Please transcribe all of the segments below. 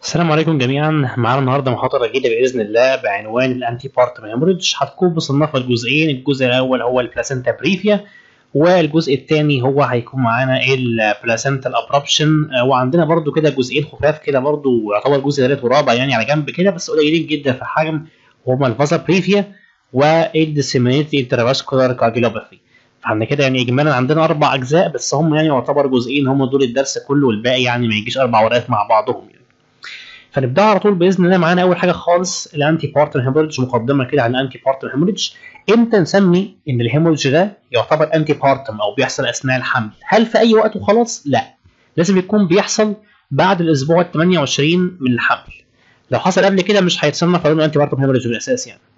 السلام عليكم جميعا معانا النهارده محاضره جديده باذن الله بعنوان الانتي بارتم هيموريدج هتكون مصنفه لجزئين الجزء الاول هو البلاسنتا بريفيا والجزء الثاني هو هيكون معانا البلاسنتا الابربشن وعندنا برضو كده جزئين خفاف كده برضو يعتبر جزء ثالث ورابع يعني على جنب كده بس قليلين جدا في الحجم هما الفازا بريفيا والديسيمينيت انترافاسكولار كارديولوباثي فاحنا كده يعني اجمالا عندنا اربع اجزاء بس هم يعني يعتبر جزئين هم دول الدرس كله والباقي يعني ما يجيش اربع ورقات مع بعضهم يعني. فنبدا على طول باذن الله معانا اول حاجه خالص الانتي بارتن هيموريدج مقدمه كده عن الانتي بارتن هيموريدج امتى نسمي ان الهيموريدج ده يعتبر انتي بارتم او بيحصل اثناء الحمل هل في اي وقت وخلاص لا لازم يكون بيحصل بعد الاسبوع ال 28 من الحمل لو حصل قبل كده مش هيتصنف على انه انتي بارتم هيموريدج بالاساس يعني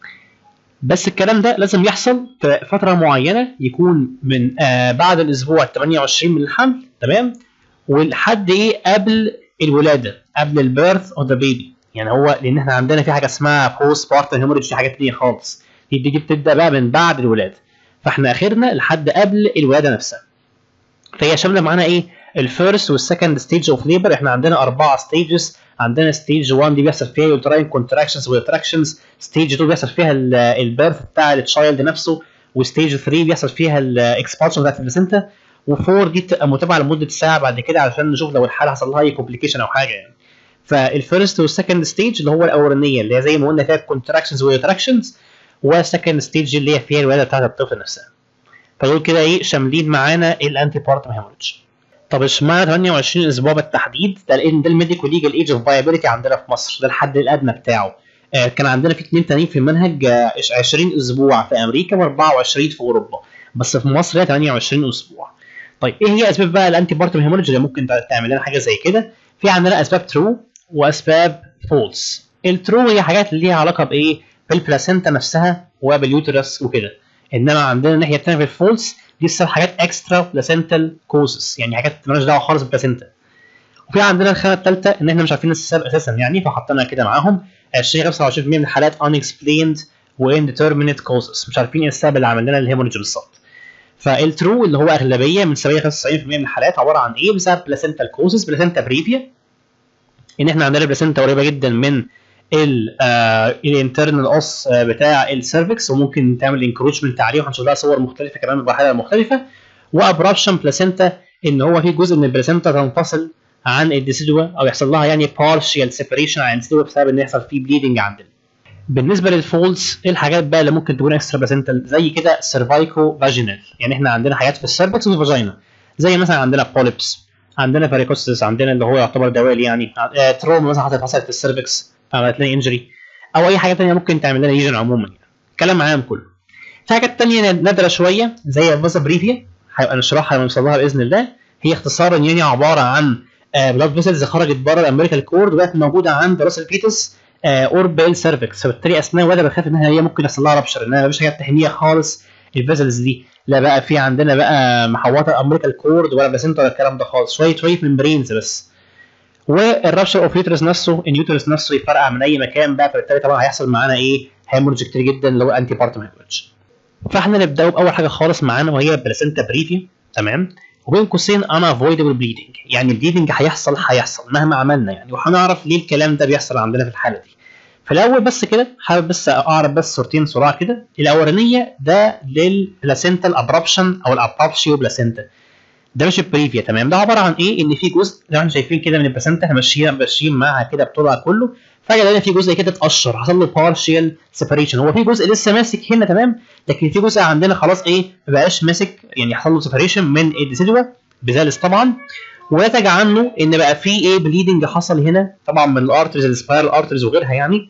بس الكلام ده لازم يحصل في فتره معينه يكون من آه بعد الاسبوع ال 28 من الحمل تمام ولحد ايه قبل الولاده قبل البيرث اوف ذا بيبي يعني هو لان احنا عندنا في حاجه اسمها بوست بارتن هيموريدج دي حاجه ثانيه خالص دي دي بتبدا بقى من بعد الولاده فاحنا اخرنا لحد قبل الولاده نفسها فهي شامله معانا ايه الفيرست والسكند ستيج اوف ليبر احنا عندنا اربعه ستيجز عندنا ستيج 1 دي بيحصل فيها يوتراين كونتراكشنز واتراكشنز ستيج 2 بيحصل فيها البيرث بتاع التشايلد نفسه وستيج 3 بيحصل فيها الاكسبانشن بتاعت البلاسنتا و4 دي تبقى متابعه لمده ساعه بعد كده علشان نشوف لو الحاله حصل لها اي كومبليكيشن او حاجه يعني فالفيرست والسكند ستيج اللي هو الاولانيه اللي هي زي ما قلنا فيها كونتراكشنز واتراكشنز والسكند ستيج اللي هي فيها الولاده بتاعت الطفل نفسها فدول كده ايه شاملين معانا الانتي بارتم هيموريدج طب اشمعنى 28 اسبوع بالتحديد ده لان ده الميديكال ليجل ايج اوف فايبيليتي عندنا في مصر ده الحد الادنى بتاعه آه كان عندنا في اثنين تانيين في المنهج آه 20 اسبوع في امريكا و24 في اوروبا بس في مصر هي 28 اسبوع طيب ايه هي اسباب بقى الانتي بارتم هيموريدج اللي ممكن تعمل لنا حاجه زي كده في عندنا اسباب ترو واسباب فولس الترو هي حاجات اللي ليها علاقه بايه بالبلاسنتا نفسها وباليوترس وكده انما عندنا الناحيه الثانيه في الفولس دي بسبب حاجات اكسترا بلاسنتال كوزز يعني حاجات مالهاش دعوه خالص بالبلاسنتا وفي عندنا الخانه الثالثه ان احنا مش عارفين السبب اساسا يعني فحطينا كده معاهم 20 25% من الحالات unexplained وindeterminate causes مش عارفين ايه السبب اللي عمل لنا الهيموريدج بالظبط فالترو اللي هو اغلبيه من 70 95% من الحالات عباره عن ايه بسبب بلاسنتال كوزز بلاسنتا بريفيا ان احنا عندنا بلاسنتا قريبه جدا من الانترنال اوس بتاع السيرفكس وممكن تعمل انكروشمنت عليه وهنشوف لها صور مختلفه كمان بمراحلها مختلفه وابرابشن بلاسنتا ان هو في جزء من البلاسنتا تنفصل عن الديسيدوا او يحصل لها يعني بارشال سيبريشن عن الديسيدوا بسبب ان يحصل فيه بليدنج عندنا بالنسبه للفولز ايه الحاجات بقى اللي ممكن تكون اكسترا بلاسنتال زي كده سيرفايكو فاجينال يعني احنا عندنا حاجات في السيرفكس وفي الفاجينا زي مثلا عندنا بوليبس عندنا فاريكوسيس عندنا اللي هو يعتبر دوالي يعني آه تروما مثلا حصلت في السيرفكس فعملت لنا انجري او اي حاجه ثانيه ممكن تعمل لنا ليجن عموما يعني كلام عام كله في حاجات ثانيه نادره شويه زي الفازا بريفيا هيبقى نشرحها لما نوصل لها باذن الله هي اختصارا يعني عباره عن بلاد فيسلز خرجت بره الامريكال كورد وبقت موجوده عند راس الفيتس قرب السيرفكس فبالتالي اثناء الولاده بخاف انها هي ممكن يحصل لها رابشر انها مفيش حاجه تحميها خالص الفيسلز دي لا بقى في عندنا بقى محوطه امريكال كورد ولا بلاسنتا ولا الكلام ده خالص شويه شويه ممبرينز بس والرابشر اوف يوترس نفسه اليوترس نفسه يفرقع من اي مكان بقى فبالتالي طبعا هيحصل معانا ايه هيمورج كتير جدا اللي هو انتي بارتم هيمورج فاحنا نبداوا باول حاجه خالص معانا وهي بلاسنتا بريفي تمام وبين قوسين انا افويدبل بليدنج يعني البليدنج هيحصل هيحصل مهما عملنا يعني وهنعرف ليه الكلام ده بيحصل عندنا في الحاله دي في الاول بس كده حابب بس اعرف بس صورتين صراع كده الاولانيه ده للبلاسنتا ابرابشن او الابرابشيو بلاسنتا ده مش البريفيا تمام ده عباره عن ايه ان في جزء زي ما احنا شايفين كده من البلاسنتا احنا ماشيين ماشيين معاها كده بطولها كله فجاه لقينا في جزء كده اتقشر حصل له بارشال سيبريشن هو في جزء لسه ماسك هنا تمام لكن في جزء عندنا خلاص ايه ما بقاش ماسك يعني حصل له سيبريشن من الديسيدوا بزالس طبعا ونتج عنه ان بقى في ايه بليدنج حصل هنا طبعا من الارترز السبايرال ارترز وغيرها يعني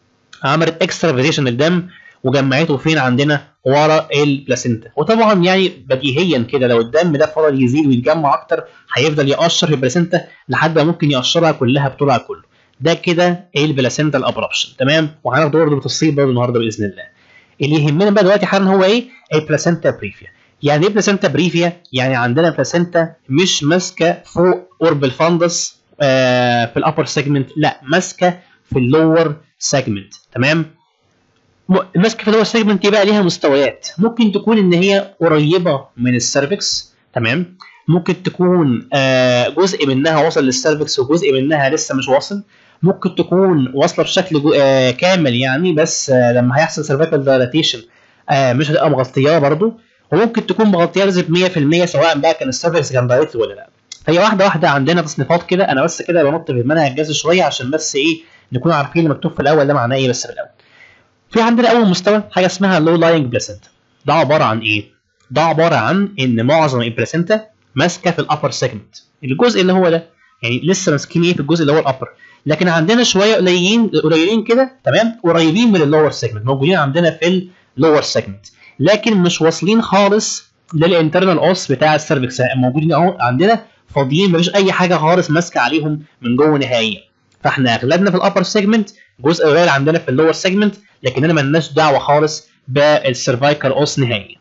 عملت اكسترافيزيشن للدم وجمعته فين عندنا ورا البلاسينتا وطبعا يعني بديهيا كده لو الدم ده فضل يزيد ويتجمع اكتر هيفضل يقشر في البلاسينتا لحد ما ممكن يقشرها كلها بطولها كله ده كده البلاسينتا الابرابشن تمام وهناخد برضه بالتفصيل برضه النهارده باذن الله اللي يهمنا بقى دلوقتي حالا هو ايه البلاسينتا بريفيا يعني ايه بلاسينتا بريفيا يعني عندنا بلاسينتا مش ماسكه فوق قرب الفندس آه في الابر سيجمنت لا ماسكه في اللور سيجمنت تمام الماسكه في اللور سيجمنت دي بقى ليها مستويات ممكن تكون ان هي قريبه من السيرفكس تمام ممكن تكون آه جزء منها وصل للسيرفكس وجزء منها لسه مش واصل ممكن تكون واصله بشكل جو... آه كامل يعني بس آه لما هيحصل سيرفيكال دايلاتيشن آه مش هتبقى مغطياه برضه وممكن تكون مغطياه بنسبه 100% سواء بقى كان السيرفكس كان دايركت ولا لا فهي واحده واحده عندنا تصنيفات كده انا بس كده بنط في المنهج جاز شويه عشان بس ايه نكون عارفين اللي مكتوب في الاول ده معناه ايه بس في الاول في عندنا اول مستوى حاجه اسمها لو لاينج بلاسنتا ده عباره عن ايه ده عباره عن ان معظم البلاسنتا ماسكه في الابر سيجمنت الجزء اللي هو ده يعني لسه ماسكين ايه في الجزء اللي هو الابر لكن عندنا شويه قليلين قليلين كده تمام قريبين من اللور سيجمنت موجودين عندنا في اللور سيجمنت لكن مش واصلين خالص للانترنال اوس بتاع السيرفكس موجودين اهو عندنا فاضيين مفيش اي حاجه خالص ماسكه عليهم من جوه نهائيا فاحنا اغلبنا في الابر سيجمنت جزء قليل عندنا في اللور سيجمنت لكننا مالناش دعوه خالص بالسيرفايكال اوس نهائيا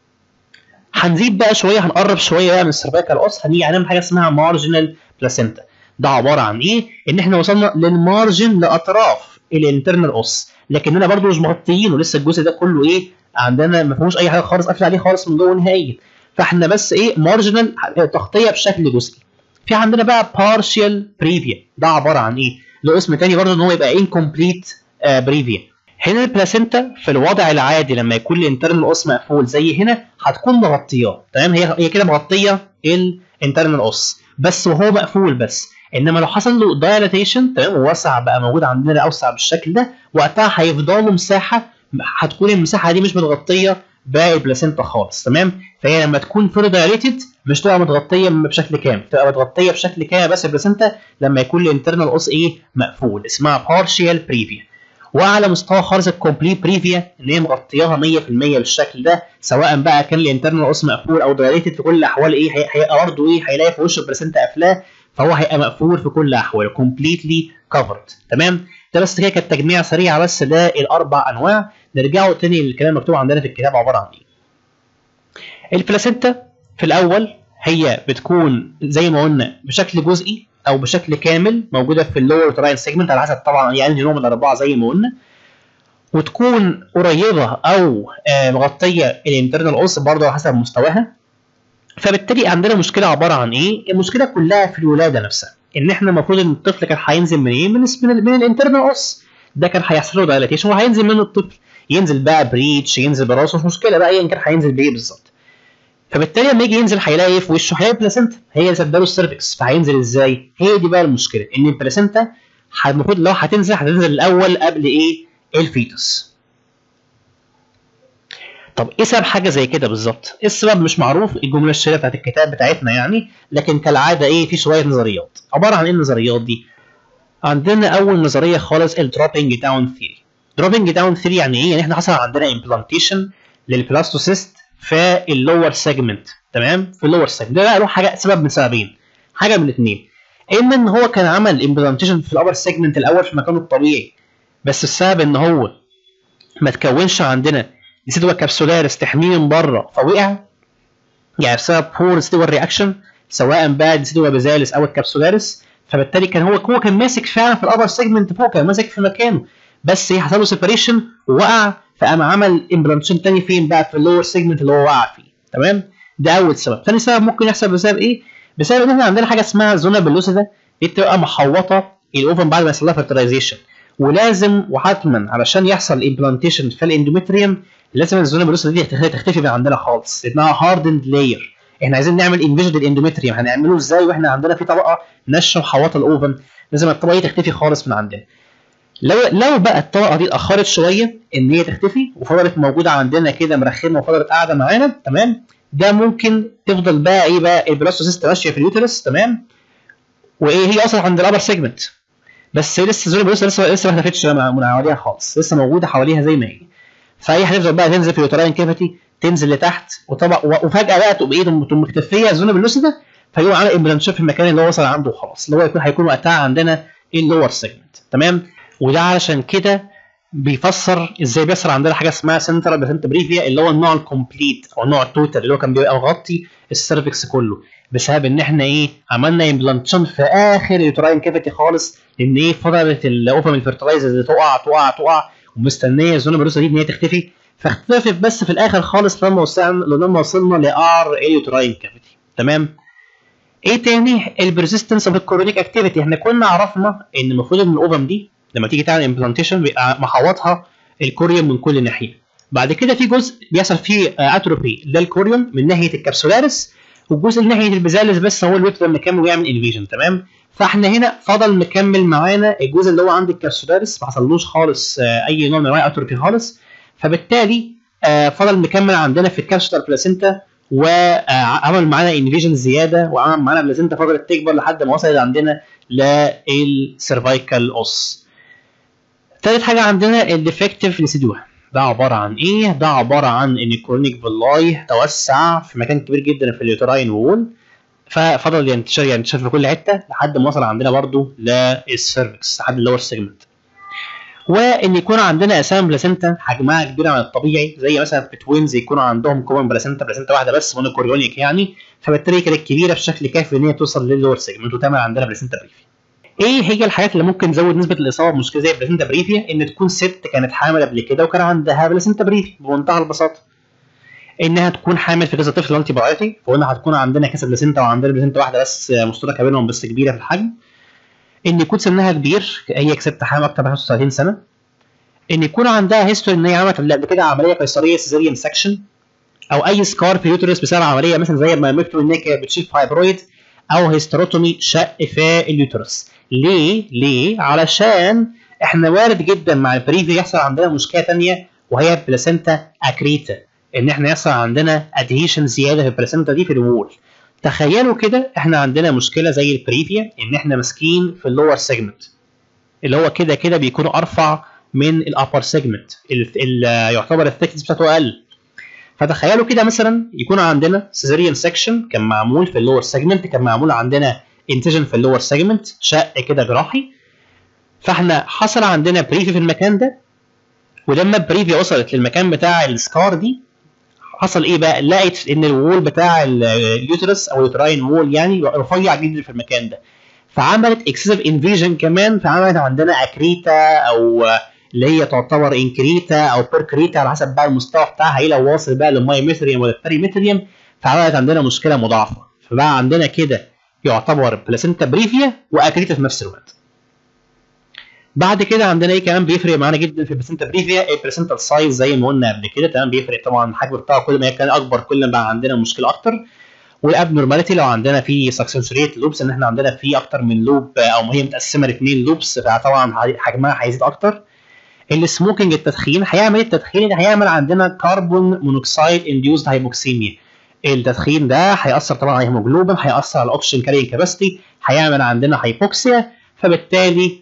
هنزيد بقى شويه هنقرب شويه بقى من السيرفايكال اوس هنيجي هنعمل حاجه اسمها مارجنال بلاسينتا ده عباره عن ايه ان احنا وصلنا للمارجن لاطراف الانترنال اوس لكننا برضو مش مغطيينه لسه الجزء ده كله ايه عندنا ما فيهوش اي حاجه خالص قافل عليه خالص من جوه نهائيا فاحنا بس ايه مارجنال تغطيه بشكل جزئي في عندنا بقى بارشال بريفيا ده عباره عن ايه له اسم تاني برضه ان هو يبقى انكمبليت بريفيا هنا البلاسينتا في الوضع العادي لما يكون الانترنال اوس مقفول زي هنا هتكون مغطياه تمام هي هي كده مغطيه الانترنال اوس بس وهو مقفول بس انما لو حصل له دايلاتيشن تمام ووسع بقى موجود عندنا اوسع بالشكل ده وقتها هيفضل له مساحه هتكون المساحه دي مش متغطيه باقي البلاسينتا خالص تمام فهي لما تكون فيرو دايليتد مش تبقى متغطيه بشكل كامل تبقى متغطيه بشكل كامل بس البلاسينتا لما يكون الانترنال اوس ايه مقفول اسمها بارشيال بريفيا واعلى مستوى خالص الكومبليت بريفيا ان هي مغطياها 100% بالشكل ده سواء بقى كان الانترنال اوس مقفول او دايليتد في كل الاحوال ايه هيبقى برضه ايه هيلاقي في وش البلاسينتا قافلاه فهو هيبقى مقفول في كل الاحوال كومبليتلي كفرد تمام ده بس كده كانت تجميع سريعه بس ده الاربع انواع نرجعوا تاني للكلام المكتوب عندنا في الكتاب عباره عن ايه البلاسينتا في الاول هي بتكون زي ما قلنا بشكل جزئي او بشكل كامل موجوده في اللور تراين سيجمنت على حسب طبعا يعني نوع من الاربعه زي ما قلنا وتكون قريبه او آه مغطيه الانترنال اوس برضه على حسب مستواها فبالتالي عندنا مشكله عباره عن ايه؟ المشكله كلها في الولاده نفسها ان احنا المفروض ان الطفل كان هينزل من ايه؟ من من, من الانترنال اوس ده كان هيحصل له دايلاتيشن وهينزل منه الطفل ينزل بقى بريتش ينزل براسه مش مشكله بقى ايا كان هينزل بايه بالظبط فبالتالي لما يجي ينزل هيلاقي ايه في وشه هيلاقي بلاسنتا هي اللي سدله السيرفكس فهينزل ازاي؟ هي دي بقى المشكله ان البلاسنتا المفروض لو هتنزل هتنزل الاول قبل ايه؟ الفيتوس طب ايه سبب حاجه زي كده بالظبط؟ السبب مش معروف الجمله الشهيره بتاعت الكتاب بتاعتنا يعني لكن كالعاده ايه في شويه نظريات عباره عن ايه النظريات دي؟ عندنا اول نظريه خالص الدروبنج داون ثيري دروبنج داون ثيري يعني ايه؟ يعني احنا حصل عندنا امبلانتيشن للبلاستوسيست في اللور سيجمنت تمام؟ في اللور سيجمنت ده بقى له حاجه سبب من سببين حاجه من الاثنين اما ان هو كان عمل امبلانتيشن في الابر سيجمنت الاول في مكانه الطبيعي بس السبب ان هو ما تكونش عندنا ديسيدوا كابسولاريس تحميه من بره فوقع يعني بسبب بور ديسيدوا رياكشن سواء بقى ديسيدوا بازالس او الكابسولاريس فبالتالي كان هو هو كان ماسك فعلا في الابر سيجمنت فوق كان ماسك في مكانه بس ايه حصل له سيبريشن ووقع فقام عمل امبلانتيشن تاني فين بقى في اللور سيجمنت اللي هو وقع فيه تمام ده اول سبب ثاني سبب ممكن يحصل بسبب ايه بسبب ان احنا عندنا حاجه اسمها زونا بلوسيدا دي بتبقى محوطه الاوفن بعد ما يحصل لها فيرتلايزيشن ولازم وحتما علشان يحصل امبلانتيشن في الاندومتريوم لازم الزونه بلوسيدا دي تختفي من عندنا خالص لانها هاردند لاير احنا عايزين نعمل انفيجن للاندومتريوم هنعمله ازاي واحنا عندنا في طبقه نشه محوطه الاوفن لازم الطبقه دي تختفي خالص من عندنا لو لو بقى الطبقه دي اتاخرت شويه ان هي تختفي وفضلت موجوده عندنا كده مرخمه وفضلت قاعده معانا تمام ده ممكن تفضل بقى ايه بقى البلاستوسيست ماشيه في اليوترس تمام وايه هي اصلا عند الابر سيجمنت بس هي لسه زون لسه لسه ما اختفتش من حواليها خالص لسه موجوده حواليها زي ما هي فهي هتفضل بقى تنزل في اليوتراين كافيتي تنزل لتحت وطبعا وفجاه بقى تقوم ايه تقوم مختفيه الزون باللوسيدا فيقوم عامل امبلانشيب في المكان اللي هو وصل عنده وخلاص اللي هو يكون هيكون وقتها عندنا اللور سيجمنت تمام وده علشان كده بيفسر ازاي بيحصل عندنا حاجه اسمها سنترال بلاسنتا بريفيا اللي هو النوع الكومبليت او النوع التوتال اللي هو كان بيبقى مغطي السيرفكس كله بسبب ان احنا ايه عملنا امبلانتيشن في اخر اليوتراين كافيتي خالص لان ايه فضلت الاوفم الفيرتلايزرز اللي تقع تقع تقع ومستنيه الزونه بلوسا دي ان هي تختفي فاختفت بس في الاخر خالص لما وصلنا لما وصلنا لار اليوتراين كافيتي تمام ايه تاني البرزستنس اوف الكورونيك اكتيفيتي احنا كنا عرفنا ان المفروض ان الاوفم دي لما تيجي تعمل امبلانتيشن بيبقى محوطها الكوريوم من كل ناحيه بعد كده في جزء بيحصل فيه اتروبي ده الكوريوم من ناحيه الكابسولاريس والجزء اللي ناحيه البيزالس بس هو اللي بيفضل مكمل ويعمل انفيجن تمام فاحنا هنا فضل مكمل معانا الجزء اللي هو عند الكابسولاريس ما حصلوش خالص اي نوع من انواع الاتروبي خالص فبالتالي فضل مكمل عندنا في الكابسولار بلاسينتا وعمل معانا انفيجن زياده وعمل معانا بلاسينتا فضلت تكبر لحد ما وصلت عندنا للسيرفايكال اوس. تالت حاجه عندنا الديفكتيف ريسيدوا ده عباره عن ايه؟ ده عباره عن ان الكرونيك فيلاي توسع في مكان كبير جدا في اليوتراين وول ففضل ينتشر ينتشر في كل حته لحد ما وصل عندنا برضو للسيرفكس لحد اللور سيجمنت. وان يكون عندنا اسام بلاسينتا حجمها كبير عن الطبيعي زي مثلا في توينز يكون عندهم كومن بلاسينتا بلاسينتا واحده بس مونوكوريونيك يعني فبالتالي كانت كبيره بشكل كافي ان هي توصل للور سيجمنت وتعمل عندنا بلاسينتا بريفي. ايه هي الحاجات اللي ممكن تزود نسبه الاصابه بمشكله زي بلاسينتا بريفيا ان تكون ست كانت حامل قبل كده وكان عندها بلاسينتا بريفي بمنتهى البساطه. انها تكون حامل في كذا طفل انتي بايوتيك فقلنا هتكون عندنا كذا بلاسينتا وعندنا بلاسينتا واحده بس مشتركه بينهم بس كبيره في الحجم. ان يكون سنها كبير هي ست حامل اكتر من 35 سنه ان يكون عندها هيستوري ان هي عملت قبل كده عمليه قيصريه سيزيريان سكشن او اي سكار في اليوترس بسبب عمليه مثلا زي ما مكتوب ان هي بتشيل فايبرويد او هيستروتومي شق في اليوترس ليه ليه علشان احنا وارد جدا مع البريفي يحصل عندنا مشكله ثانيه وهي بلاسينتا اكريتا ان احنا يحصل عندنا ادهيشن زياده في البلاسينتا دي في الوول تخيلوا كده احنا عندنا مشكله زي البريفيا ان احنا ماسكين في اللور سيجمنت اللي هو كده كده بيكونوا ارفع من الابر سيجمنت يعتبر الثيكنس بتاعته اقل فتخيلوا كده مثلا يكون عندنا سيزيريان سكشن كان معمول في اللور سيجمنت كان معمول عندنا انتجن في اللور سيجمنت شق كده جراحي فاحنا حصل عندنا بريفي في المكان ده ولما البريفي وصلت للمكان بتاع السكار دي حصل ايه بقى؟ لقيت ان الوول بتاع اليوترس او اليوتراين وول يعني رفيع جدا في المكان ده فعملت اكسسيف انفيجن كمان فعملت عندنا اكريتا او اللي هي تعتبر انكريتا او بيركريتا على حسب بقى المستوى بتاعها ايه لو واصل بقى للمايمتريوم ولا البريمتريوم فعملت عندنا مشكله مضاعفه فبقى عندنا كده يعتبر بلاسينتا بريفيا واكريتا في نفس الوقت. بعد كده عندنا ايه كمان بيفرق معانا جدا في البلاسينتا بريفيا البلاسينتا سايز زي ما قلنا قبل كده تمام بيفرق طبعا الحجم بتاعه كل ما كان اكبر كل ما بقى عندنا مشكله اكتر والاب نورماليتي لو عندنا في سكسنسوريت لوبس ان احنا عندنا في اكتر من لوب او هي متقسمه لاثنين لوبس فطبعا حجمها هيزيد اكتر السموكينج التدخين هيعمل التدخين اللي هيعمل عندنا كربون مونوكسيد انديوزد هايبوكسيميا التدخين ده هيأثر طبعا على الهيموجلوبين هيأثر على الاكسجين كارينج كاباسيتي هيعمل عندنا هايبوكسيا فبالتالي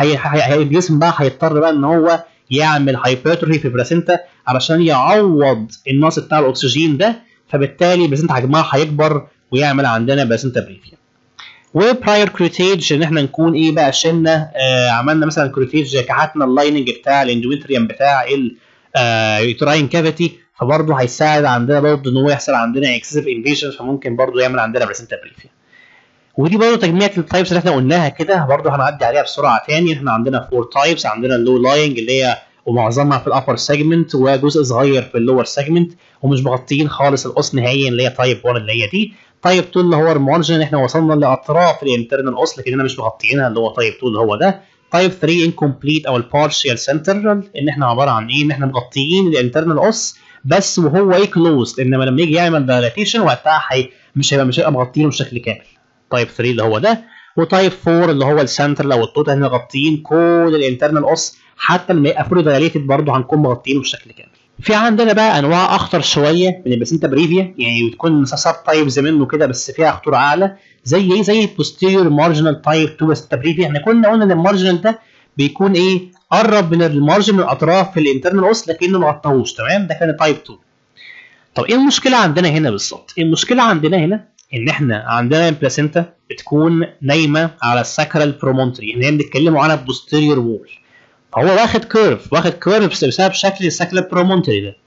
الجسم بقى هيضطر بقى ان هو يعمل هايبرتروفي في البلاسينتا علشان يعوض النقص بتاع الاكسجين ده فبالتالي البلاسينتا حجمها هيكبر ويعمل عندنا بلاسينتا بريفيا وبراير كريتيج ان احنا نكون ايه بقى شلنا آه عملنا مثلا كريتيج كحتنا اللايننج بتاع الاندوميتريوم بتاع اليوتراين كافيتي فبرضه هيساعد عندنا برضه ان هو يحصل عندنا اكسسيف انفيجن فممكن برضه يعمل عندنا بلاسينتا بريفيا ودي برضه تجميع التايبس اللي احنا قلناها كده برضه هنعدي عليها بسرعه تاني احنا عندنا فور تايبس عندنا اللو لاينج اللي هي ومعظمها في الابر سيجمنت وجزء صغير في اللور سيجمنت ومش مغطيين خالص القص نهائيا اللي هي تايب 1 اللي هي دي تايب 2 اللي هو المارجن احنا وصلنا لاطراف الانترنال اوس لكننا مش مغطيينها اللي هو تايب 2 اللي هو ده تايب 3 انكمبليت او البارشال سنترال ان احنا عباره عن ايه ان احنا مغطيين الانترنال اوس بس وهو ايه كلوزد انما لما يجي يعمل دايلاتيشن وقتها حي مش هيبقى مش هيبقى مغطيينه بشكل كامل تايب 3 اللي هو ده وتايب 4 اللي هو السنترال او التوتال احنا مغطيين كل الانترنال اوس حتى لما يبقى فولي دايليتد برضه هنكون مغطيينه بشكل كامل في عندنا بقى انواع اخطر شويه من البلاسينتا بريفيا يعني بتكون سب تايبز منه كده بس فيها خطوره اعلى زي ايه زي البوستيريور مارجنال تايب 2 بلاسينتا بريفيا احنا كنا قلنا ان المارجنال ده بيكون ايه قرب من المارجن من الاطراف في الانترنال اوس لكنه ما غطاهوش تمام ده كان تايب 2 طب ايه المشكله عندنا هنا بالظبط المشكله عندنا هنا ان احنا عندنا البلاسينتا بتكون نايمه على الساكرال برومونتري ان هي بنتكلموا عنها بوستيريور وول فهو واخد كيرف واخد كيرف بسبب شكل الساكرال برومونتري ده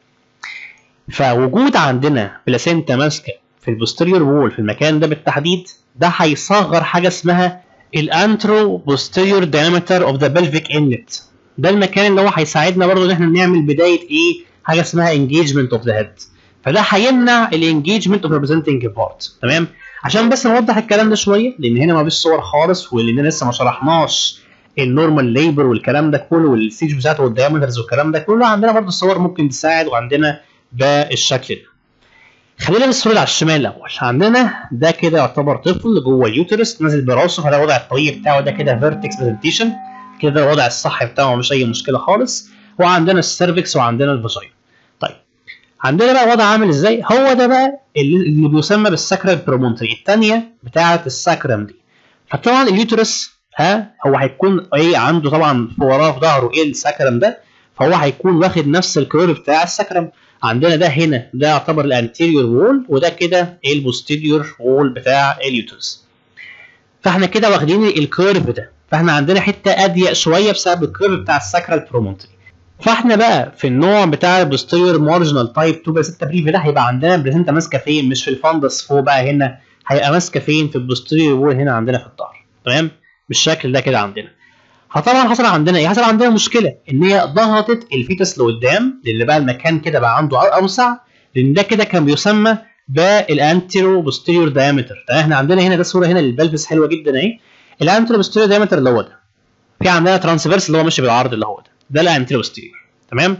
فوجود عندنا بلاسينتا ماسكه في البوستيريور وول في المكان ده بالتحديد ده هيصغر حاجه اسمها الانترو بوستيريور diameter اوف ذا بلفيك انلت ده المكان اللي هو هيساعدنا برضه ان احنا نعمل بدايه ايه حاجه اسمها engagement اوف ذا هيد فده هيمنع الانجيجمنت اوف ريبريزنتنج بارت تمام عشان بس نوضح الكلام ده شويه لان هنا ما فيش صور خالص ولاننا لسه ما شرحناش النورمال ليبر والكلام ده كله والستيج بتاعته والدايمترز والكلام ده كله عندنا برضه الصور ممكن تساعد وعندنا بالشكل ده خلينا بالصوره اللي على الشمال الاول عندنا ده كده يعتبر طفل جوه اليوترس نازل براسه فده الوضع الطبيعي بتاعه ده كده فيرتكس برزنتيشن كده الوضع الصح بتاعه مش اي مشكله خالص وعندنا السيرفكس وعندنا الفاجينا طيب عندنا بقى وضع عامل ازاي هو ده بقى اللي, اللي بيسمى بالساكرال برومونتري الثانيه بتاعه الساكرم دي فطبعا اليوترس ها هو هيكون ايه عنده طبعا في وراه في ظهره ايه الساكرم ده فهو هيكون واخد نفس الكيرف بتاع الساكرم عندنا ده هنا ده يعتبر الانتيريور وول وده كده البوستيريور وول بتاع اليوترس فاحنا كده واخدين الكيرف ده فاحنا عندنا حته اضيق شويه بسبب الكيرف بتاع الساكرال برومونتري فاحنا بقى في النوع بتاع البوستيريور مارجنال تايب 2 بلاسينتا بريفي ده هيبقى عندنا بلاسينتا ماسكه فين مش في الفندس فوق بقى هنا هيبقى ماسكه فين في البوستيريور وول هنا عندنا في الظهر تمام بالشكل ده كده عندنا فطبعا حصل عندنا ايه؟ حصل عندنا مشكله ان هي ضغطت الفيتس لقدام لان بقى المكان كده بقى عنده اوسع لان ده كده كان بيسمى بالانتيرو بوستيريور دايمتر تمام احنا عندنا هنا ده صوره هنا للبلفس حلوه جدا اهي الانتيرو بوستيريور دايمتر اللي هو ده في عندنا ترانسفيرس اللي هو ماشي بالعرض اللي هو ده ده الانتيرو بوستيريور تمام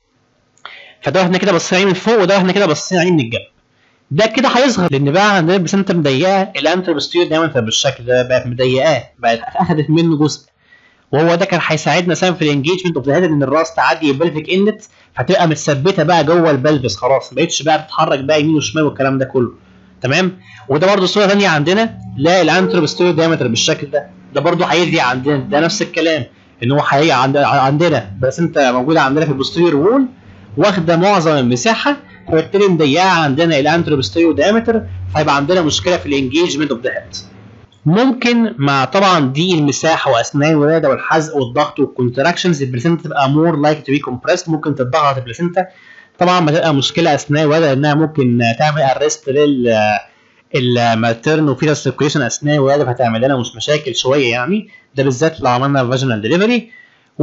فده احنا كده باصين عليه من فوق وده احنا كده باصين عليه من الجنب ده كده هيظهر لان بقى عندنا البسنتر مضيقه الانتيرو بوستيريور دايمتر بالشكل ده بقت مضيقاه بقت اخذت منه جزء وهو ده كان هيساعدنا مثلا في الانجيجمنت اوف ذا هيد ان الراس تعدي البلفيك انلت فتبقى متثبته بقى جوه البلفس خلاص ما بقتش بقى تتحرك بقى يمين وشمال والكلام ده كله تمام وده برده صوره ثانيه عندنا لا الانتروبستيريو دايمتر بالشكل ده ده برده هيجي عندنا ده نفس الكلام ان هو هيجي عند عندنا بس انت موجوده عندنا في البوستيريور وول واخده معظم المساحه فبالتالي مضيقه عندنا الانتروبستيريو دايمتر فيبقى عندنا مشكله في الانجيجمنت اوف ذا هيد ممكن مع طبعا ضيق المساحه واثناء الولاده والحزق والضغط والكونتراكشنز البلاسينتا تبقى مور لايك تو بي كومبريست ممكن تتضغط البلاسينتا طبعا بتبقى مشكله اثناء الولاده انها ممكن تعمل ارست لل الماترن وفيتال سيركيشن اثناء الولاده فهتعمل لنا مش مشاكل شويه يعني ده بالذات لو عملنا فاجينال ديليفري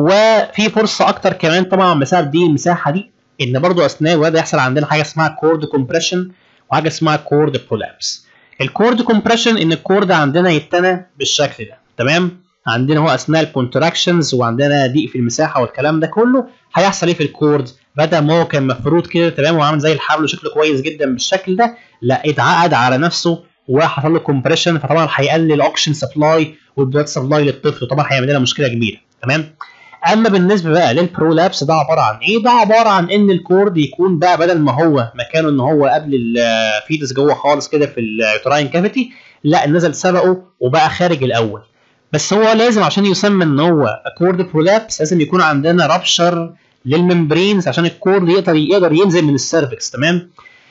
وفي فرصه اكتر كمان طبعا بسبب دي المساحه دي ان برضو اثناء الولاده يحصل عندنا حاجه اسمها كورد كومبريشن وحاجه اسمها كورد برولابس الكورد كومبريشن ان الكورد عندنا يتنى بالشكل ده تمام عندنا هو اثناء الكونتراكشنز وعندنا ضيق في المساحه والكلام ده كله هيحصل ايه في الكورد بدل ما هو كان مفروض كده تمام وعامل زي الحبل وشكله كويس جدا بالشكل ده لا اتعقد على نفسه وحصل له كومبريشن فطبعا هيقلل الاوكسجين سبلاي والبلاد سبلاي للطفل طبعا هيعمل لنا مشكله كبيره تمام اما بالنسبه بقى للبرولابس ده عباره عن ايه ده عباره عن ان الكورد يكون بقى بدل ما هو مكانه ان هو قبل الفيتس جوه خالص كده في اليوتراين كافيتي لا نزل سبقه وبقى خارج الاول بس هو لازم عشان يسمى ان هو كورد برولابس لازم يكون عندنا رابشر للممبرينز عشان الكورد يقدر يقدر ينزل من السيرفكس تمام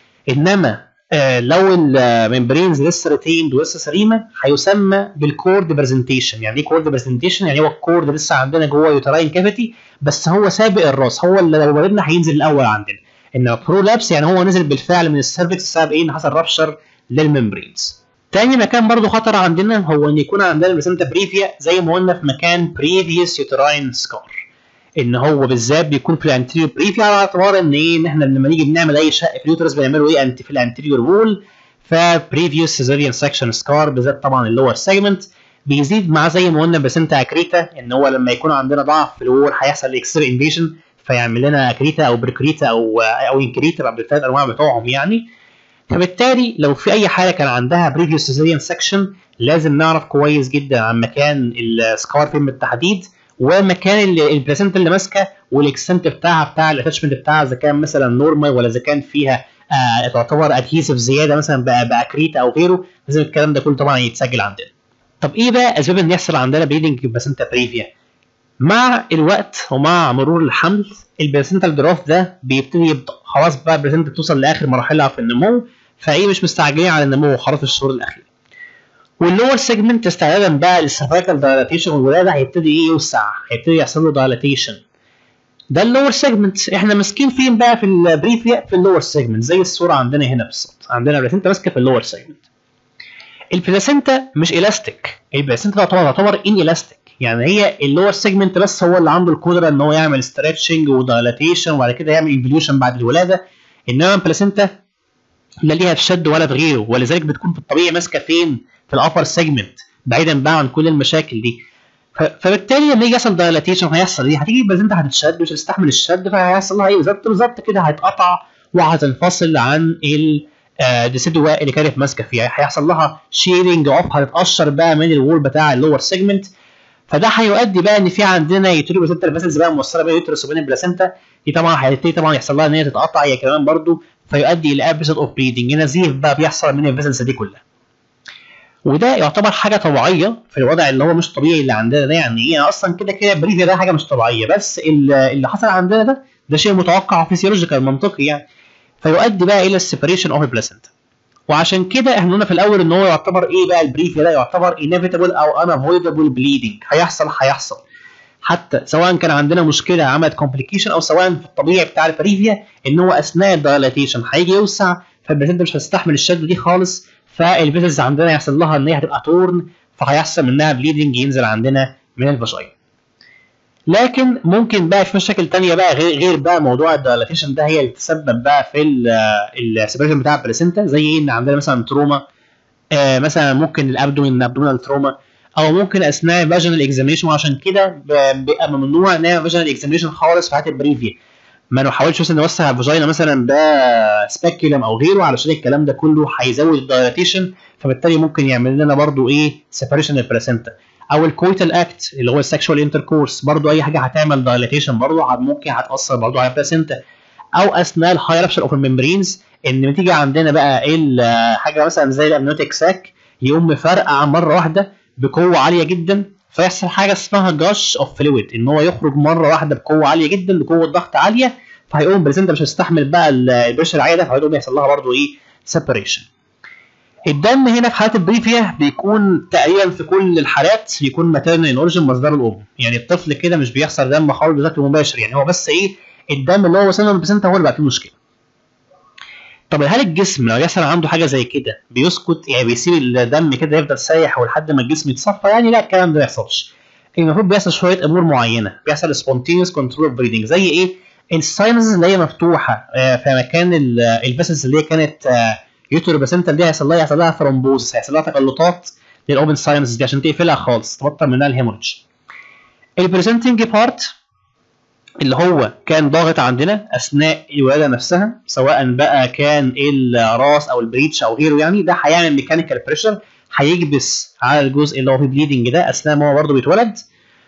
انما آه لو الممبرينز لسه ريتيند ولسه سليمه هيسمى بالكورد برزنتيشن يعني ايه كورد برزنتيشن يعني هو الكورد لسه عندنا جوه يوتراين كافيتي بس هو سابق الراس هو اللي لو ولدنا هينزل الاول عندنا انما برولابس يعني هو نزل بالفعل من السيرفكس بسبب ايه ان حصل رابشر للممبرينز تاني مكان برضو خطر عندنا هو ان يكون عندنا البلاسينتا بريفيا زي ما قلنا في مكان بريفيوس يوتراين سكار ان هو بالذات بيكون في الانتيريور بريفي على اعتبار ان ايه ان احنا لما نيجي بنعمل اي شق في اليوترس بنعمله ايه انت في الانتيريور وول فبريفيوس سيزاريان سكشن سكار بالذات طبعا اللور سيجمنت بيزيد مع زي ما قلنا بلاسينتا اكريتا ان هو لما يكون عندنا ضعف في الوول هيحصل اكستر انفيجن فيعمل لنا اكريتا او بركريتا او او انكريتا بالثلاث انواع بتوعهم يعني فبالتالي لو في اي حاله كان عندها بريفيوس سيزاريان سكشن لازم نعرف كويس جدا عن مكان السكار فين بالتحديد ومكان البلاسنتا اللي ماسكه والاكستنت بتاعها بتاع الاتاتشمنت بتاعها اذا كان مثلا نورمال ولا اذا كان فيها آه تعتبر ادهيسيف زياده مثلا بقى باكريتا او غيره لازم الكلام ده كله طبعا يتسجل عندنا. طب ايه بقى اسباب ان يحصل عندنا بليدنج بلاسنتا بريفيا؟ مع الوقت ومع مرور الحمل البلاسنتا الدراف ده بيبتدي يبطأ خلاص بقى البلاسنتا بتوصل لاخر مراحلها في النمو فايه مش مستعجلين على النمو خلاص في الشهور الاخيره. واللور سيجمنت استعدادا بقى للسيرفايكال دايلاتيشن والولاده هيبتدي ايه يوسع هيبتدي يحصل له دايلاتيشن ده اللور سيجمنت احنا ماسكين فين بقى في البريفيا في اللور سيجمنت زي الصوره عندنا هنا بالظبط عندنا البلاسنتا ماسكه في اللور سيجمنت البلاسنتا مش الاستيك البلاسنتا تعتبر تعتبر ان الاستيك يعني هي اللور سيجمنت بس هو اللي عنده القدره ان هو يعمل ستريتشنج ودايلاتيشن وبعد كده يعمل انفليوشن بعد الولاده انما البلاسنتا لا ليها في شد ولا في غيره ولذلك بتكون في الطبيعي ماسكه فين في الابر سيجمنت بعيدا بقى عن كل المشاكل دي فبالتالي لما يجي يحصل دايلاتيشن هيحصل ايه؟ هتيجي البلازنتا هتتشد مش هتستحمل الشد فهيحصل لها ايه بالظبط بالظبط كده هتقطع وهتنفصل عن الديسيدوا اللي كانت ماسكه فيها هيحصل لها شيرنج اوف هتتقشر بقى من الوول بتاع اللور سيجمنت فده هيؤدي بقى ان في عندنا يوتيريو بلاسنتا الفاسلز بقى موصله بين اليوترس وبين البلاسنتا دي طبعا هيبتدي طبعا يحصل لها ان هي تتقطع هي كمان برضو فيؤدي الى ابيسود اوف بليدنج نزيف بقى بيحصل من الفاسلز دي كلها وده يعتبر حاجه طبيعيه في الوضع اللي هو مش طبيعي اللي عندنا ده يعني ايه اصلا كده كده بريفيا ده حاجه مش طبيعيه بس اللي حصل عندنا ده ده شيء متوقع وفيسيولوجيكال منطقي يعني فيؤدي بقى الى السيبريشن اوف البلاسنتا وعشان كده احنا قلنا في الاول ان هو يعتبر ايه بقى البريفيا ده يعتبر انيفيتابل او unavoidable bleeding هيحصل هيحصل حتى سواء كان عندنا مشكله عملت كومبليكيشن او سواء في الطبيعي بتاع البريفيا ان هو اثناء الدايلاتيشن هيجي يوسع فالبلاسنتا مش هتستحمل الشده دي خالص فالفيسلز عندنا يحصل لها ان هي هتبقى تورن فهيحصل منها بليدنج ينزل عندنا من الفاجينا لكن ممكن بقى في مشاكل تانية بقى غير غير بقى موضوع الدايلاتيشن ده هي اللي تسبب بقى في السبريشن بتاع البلاسنتا زي ايه ان عندنا مثلا تروما آه مثلا ممكن الابدومين ابدومينال تروما او ممكن اثناء فاجينال اكزامينشن وعشان كده بيبقى ممنوع نعمل فاجينال اكزامينشن خالص في حالة البريفيا ما نحاولش مثلا نوسع الفاجينا مثلا بسبيكولم او غيره علشان الكلام ده كله هيزود الدايلاتيشن فبالتالي ممكن يعمل لنا برضو ايه سيبريشن البلاسنتا او الكويتال اكت اللي هو السكشوال انتركورس برضو اي حاجه هتعمل دايلاتيشن برضو ممكن هتاثر برضو على البلاسنتا او اثناء الهاي رابشر اوف الممبرينز ان بتيجي عندنا بقى ايه حاجه مثلا زي الامنيوتيك ساك يقوم مفرقع مره واحده بقوه عاليه جدا فيحصل حاجه اسمها جاش اوف فلويد ان هو يخرج مره واحده بقوه عاليه جدا بقوه ضغط عاليه فهيقوم البلاسنتا مش هتستحمل بقى البريشر العالي ده فهيقوم يحصل لها برضه ايه سيبريشن الدم هنا في حالات البريفيا بيكون تقريبا في كل الحالات بيكون ماتيرنال اوريجن مصدر الام يعني الطفل كده مش بيحصل دم خالص بشكل مباشر يعني هو بس ايه الدم اللي هو وصلنا للبلاسنتا هو اللي بقى فيه مشكله طب هل الجسم لو يحصل عنده حاجه زي كده بيسكت يعني بيسيب الدم كده يفضل سايح ولحد ما الجسم يتصفى يعني لا الكلام ده ما يحصلش المفروض بيحصل شويه امور معينه بيحصل سبونتينيوس كنترول اوف بريدنج زي ايه الساينز اللي هي مفتوحه في مكان الفيسلز اللي هي كانت يوتر باسنتال دي هيحصل لها هيحصل لها ثرومبوز هيحصل لها تجلطات للاوبن ساينس دي عشان تقفلها خالص تبطل منها الهيموريدج البريزنتنج بارت اللي هو كان ضاغط عندنا اثناء الولاده نفسها سواء بقى كان الراس او البريتش او غيره يعني ده هيعمل ميكانيكال بريشر هيكبس على الجزء اللي هو فيه بليدنج ده اثناء ما هو برضه بيتولد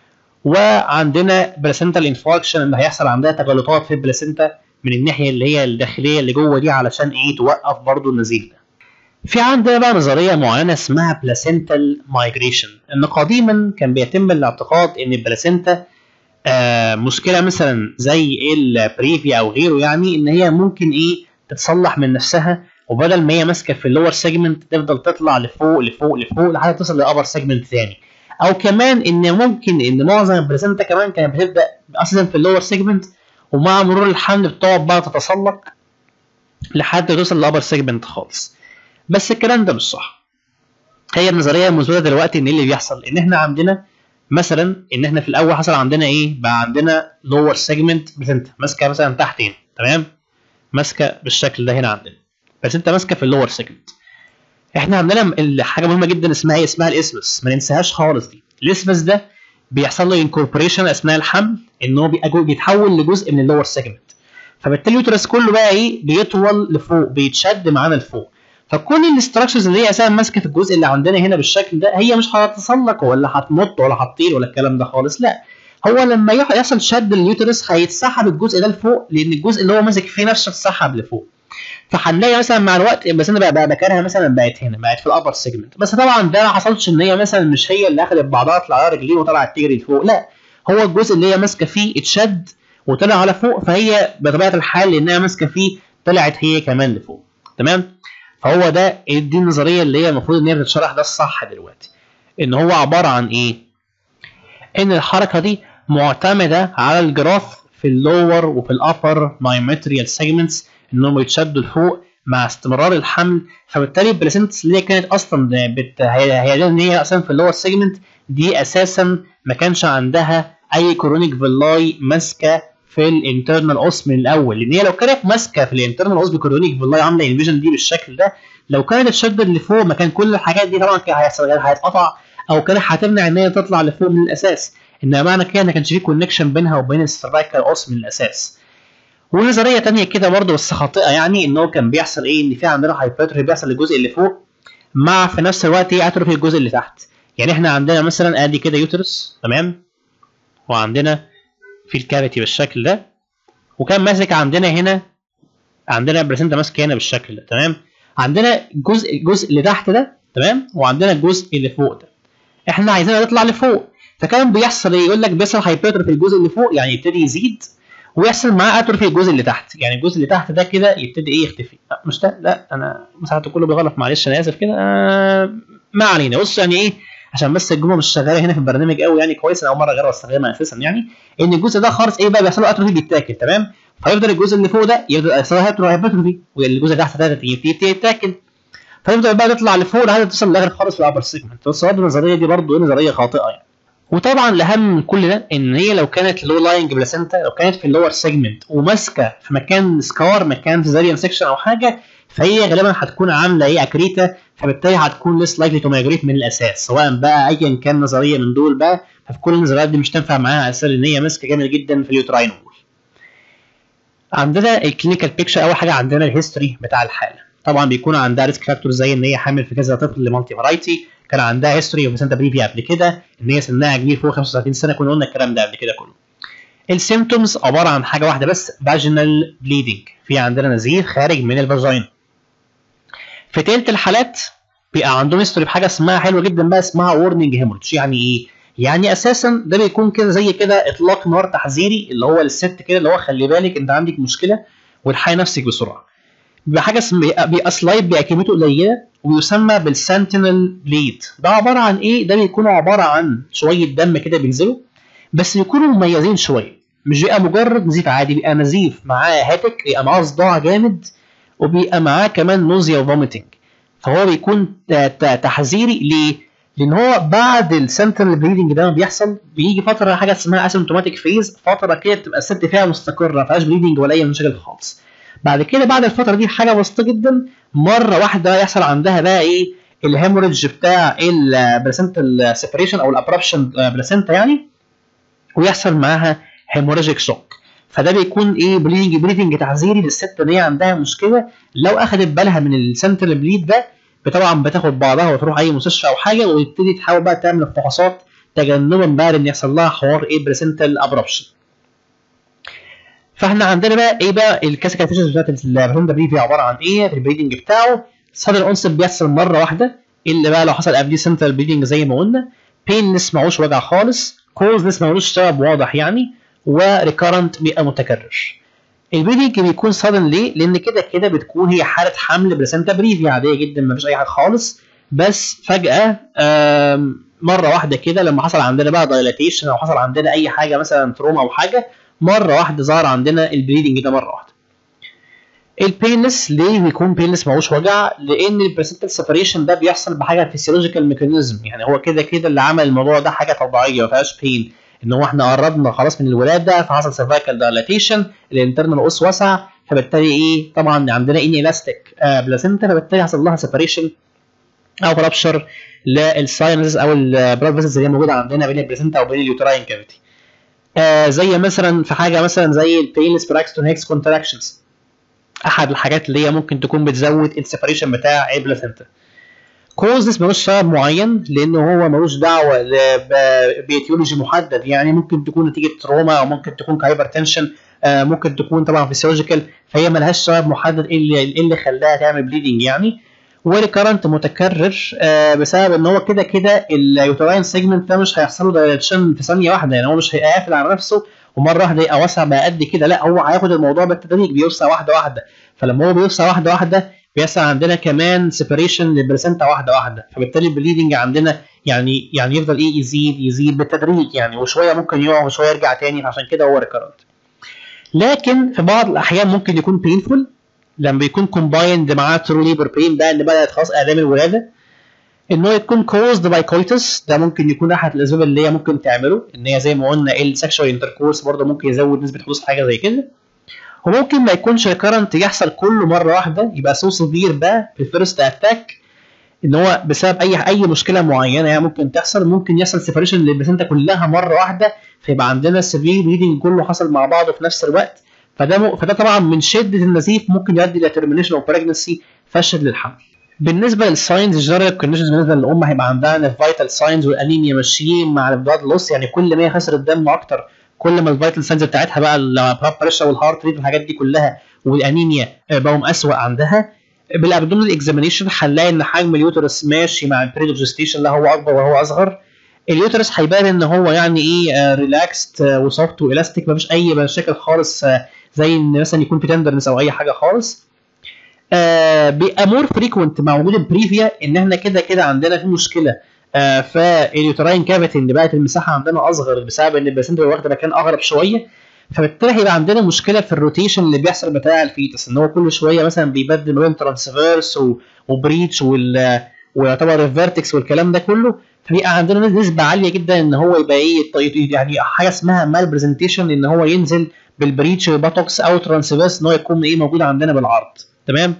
وعندنا بلاسنتال انفاركشن اللي هيحصل عندها تجلطات في البلاسنتا من الناحيه اللي هي الداخليه اللي جوه دي علشان ايه توقف برضه النزيف ده. في عندنا بقى نظريه معينه اسمها بلاسنتال مايجريشن ان قديما كان بيتم الاعتقاد ان البلاسنتا آه مشكله مثلا زي البريفيا او غيره يعني ان هي ممكن ايه تتصلح من نفسها وبدل ما هي ماسكه في اللور سيجمنت تفضل تطلع لفوق لفوق لفوق لحد توصل للابر سيجمنت ثاني او كمان ان ممكن ان معظم البلاسنتا كمان كانت بتبدا اساسا في اللور سيجمنت ومع مرور الحمل بتقعد بقى تتسلق لحد ما توصل للابر سيجمنت خالص بس الكلام ده مش صح هي النظريه الموجوده دلوقتي ان اللي بيحصل ان احنا عندنا مثلا ان احنا في الاول حصل عندنا ايه بقى عندنا لور سيجمنت بلاسنتا ماسكه مثلا تحت هنا تمام ماسكه بالشكل ده هنا عندنا بس انت ماسكه في اللور سيجمنت احنا عندنا حاجه مهمه جدا اسمها ايه اسمها الاسمس ما ننساهاش خالص دي الاسمس ده بيحصل له انكوربوريشن اثناء الحمل ان هو بيتحول لجزء من اللور سيجمنت فبالتالي اليوترس كله بقى ايه بيطول لفوق بيتشد معانا لفوق فكل الاستراكشرز اللي هي اساسا ماسكه في الجزء اللي عندنا هنا بالشكل ده هي مش هتتسلق ولا هتنط ولا هتطير ولا الكلام ده خالص لا هو لما يحصل شد اليوترس هيتسحب الجزء ده لفوق لان الجزء اللي هو ماسك فيه نفسه اتسحب لفوق فهنلاقي مثلا مع الوقت بس انا بقى مكانها مثلا بقت هنا بقت في الابر سيجمنت بس طبعا ده ما حصلش ان هي مثلا مش هي اللي اخذت بعضها طلع على رجلين وطلعت تجري لفوق لا هو الجزء اللي هي ماسكه فيه اتشد وطلع على فوق فهي بطبيعه الحال لانها ماسكه فيه طلعت هي كمان لفوق تمام فهو ده دي النظريه اللي هي المفروض ان هي بتتشرح ده الصح دلوقتي ان هو عباره عن ايه ان الحركه دي معتمده على الجراف في اللور وفي الابر مايومتريال سيجمنتس انهم يتشدوا لفوق مع استمرار الحمل فبالتالي البلاسنتس اللي هي كانت اصلا بت... هي هي ان هي اصلا في اللور سيجمنت دي اساسا ما كانش عندها اي كورونيك فيلاي ماسكه في الانترنال اوس من الاول لان هي لو كانت ماسكه في الانترنال اوس بكورونيك والله عامله انفيجن دي بالشكل ده لو كانت اتشدد لفوق مكان كل الحاجات دي طبعا كان هيحصل هيتقطع او كانت هتمنع ان هي تطلع لفوق من الاساس انما معنى كده ما كانش في كونكشن بينها وبين السيرفايكال اوس من الاساس ونظريه تانية كده برضه بس خاطئه يعني ان هو كان بيحصل ايه ان في عندنا هايبرتروفي بيحصل للجزء اللي فوق مع في نفس الوقت ايه اتروفي الجزء اللي تحت يعني احنا عندنا مثلا ادي كده يوترس تمام وعندنا في الكافيتي بالشكل ده وكان ماسك عندنا هنا عندنا البلاسنتا ماسك هنا بالشكل ده تمام عندنا جزء الجزء اللي تحت ده تمام وعندنا الجزء اللي فوق ده احنا عايزينها تطلع لفوق فكان بيحصل ايه يقول لك بيحصل هايبرتروفي الجزء اللي فوق يعني يبتدي يزيد ويحصل معاه اتروفي الجزء اللي تحت يعني الجزء اللي تحت ده كده يبتدي ايه يختفي لا مش ده لا انا مساحته كله بيغلط معلش انا اسف كده آه ما علينا بص يعني ايه عشان بس الجمله مش شغاله هنا في البرنامج قوي يعني كويس انا اول مره اجرب استخدمها اساسا يعني ان الجزء ده خالص ايه بقى بيحصل له اتروفي بيتاكل تمام فيفضل الجزء اللي فوق ده يفضل يحصل له هايبرتروفي والجزء اللي تحت ده يبتدي يتاكل فيفضل بقى يطلع لفوق لحد توصل للاخر خالص في الابر سيجمنت بس برضه النظريه دي برضه نظريه خاطئه يعني وطبعا الاهم من كل ده ان هي لو كانت لو لاينج بلاسنتا لو كانت في اللور سيجمنت وماسكه في مكان سكار مكان سيزاريان سيكشن او حاجه فهي غالبا هتكون عامله ايه اكريتا فبالتالي هتكون ليس لايكلي تو مايجريت من الاساس سواء بقى ايا كان نظريه من دول بقى ففي كل النظريات دي مش تنفع معاها على اساس ان هي ماسكه جامد جدا في اليوتراين وول. عندنا الكلينيكال بيكتشر اول حاجه عندنا الهيستوري بتاع الحاله طبعا بيكون عندها ريسك فاكتور زي ان هي حامل في كذا طفل لمالتي فرايتي كان عندها هيستوري اوف سانتا بريفيا قبل كده ان هي سنها كبير فوق 35 سنه كنا قلنا الكلام ده قبل كده كله السيمتومز عباره عن حاجه واحده بس فاجينال بليدنج في عندنا نزيف خارج من الفاجينا في تلت الحالات بيبقى عندهم هيستوري بحاجه اسمها حلوه جدا بقى اسمها وورنينج هيموريدج يعني ايه يعني اساسا ده بيكون كده زي كده اطلاق نار تحذيري اللي هو للست كده اللي هو خلي بالك انت عندك مشكله والحقي نفسك بسرعه بيبقى حاجه اسمها بيبقى سلايد بيبقى كميته قليله ويسمى بالسنتينل بليد ده عباره عن ايه ده بيكون عباره عن شويه دم كده بينزلوا بس بيكونوا مميزين شويه مش بيبقى مجرد نزيف عادي بيبقى نزيف معاه هاتك بيبقى معاه صداع جامد وبيبقى معاه كمان نوزيا وفوميتنج فهو بيكون تحذيري ليه؟ لان هو بعد السنترال بليدنج ده بيحصل بيجي فتره حاجه اسمها اسيمتوماتيك فيز فتره كده بتبقى الست فيها مستقره ما فيهاش بليدنج ولا اي مشاكل خالص بعد كده بعد الفتره دي حاجه بسيطه جدا مره واحده يحصل عندها بقى ايه الهيموريدج بتاع البلاسنتا سيبريشن او الابربشن بلاسنتا يعني ويحصل معاها هيموراجيك شوك فده بيكون ايه بليدنج بليدنج تحذيري للست ان هي عندها مشكله لو اخذت بالها من السنترال بليد ده طبعا بتاخد بعضها وتروح اي مستشفى او حاجه وتبتدي تحاول بقى تعمل فحوصات تجنبا بقى ان يحصل لها حوار ايه بريسنتال ابربشن فاحنا عندنا بقى ايه بقى الكاسيكاتيشنز بتاعت البريسنتال بريفي عباره عن ايه في البريدنج بتاعه صدر اونست بيحصل مره واحده اللي بقى لو حصل قبل سنترال بليدنج زي ما قلنا بين معهوش وجع خالص كوز معهوش سبب واضح يعني وريكارنت بيبقى متكرر البليدنج بيكون صادم ليه؟ لان كده كده بتكون هي حاله حمل بلاسنتا بريفي عاديه جدا ما فيش اي حاجه خالص بس فجاه مره واحده كده لما حصل عندنا بقى دايلاتيشن او حصل عندنا اي حاجه مثلا تروما او حاجه مره واحده ظهر عندنا البليدنج ده مره واحده. البينس ليه بيكون بينس ماهوش وجع؟ لان البلاسنتال سيبريشن ده بيحصل بحاجه فيسيولوجيكال ميكانيزم يعني هو كده كده اللي عمل الموضوع ده حاجه طبيعيه ما فيهاش بين ان هو احنا قربنا خلاص من الولاده فحصل سيرفايكال دايلاتيشن الانترنال اوس وسع فبالتالي ايه طبعا عندنا ان الاستيك آه بلاسنتا فبالتالي حصل لها سيبريشن او رابشر للساينسز او البلاد فيسلز اللي هي موجوده عندنا بين البلاسنتا وبين اليوتراين كافيتي آه زي مثلا في حاجه مثلا زي البينلس براكستون هيكس كونتراكشنز احد الحاجات اللي هي ممكن تكون بتزود السيبريشن بتاع البلاسنتا كوزس ملوش سبب معين لان هو ملوش دعوه بيتيولوجي محدد يعني ممكن تكون نتيجه تروما او ممكن تكون هايبر تنشن آه ممكن تكون طبعا فيسيولوجيكال فهي ملهاش سبب محدد ايه اللي, اللي خلاها تعمل بليدنج يعني وريكارنت متكرر آه بسبب ان هو كده كده اليوتراين سيجمنت ده مش هيحصل له دايلاتيشن في ثانيه واحده يعني هو مش هيقفل على نفسه ومره واحده يبقى واسع بقى قد كده لا هو هياخد الموضوع بالتدريج بيوسع واحده واحده فلما هو بيوسع واحده واحده بيحصل عندنا كمان سيبريشن للبلاسنتا واحده واحده فبالتالي البليدنج عندنا يعني يعني يفضل ايه يزيد يزيد بالتدريج يعني وشويه ممكن يقع وشويه يرجع تاني فعشان كده هو ريكارنت لكن في بعض الاحيان ممكن يكون بينفول لما بيكون كومبايند معاه ترو ليبر بين ده اللي بدات خلاص الام الولاده ان هو يكون caused by coitus ده ممكن يكون احد الاسباب اللي هي ممكن تعمله ان هي زي ما قلنا السكشوال انتركورس برضه ممكن يزود نسبه حدوث حاجه زي كده وممكن ما يكونش ريكرنت يحصل كله مره واحده يبقى سو سيفير بقى في الفيرست اتاك ان هو بسبب اي اي مشكله معينه يعني ممكن تحصل ممكن يحصل سيبريشن للبلاسنتا كلها مره واحده فيبقى عندنا السيفير بليدنج كله حصل مع بعضه في نفس الوقت فده م... فده طبعا من شده النزيف ممكن يؤدي الى ترمينيشن اوف بريجنسي فشل للحمل بالنسبه للساينز الجنرال كونديشنز بالنسبه للام هيبقى عندها الفيتال ساينز والانيميا ماشيين مع البلاد لوس يعني كل ما هي خسرت دم اكتر كل ما الفيتال ساينز بتاعتها بقى البلاد بريشر والهارت ريت والحاجات دي كلها والانيميا بقوا اسوء عندها بالابدومينال اكزامينيشن هنلاقي ان حجم اليوترس ماشي مع البريدوجستيشن لا هو اكبر وهو اصغر اليوترس هيبان ان هو يعني ايه ريلاكست وسوفت والاستيك مفيش اي مشاكل خالص زي ان مثلا يكون في تندرنس او اي حاجه خالص آه بيبقى مور فريكونت مع وجود البريفيا ان احنا كده كده عندنا في مشكله آه فاليوتراين كافيتي اللي بقت المساحه عندنا اصغر بسبب ان البلاسنتا واخده مكان اغرب شويه فبالتالي هيبقى عندنا مشكله في الروتيشن اللي بيحصل بتاع الفيتس ان هو كل شويه مثلا بيبدل ما بين ترانسفيرس وبريتش وال ويعتبر الفيرتكس والكلام ده كله فبيبقى عندنا نسبه عاليه جدا ان هو يبقى ايه يعني حاجه اسمها مال برزنتيشن ان هو ينزل بالبريتش باتوكس او ترانسفيرس ان هو يكون ايه موجود عندنا بالعرض تمام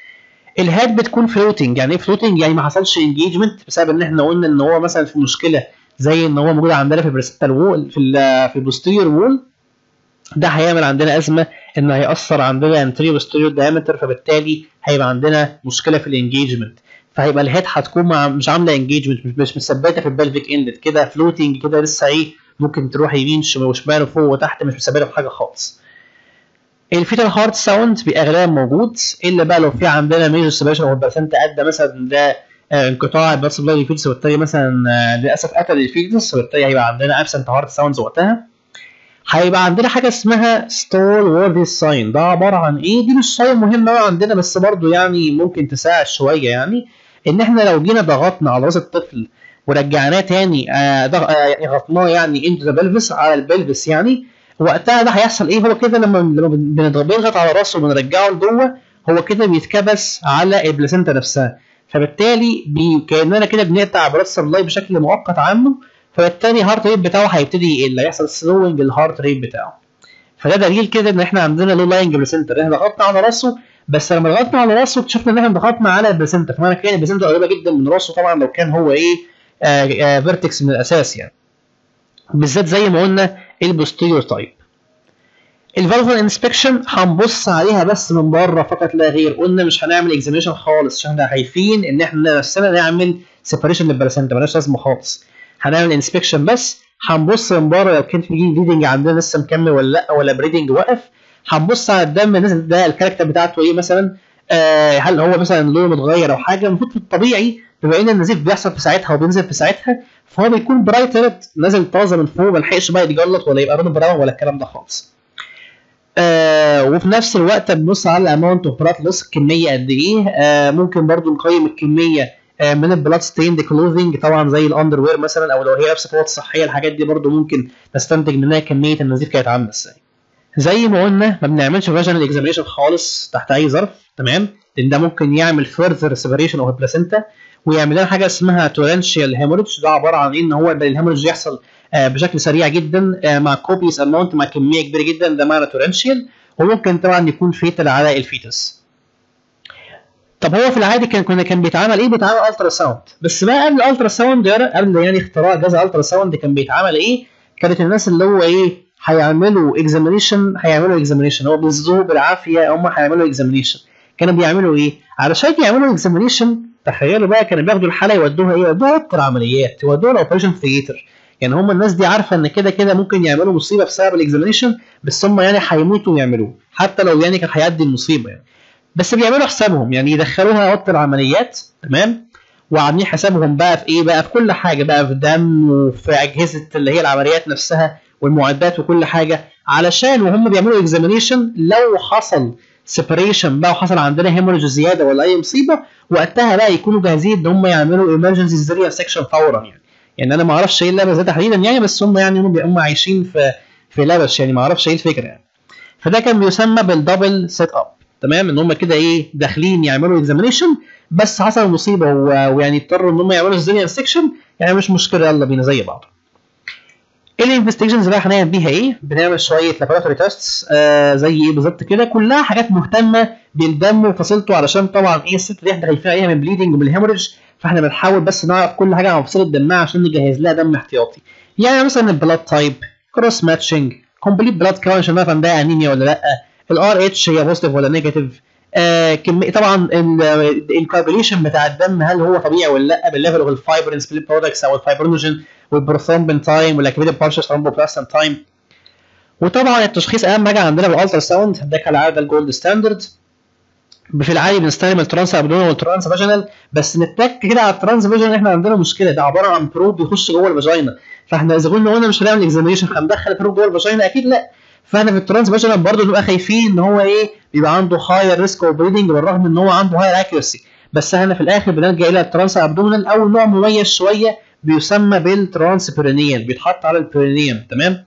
الهاد بتكون فلوتنج يعني ايه فلوتنج يعني ما حصلش انجيجمنت بسبب ان احنا قلنا ان هو مثلا في مشكله زي ان هو موجود عندنا في البريستال وول في ال في البوستيريور وول ده هيعمل عندنا ازمه ان هياثر عندنا انتريور بوستيريور دايمتر فبالتالي هيبقى عندنا مشكله في الانجيجمنت فهيبقى الهيد هتكون مع مش عامله انجيجمنت مش, مش مثبته في البلفيك اند كده فلوتنج كده لسه ايه ممكن تروح يمين وشمال وفوق وتحت مش مثبته في حاجه خالص الفيتال هارت ساوند بيبقى غالبا موجود الا بقى لو في عندنا ميجر سبريشن او البرسنت ادى مثلا ده انقطاع البلاد سبلاي للفيتس وبالتالي مثلا للاسف قتل الفيتس وبالتالي هيبقى عندنا ابسنت هارت ساوندز وقتها هيبقى عندنا حاجه اسمها ستول وورثي ساين ده عباره عن ايه دي مش ساين مهم قوي عندنا بس برضه يعني ممكن تساعد شويه يعني ان احنا لو جينا ضغطنا على راس الطفل ورجعناه تاني آه ضغطناه يعني انتو ذا بلفس على البلفس يعني وقتها ده هيحصل ايه هو كده لما لما بنضغط على راسه وبنرجعه لجوه هو كده بيتكبس على البلاسنتا نفسها فبالتالي بي... كاننا كده بنقطع بلاد سبلاي بشكل مؤقت عنه فبالتالي الهارت ريت بتاعه هيبتدي يقل هيحصل سلوينج للهارت ريت بتاعه فده دليل كده ان احنا عندنا لو لاينج بلاسنتا احنا ضغطنا على راسه بس لما ضغطنا على راسه اكتشفنا ان احنا ضغطنا على البلاسنتا فمعنى كده البلاسنتا قريبه جدا من راسه طبعا لو كان هو ايه آه آه فيرتكس من الاساس يعني بالذات زي ما قلنا البوستيريور تايب الفالفر انسبكشن هنبص عليها بس من بره فقط لا غير قلنا مش هنعمل اكزامينشن خالص عشان احنا خايفين ان احنا نفسنا نعمل سيبريشن للبلاسنتا مالهاش لازمه خالص هنعمل انسبكشن بس هنبص من بره لو كان في بليدنج عندنا لسه مكمل ولا لا ولا بريدنج واقف هنبص على الدم نزل ده الكاركتر بتاعته ايه مثلا آه هل هو مثلا لونه متغير او حاجه المفروض في الطبيعي بما ان النزيف بيحصل في ساعتها وبينزل في ساعتها فهو بيكون برايت ريد نازل طازه من فوق ما لحقش بقى يتجلط ولا يبقى لونه براون ولا الكلام ده خالص آه وفي نفس الوقت بنبص على الاماونت اوف بلاد لوس الكميه قد ايه آه ممكن برضو نقيم الكميه آه من البلاد ستيند كلوزنج طبعا زي الاندر وير مثلا او لو هي لابسه قوات صحيه الحاجات دي برضو ممكن نستنتج منها كميه النزيف كانت عامله ازاي زي ما قلنا ما بنعملش فاجنال اكزامينشن خالص تحت اي ظرف تمام لان ده ممكن يعمل فيرذر سيبريشن اوف البلاسنتا ويعمل لنا حاجه اسمها تورنشيال هيموريدج ده عباره عن ان هو الهيموريدج يحصل آه بشكل سريع جدا آه مع كوبيس اماونت مع كميه كبيره جدا ده معنى تورنشيال وممكن طبعا يكون فيتال على الفيتس طب هو في العادي كان كنا كان بيتعمل ايه بيتعمل الترا ساوند بس بقى قبل الالترا ساوند قبل يعني اختراع جهاز الترا ساوند كان بيتعمل ايه كانت الناس اللي هو ايه هيعملوا اكزامينيشن هيعملوا اكزامينيشن هو بيصدقوا بالعافيه هم هيعملوا اكزامينيشن كانوا بيعملوا ايه علشان يعملوا اكزامينيشن تخيلوا بقى كانوا بياخدوا الحاله يودوها ايه يودوها اوضه العمليات يودوها الاوبريشن ثياتر يعني هم الناس دي عارفه ان كده كده ممكن يعملوا مصيبه بسبب الاكزامينيشن بس هم يعني هيموتوا ويعملوه حتى لو يعني كان هيعدي المصيبه يعني بس بيعملوا حسابهم يعني يدخلوها اوضه العمليات تمام وعاملين حسابهم بقى في ايه بقى في كل حاجه بقى في دم وفي اجهزه اللي هي العمليات نفسها والمعدات وكل حاجه علشان وهم بيعملوا اكزامينيشن لو حصل سيبريشن بقى وحصل عندنا هيموريج زياده ولا اي مصيبه وقتها بقى يكونوا جاهزين ان هم يعملوا ايمرجنسي سيريا سكشن فورا يعني يعني انا ما اعرفش ايه اللبس ده تحديدا يعني بس هم يعني هم هم عايشين في في لبش يعني ما اعرفش ايه الفكره يعني فده كان بيسمى بالدبل سيت اب تمام ان هم كده ايه داخلين يعملوا اكزامينيشن بس حصل مصيبه ويعني اضطروا ان هم يعملوا سيزيريان سيكشن يعني مش مشكله يلا بينا زي بعض الانفستيجنز بقى هنعمل بيها ايه؟ بنعمل شويه لابوراتوري تيستس آه زي ايه بالظبط كده كلها حاجات مهتمه بالدم وفصيلته علشان طبعا ايه الست دي احنا خايفين عليها من بليدنج ومن الهيموريدج فاحنا بنحاول بس نعرف كل حاجه عن فصيله دمها عشان نجهز لها دم احتياطي يعني مثلا البلاد تايب كروس ماتشنج كومبليت بلاد كاونت عشان نعرف عندها انيميا ولا لا الار اتش هي بوزيتيف ولا نيجاتيف آه كمية طبعا الكوابيليشن بتاع الدم هل هو طبيعي ولا لا بالليفل اوف الفايبرين سبليت برودكتس او الفايبرينوجين والبروثرومبين تايم والاكتيفيتد بارشل ثرومبوبلاستين تايم وطبعا التشخيص اهم حاجه عندنا بالالترا ساوند ده كالعاده الجولد ستاندرد في العادي بنستخدم الترانس ابدومينال والترانس فاجينال بس نتك كده على الترانس فاجينال احنا عندنا مشكله ده عباره عن بروب بيخش جوه الفاجينا فاحنا اذا قلنا قلنا مش هنعمل اكزامينشن هندخل بروب جوه الفاجينا اكيد لا فاحنا في الترانس فاجينال برضه بنبقى خايفين ان هو ايه بيبقى عنده هاير ريسك اوف بريدنج بالرغم ان هو عنده هاير اكيورسي بس احنا في الاخر بنلجا الى الترانس ابدومينال او نوع مميز شويه بيسمى بالترانس بيرينيال بيتحط على البيرينيوم تمام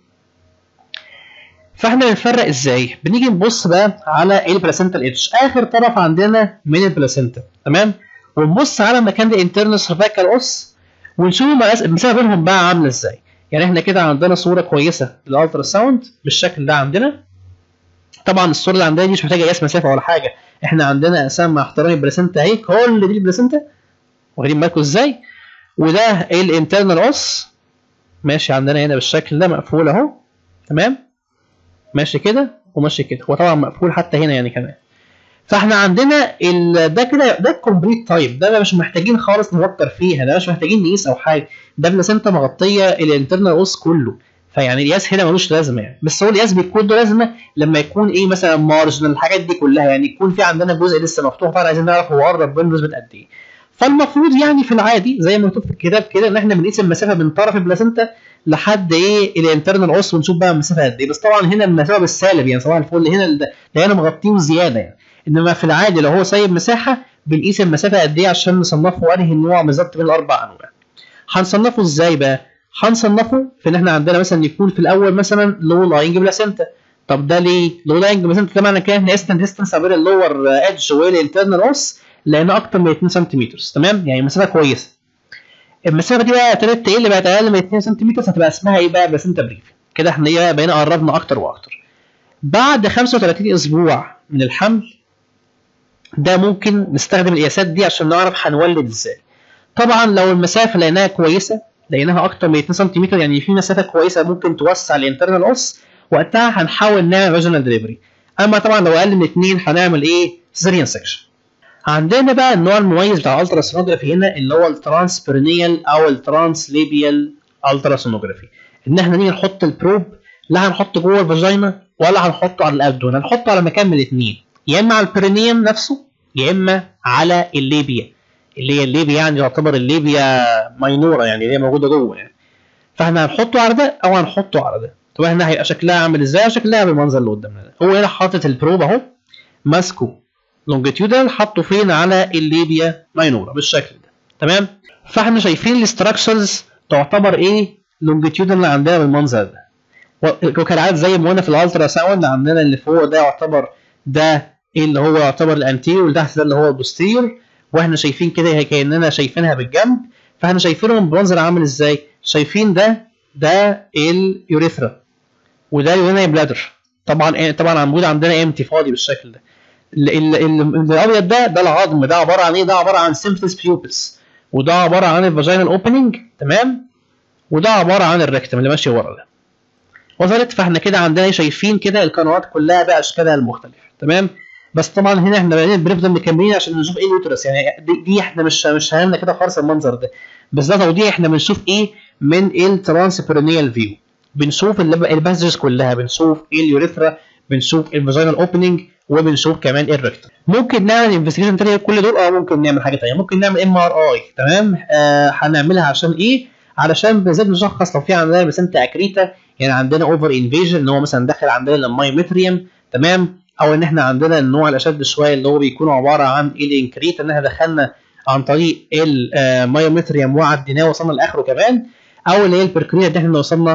فاحنا بنفرق ازاي بنيجي نبص بقى على البلاسنتا اتش اخر طرف عندنا من البلاسنتا تمام ونبص على مكان الانترنال سيرفايكال اوس ونشوف المسافه بينهم بقى عامله ازاي يعني احنا كده عندنا صوره كويسه للالترا ساوند بالشكل ده عندنا طبعا الصوره اللي عندنا دي مش محتاجه قياس مسافه ولا حاجه احنا عندنا اقسام مع احترامي البلاسنتا اهي كل دي البلاسنتا واخدين بالكم ازاي وده الانترنال اوس ماشي عندنا هنا بالشكل ده مقفول اهو تمام ماشي كده وماشي كده هو طبعا مقفول حتى هنا يعني كمان فاحنا عندنا ال... ده كده ده الكومبليت تايب ده مش محتاجين خالص نفكر فيها ده مش محتاجين نقيس او حاجه ده بلاسنتا مغطيه الانترنال اوس كله فيعني القياس هنا ملوش لازمه يعني بس هو القياس بيكون له لازمه لما يكون ايه مثلا مارجن الحاجات دي كلها يعني يكون في عندنا جزء لسه مفتوح فاحنا عايزين نعرف هو قرب منه نسبه قد ايه فالمفروض يعني في العادي زي ما مكتوب في الكتاب كده ان احنا بنقيس المسافه من طرف البلاسنتا لحد ايه الانترنال اوس ونشوف بقى المسافه قد ايه بس طبعا هنا المسافه بالسالب يعني صباح الفل هنا ده هنا مغطيه زياده يعني انما في العادي لو هو سايب مساحه بنقيس المسافه قد ايه عشان نصنفه انهي النوع بالظبط من الاربع انواع هنصنفه ازاي بقى هنصنفه في ان احنا عندنا مثلا يكون في الاول مثلا لو لاينج بلاسنتا طب ده ليه لو لاينج بلاسنتا ده معنى كده احنا قسنا ديستنس ما بين اللور ايدج والانترنال اوس لقينا اكتر من 2 سم تمام يعني مسافه كويسه المسافه دي بقى ابتدت تقل بقت اقل من 2 سم هتبقى اسمها ايه بقى بلاسنتا بريف كده احنا ايه بقينا قربنا اكتر واكتر بعد 35 اسبوع من الحمل ده ممكن نستخدم القياسات دي عشان نعرف هنولد ازاي طبعا لو المسافه لقيناها كويسه لقيناها اكتر من 2 سم يعني في مسافه كويسه ممكن توسع الانترنال اوس وقتها هنحاول نعمل فاجينال دليفري اما طبعا لو اقل من 2 هنعمل ايه سيزاريان سكشن عندنا بقى النوع المميز بتاع الالتراسونوجرافي هنا اللي هو الترانسبرينيال او الترانسليبيال التراسونوجرافي ان احنا نيجي نحط البروب لا هنحطه جوه الفاجينا ولا هنحطه على الابدون هنحطه على مكان من الاثنين يا اما على البرينيوم نفسه يا اما على الليبيا اللي هي الليبيا يعني يعتبر الليبيا ماينوره يعني اللي هي موجوده جوه يعني فاحنا هنحطه على ده او هنحطه على ده طب احنا هيبقى شكلها عامل ازاي شكلها بالمنظر اللي قدامنا ده هو هنا حاطط البروب اهو ماسكه لونجيتيودال حطه فين على الليبيا ماينورا بالشكل ده تمام فاحنا شايفين الاستراكشرز تعتبر ايه لونجيتيودال اللي عندنا بالمنظر ده وكالعاده زي ما قلنا في الالترا ساوند عندنا اللي فوق ده يعتبر ده ايه اللي هو يعتبر الانتيريور واللي تحت ده اللي هو البوستيريور واحنا شايفين كده كاننا شايفينها بالجنب فاحنا شايفينهم بمنظر عامل ازاي شايفين ده ده اليوريثرا وده اليورينري بلادر طبعا طبعا عمود عندنا امتي فاضي بالشكل ده الابيض ده ده العظم ده عباره عن ايه ده عباره عن سيمفلس بيوبس وده عباره عن الفاجينال اوبننج تمام وده عباره عن الريكتم اللي ماشي ورا ده وصلت فاحنا كده عندنا شايفين كده القنوات كلها باشكالها المختلفه تمام بس طبعا هنا احنا بقينا بنفضل مكملين عشان نشوف ايه اليوترس يعني دي, دي احنا مش مش هامنا كده خالص المنظر ده بس ده توضيح احنا بنشوف ايه من الترانسبرينيال فيو بنشوف الباسجز كلها بنشوف ايه اليوريثرا بنشوف الفاجينال اوبننج وبنشوف كمان الريكتم ممكن نعمل انفستيجيشن تانية كل دول اه ممكن نعمل حاجه تانية ممكن نعمل ام ار اي تمام آه هنعملها عشان ايه علشان بالذات نشخص لو في عندنا بسنت اكريتا يعني عندنا اوفر انفيجن ان هو مثلا داخل عندنا المايومتريوم تمام او ان احنا عندنا النوع الاشد شويه اللي هو بيكون عباره عن الانكريت ان احنا دخلنا عن طريق المايومتريوم وعديناه وصلنا لاخره كمان او اللي هي البركريا اللي احنا وصلنا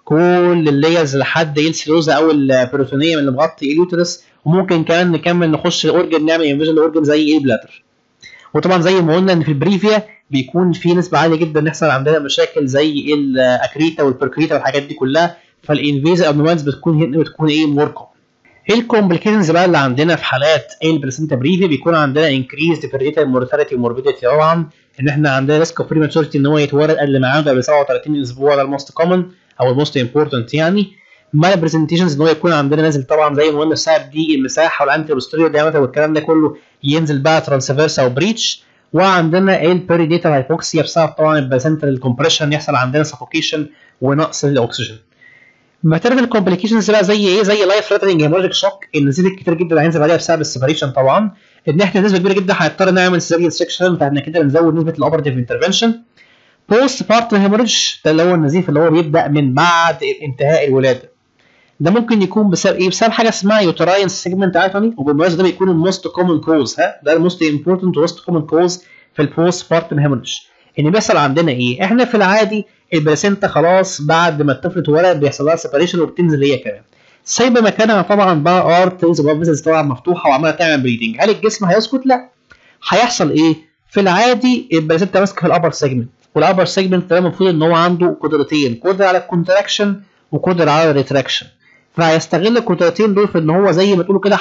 كل اللايرز لحد ايه السيلوزا او البروتونيوم اللي مغطي اليوترس وممكن كمان نكمل نخش الاورجن نعمل انفيجن الاورجن زي ايه البلاتر وطبعا زي ما قلنا ان في البريفيا بيكون في نسبه عاليه جدا يحصل عندنا مشاكل زي الاكريتا والبركريتا والحاجات دي كلها فالانفيز ابنومالز بتكون هنا بتكون ايه مور كومن ايه الكومبليكيشنز بقى اللي عندنا في حالات البلاسنتا بريفي بيكون عندنا انكريز بريتال مورتاليتي وموربيديتي طبعا ان احنا عندنا ريسك اوف بريماتشورتي ان هو يتولد قبل ما عنده قبل 37 اسبوع ده الموست كومن او الموست امبورتنت يعني مال برزنتيشنز ان هو يكون عندنا نازل طبعا زي ما قلنا السبب دي المساحه والانتي بوستيريور دايمتر والكلام ده كله ينزل بقى ترانسفيرس او بريتش وعندنا البيريديتال هايبوكسيا بسبب طبعا البلاسنتال كومبريشن يحصل عندنا سفوكيشن ونقص الاكسجين ماتيريال كومبليكيشنز بقى زي ايه زي لايف ثريتنج هيموريك شوك النزيف الكتير جدا اللي هينزل عليها بسبب السيبريشن طبعا ان احنا نسبه كبيره جدا هنضطر نعمل سيريال سكشن فاحنا كده بنزود نسبه الاوبرتيف انترفنشن بوست بارت هيموريج ده اللي هو النزيف اللي هو بيبدا من بعد انتهاء الولاده ده ممكن يكون بسبب ايه بسبب حاجه اسمها يوتراين سيجمنت اتوني وبالمناسبه ده بيكون الموست كومن كوز ها ده الموست امبورتنت وموست كومن كوز في البوست بارت هيموريج ان بيحصل عندنا ايه احنا في العادي البلاسينتا خلاص بعد ما الطفل اتولد بيحصل لها سيبريشن وبتنزل هي كمان سايبه مكانها طبعا بقى ارترز وبقى طبعا مفتوحه وعماله تعمل بريدنج هل الجسم هيسكت لا هيحصل ايه في العادي البلاسينتا ماسكه في الابر سيجمنت والابر سيجمنت ده المفروض ان هو عنده قدرتين قدره على الكونتراكشن وقدره على الريتراكشن فهيستغل القدرتين دول في ان هو زي ما تقولوا كده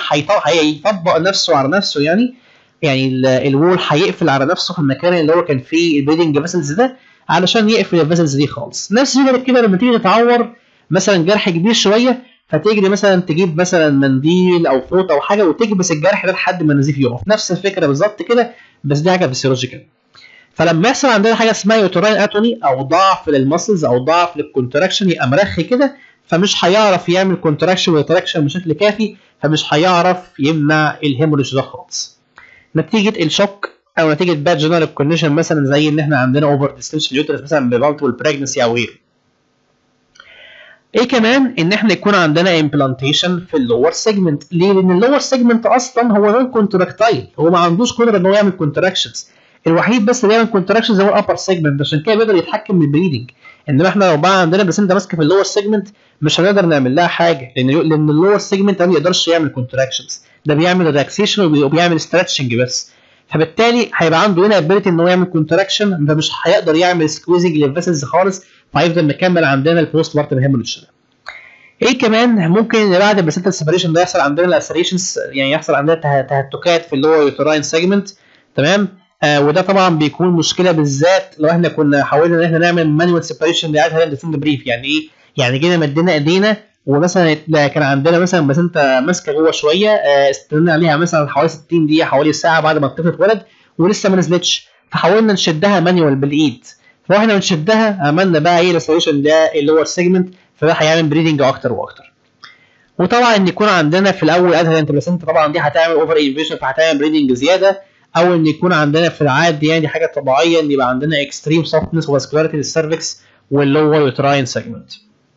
هيطبق نفسه على نفسه يعني يعني الوول هيقفل على نفسه في المكان اللي هو كان فيه البريدنج فيسلز ده علشان يقفل الفيسلز دي خالص نفس الفكره كده لما تيجي تتعور مثلا جرح كبير شويه فتجري مثلا تجيب مثلا منديل او فوط او حاجه وتكبس الجرح ده لحد ما النزيف يقف نفس الفكره بالظبط كده بس دي حاجه فيسيولوجيكال فلما يحصل عندنا حاجه اسمها يوتراين اتوني او ضعف للمسلز او ضعف للكونتراكشن يبقى مرخي كده فمش هيعرف يعمل كونتراكشن ويتراكشن بشكل كافي فمش هيعرف يمنع الهيموريج ده خالص نتيجه الشوك او نتيجه باد جنرال كونديشن مثلا زي ان احنا عندنا اوفر ديستنشن يوترس مثلا بمالتيبل بريجنسي او غيره ايه كمان ان احنا يكون عندنا امبلانتيشن في اللور سيجمنت ليه لان اللور سيجمنت اصلا هو نون كونتراكتايل هو ما عندوش قدره ان هو يعمل كونتراكشنز الوحيد بس اللي يعمل كونتراكشنز هو الابر سيجمنت عشان كده بيقدر يتحكم بالبريدنج انما احنا لو بقى عندنا بلاسنتا ماسكه في اللور سيجمنت مش هنقدر نعمل لها حاجه لان لان اللور سيجمنت ما بيقدرش يعمل كونتراكشنز ده بيعمل ريلاكسيشن وبيعمل ستريتشنج بس فبالتالي هيبقى عنده هنا ابيلتي ان هو يعمل كونتراكشن فمش هيقدر يعمل سكويزنج للفيسلز خالص فهيفضل مكمل عندنا البوست بارتم هيموريدج ايه كمان ممكن ان بعد البلاسنتا سيبريشن ده يحصل عندنا الاسريشنز يعني يحصل عندنا تهتكات في اللور يوتراين سيجمنت تمام آه وده طبعا بيكون مشكله بالذات لو احنا كنا حاولنا ان احنا نعمل مانوال سيبريشن لعادة الديفند بريف يعني ايه؟ يعني جينا مدينا ايدينا ومثلا كان عندنا مثلا بس انت ماسكه جوه شويه آه استنينا عليها مثلا حوالي 60 دقيقه حوالي ساعه بعد ما الطفل اتولد ولسه ما نزلتش فحاولنا نشدها مانوال بالايد فاحنا بنشدها عملنا بقى ايه ريستوريشن ده اللي هو السيجمنت فده هيعمل بريدنج اكتر واكتر وطبعا ان يكون عندنا في الاول ادهرنت بلاسنتا طبعا دي هتعمل اوفر انفيشن فهتعمل بريدنج زياده او ان يكون عندنا في العادي يعني دي حاجه طبيعيه ان يبقى عندنا اكستريم سوفتنس وفاسكولاريتي للسيرفكس واللور يوتراين سيجمنت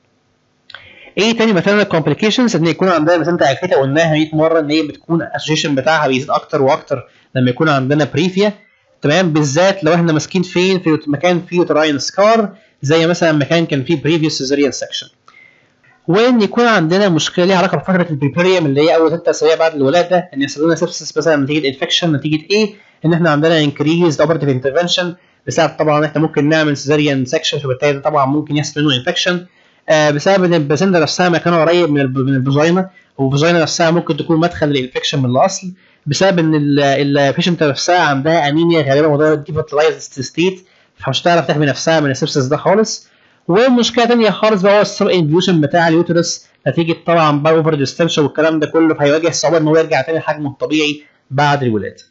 ايه تاني مثلا الكومبليكيشنز ان يكون عندنا مثلا اكيتا قلناها 100 مره ان هي بتكون الاسوشيشن بتاعها بيزيد اكتر واكتر لما يكون عندنا بريفيا تمام بالذات لو احنا ماسكين فين في مكان فيه يوتراين سكار زي مثلا مكان كان فيه بريفيوس سيزاريان سكشن وان يكون عندنا مشكله ليها علاقه بفتره البريبيريوم اللي هي اول ست اسابيع بعد الولاده ان يحصل لنا سيبسس مثلا نتيجه انفكشن نتيجه ايه؟ ان احنا عندنا انكريز اوبرتيف انترفنشن بسبب طبعا احنا ممكن نعمل سيزاريان سكشن فبالتالي طبعا ممكن يحصل منه انفكشن آه بسبب ان البلاسنتا نفسها مكانها قريب من من الفاجينا والفاجينا نفسها ممكن تكون مدخل للانفكشن من الاصل بسبب ان البيشنت نفسها عندها انيميا غالبا موضوع ديفاتلايز ستيت فمش هتعرف تحمي نفسها من السبسس ده خالص ومشكله ثانيه خالص بقى هو السب انفيوشن بتاع اليوترس نتيجه طبعا بقى اوفر ديستنشن والكلام ده كله فهيواجه صعوبه ان هو يرجع تاني لحجمه الطبيعي بعد الولاده.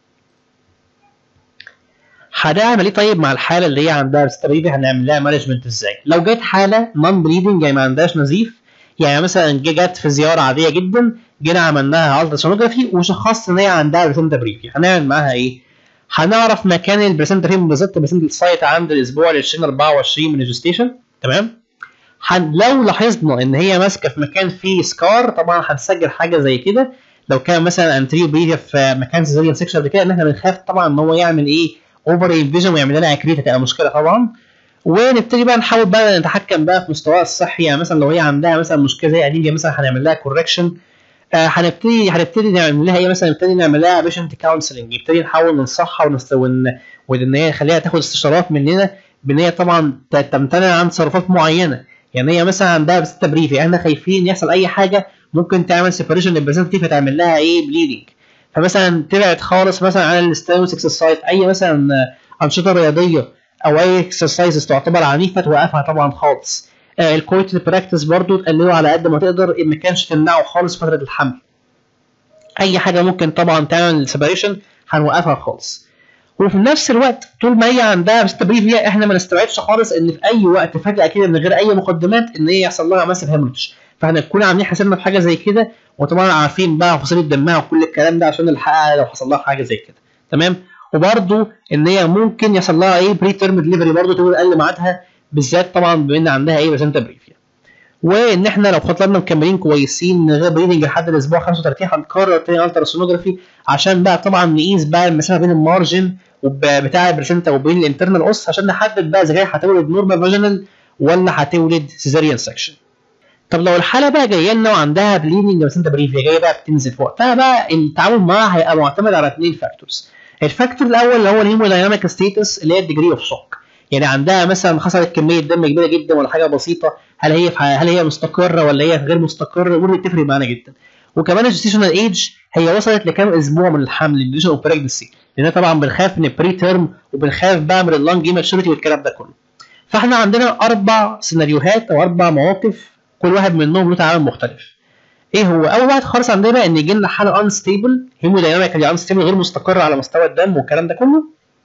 هنعمل ايه طيب مع الحاله اللي هي عندها ستابيليتي هنعمل لها مانجمنت ازاي؟ لو جت حاله نون بريدنج يعني ما عندهاش نزيف يعني مثلا جت في زياره عاديه جدا جينا عملناها الترا سونوجرافي وشخصت ان هي عندها بلاسنتا بريفي هنعمل معاها ايه؟ هنعرف مكان البلاسنتا فين بالظبط البلاسنتا سايت عند الاسبوع ال 20 24 من الجستيشن تمام؟ هن لو لاحظنا ان هي ماسكه في مكان فيه سكار طبعا هنسجل حاجه زي كده لو كان مثلا انتريو بريفيا في مكان سيزاريان سيكشن قبل كده ان احنا بنخاف طبعا ان هو يعمل ايه اوفر انفيجن ويعمل لنا اكريتا تبقى مشكله طبعا ونبتدي بقى نحاول بقى نتحكم بقى في مستواها الصحي يعني مثلا لو هي عندها مثلا مشكله زي انيميا مثلا هنعمل لها كوركشن آه هنبتدي هنبتدي نعمل لها ايه مثلا نبتدي نعمل لها بيشنت كونسلنج نبتدي نحاول ننصحها ونست... ون... وان هي نخليها تاخد استشارات مننا بان هي طبعا تمتنع عن تصرفات معينه يعني هي مثلا عندها بس بريفي احنا خايفين يحصل اي حاجه ممكن تعمل سيبريشن للبريزنت فتعمل لها ايه بليدنج فمثلا تبعد خالص مثلا عن الستانوس اكسرسايز اي مثلا انشطه رياضيه او اي اكسرسايز تعتبر عنيفه توقفها طبعا خالص آه الكويت براكتس برضو تقلله على قد ما تقدر ان ما كانش تمنعه خالص فتره الحمل اي حاجه ممكن طبعا تعمل سيبريشن هنوقفها خالص وفي نفس الوقت طول ما هي عندها بريفيا احنا ما نستبعدش خالص ان في اي وقت فجاه كده من غير اي مقدمات ان هي يحصل لها ماسف هيموريدج فاحنا نكون عاملين حسابنا في حاجه زي كده وطبعا عارفين بقى فصيله دمها وكل الكلام ده عشان نلحقها لو حصل لها حاجه زي كده تمام وبرده ان هي ممكن يحصل لها ايه بري تيرم دليفري برده تقول اقل ميعادها بالذات طبعا بما ان عندها ايه بلاسنتا بريفيا وان احنا لو فضلنا مكملين كويسين من غير بريدنج لحد الاسبوع 35 هنقرر تاني التراسونوجرافي عشان بقى طبعا نقيس بقى المسافه بين المارجن بتاع البلاسنتا وبين الانترنال اوس عشان نحدد بقى اذا هي هتولد نورمال فاجينال ولا هتولد سيزاريان سكشن طب لو الحاله بقى جايه لنا وعندها بليدنج بلاسنتا بريفيا جايه بقى بتنزل في وقتها بقى التعامل معاها هيبقى معتمد على اثنين فاكتورز الفاكتور الاول اللي هو الهيمودايناميك ستيتس اللي هي الديجري اوف شوك يعني عندها مثلا حصلت كميه دم كبيره جدا ولا حاجه بسيطه هل هي هل هي مستقره ولا هي غير مستقره دي بتفرق معانا جدا وكمان الجستيشنال ايج هي وصلت لكام اسبوع من الحمل الديوشن اوف بريجنسي لان طبعا بنخاف من البري تيرم وبنخاف بقى من اللانج ماتشوريتي والكلام ده كله فاحنا عندنا اربع سيناريوهات او اربع مواقف كل واحد منهم له تعامل مختلف ايه هو اول واحد خالص عندنا ان يجي لنا حاله انستيبل هيمودايناميكالي انستيبل غير مستقره على مستوى الدم والكلام ده كله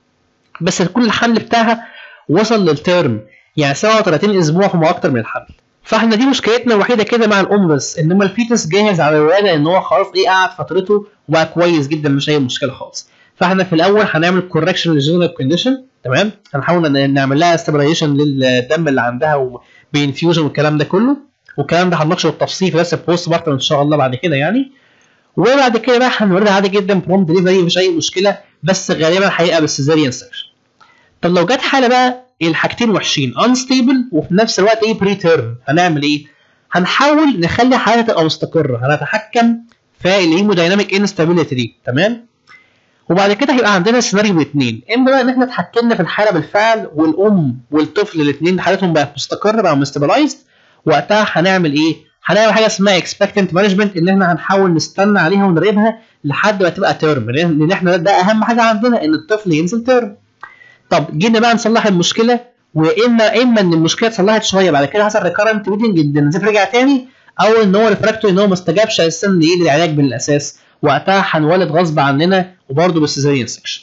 بس كل الحمل بتاعها وصل للتيرم يعني 37 اسبوع فما اكتر من الحمل فاحنا دي مشكلتنا الوحيده كده مع الام بس انما الفيتس جاهز على الولاده ان هو خلاص ايه قعد فترته وبقى كويس جدا مش اي مشكله خالص فاحنا في الاول هنعمل كوركشن للجنرال كونديشن تمام هنحاول نعمل لها ستابلايزيشن للدم اللي عندها بانفيوجن والكلام ده كله والكلام ده هنناقشه بالتفصيل في درس بوست بارتر ان شاء الله بعد كده يعني وبعد كده بقى هنوردها عادي جدا بروم دليفري مفيش اي مشكله بس غالبا هيبقى بالسيزاريان سكشن طب لو جت حاله بقى الحاجتين وحشين انستيبل وفي نفس الوقت ايه بري تيرم هنعمل ايه؟ هنحاول نخلي حالها تبقى مستقره هنتحكم في الهيمودايناميك انستابيليتي دي تمام؟ وبعد كده هيبقى عندنا سيناريو باثنين اما بقى ان احنا اتحكمنا في الحاله بالفعل والام والطفل الاثنين حالتهم بقت مستقره بقوا مستابلايزد وقتها هنعمل ايه؟ هنعمل حاجه اسمها اكسبكتنت مانجمنت ان احنا هنحاول نستنى عليها ونراقبها لحد ما تبقى تيرم لان احنا ده اهم حاجه عندنا ان الطفل ينزل تيرم. طب جينا بقى نصلح المشكله واما اما ان المشكله اتصلحت شويه بعد كده حصل ريكارنت بليدنج النزيف رجع تاني او ان هو ريفراكتوري ان هو ما استجابش اساسا لايه للعلاج بالاساس وقتها هنولد غصب عننا وبرده بالسيزاريان سكشن.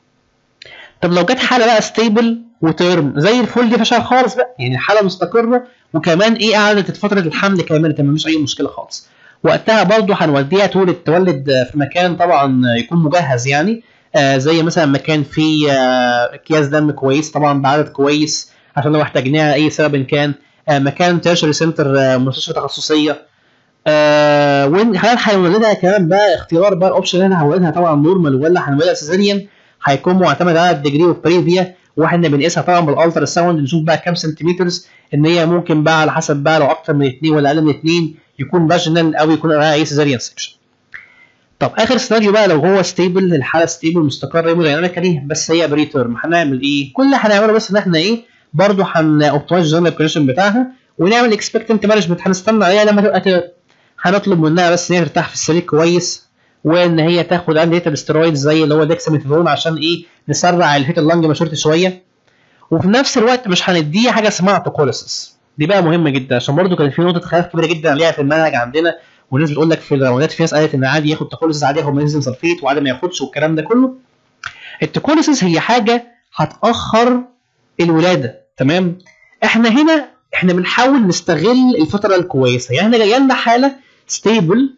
طب لو جت حاله بقى ستيبل وتيرم زي الفل دي فشل خالص بقى يعني حاله مستقره وكمان ايه قعدت فتره الحمل كامله تمام مفيش اي مشكله خالص وقتها برضه هنوديها تولد تولد في مكان طبعا يكون مجهز يعني آه زي مثلا مكان فيه آه اكياس دم كويس طبعا بعدد كويس عشان لو احتاجناها اي سبب إن كان آه مكان تيرشري سنتر آه مستشفى تخصصيه آه وان هل هنولدها كمان بقى اختيار بقى الاوبشن اللي انا هولدها طبعا نورمال ولا هنولدها سيزاريان هيكون معتمد على الديجري اوف بريفيا واحنا بنقيسها طبعا بالالترا ساوند نشوف بقى كام سنتيمترز ان هي ممكن بقى على حسب بقى لو اكتر من اثنين ولا اقل من اثنين يكون فاجينال او يكون ايه سيزاريان سكشن. طب اخر سيناريو بقى لو هو ستيبل الحاله ستيبل مستقره هيمودايناميكالي بس هي بري تيرم هنعمل ايه؟ كل اللي هنعمله بس ان احنا ايه برضه هن اوبتمايز الجنرال كونديشن بتاعها ونعمل اكسبكتنت مانجمنت هنستنى عليها لما تبقى تيرم. هنطلب منها بس ان هي ترتاح في السرير كويس وان هي تاخد انتي ستيرويد زي اللي هو ديكساميثازون عشان ايه نسرع الهيت اللنج ماشورتي شويه وفي نفس الوقت مش هنديه حاجه اسمها توكوليسيس دي بقى مهمه جدا عشان برضو كان في نقطه خلاف كبيره جدا عليها في المنهج عندنا والناس بتقول لك في الراوندات في ناس قالت ان عادي ياخد توكوليسيس عادي ياخد ماجنيزيوم سلفيت وعادي ما ياخدش والكلام ده كله التوكوليسيس هي حاجه هتاخر الولاده تمام احنا هنا احنا بنحاول نستغل الفتره الكويسه يعني احنا جايه لنا حاله ستيبل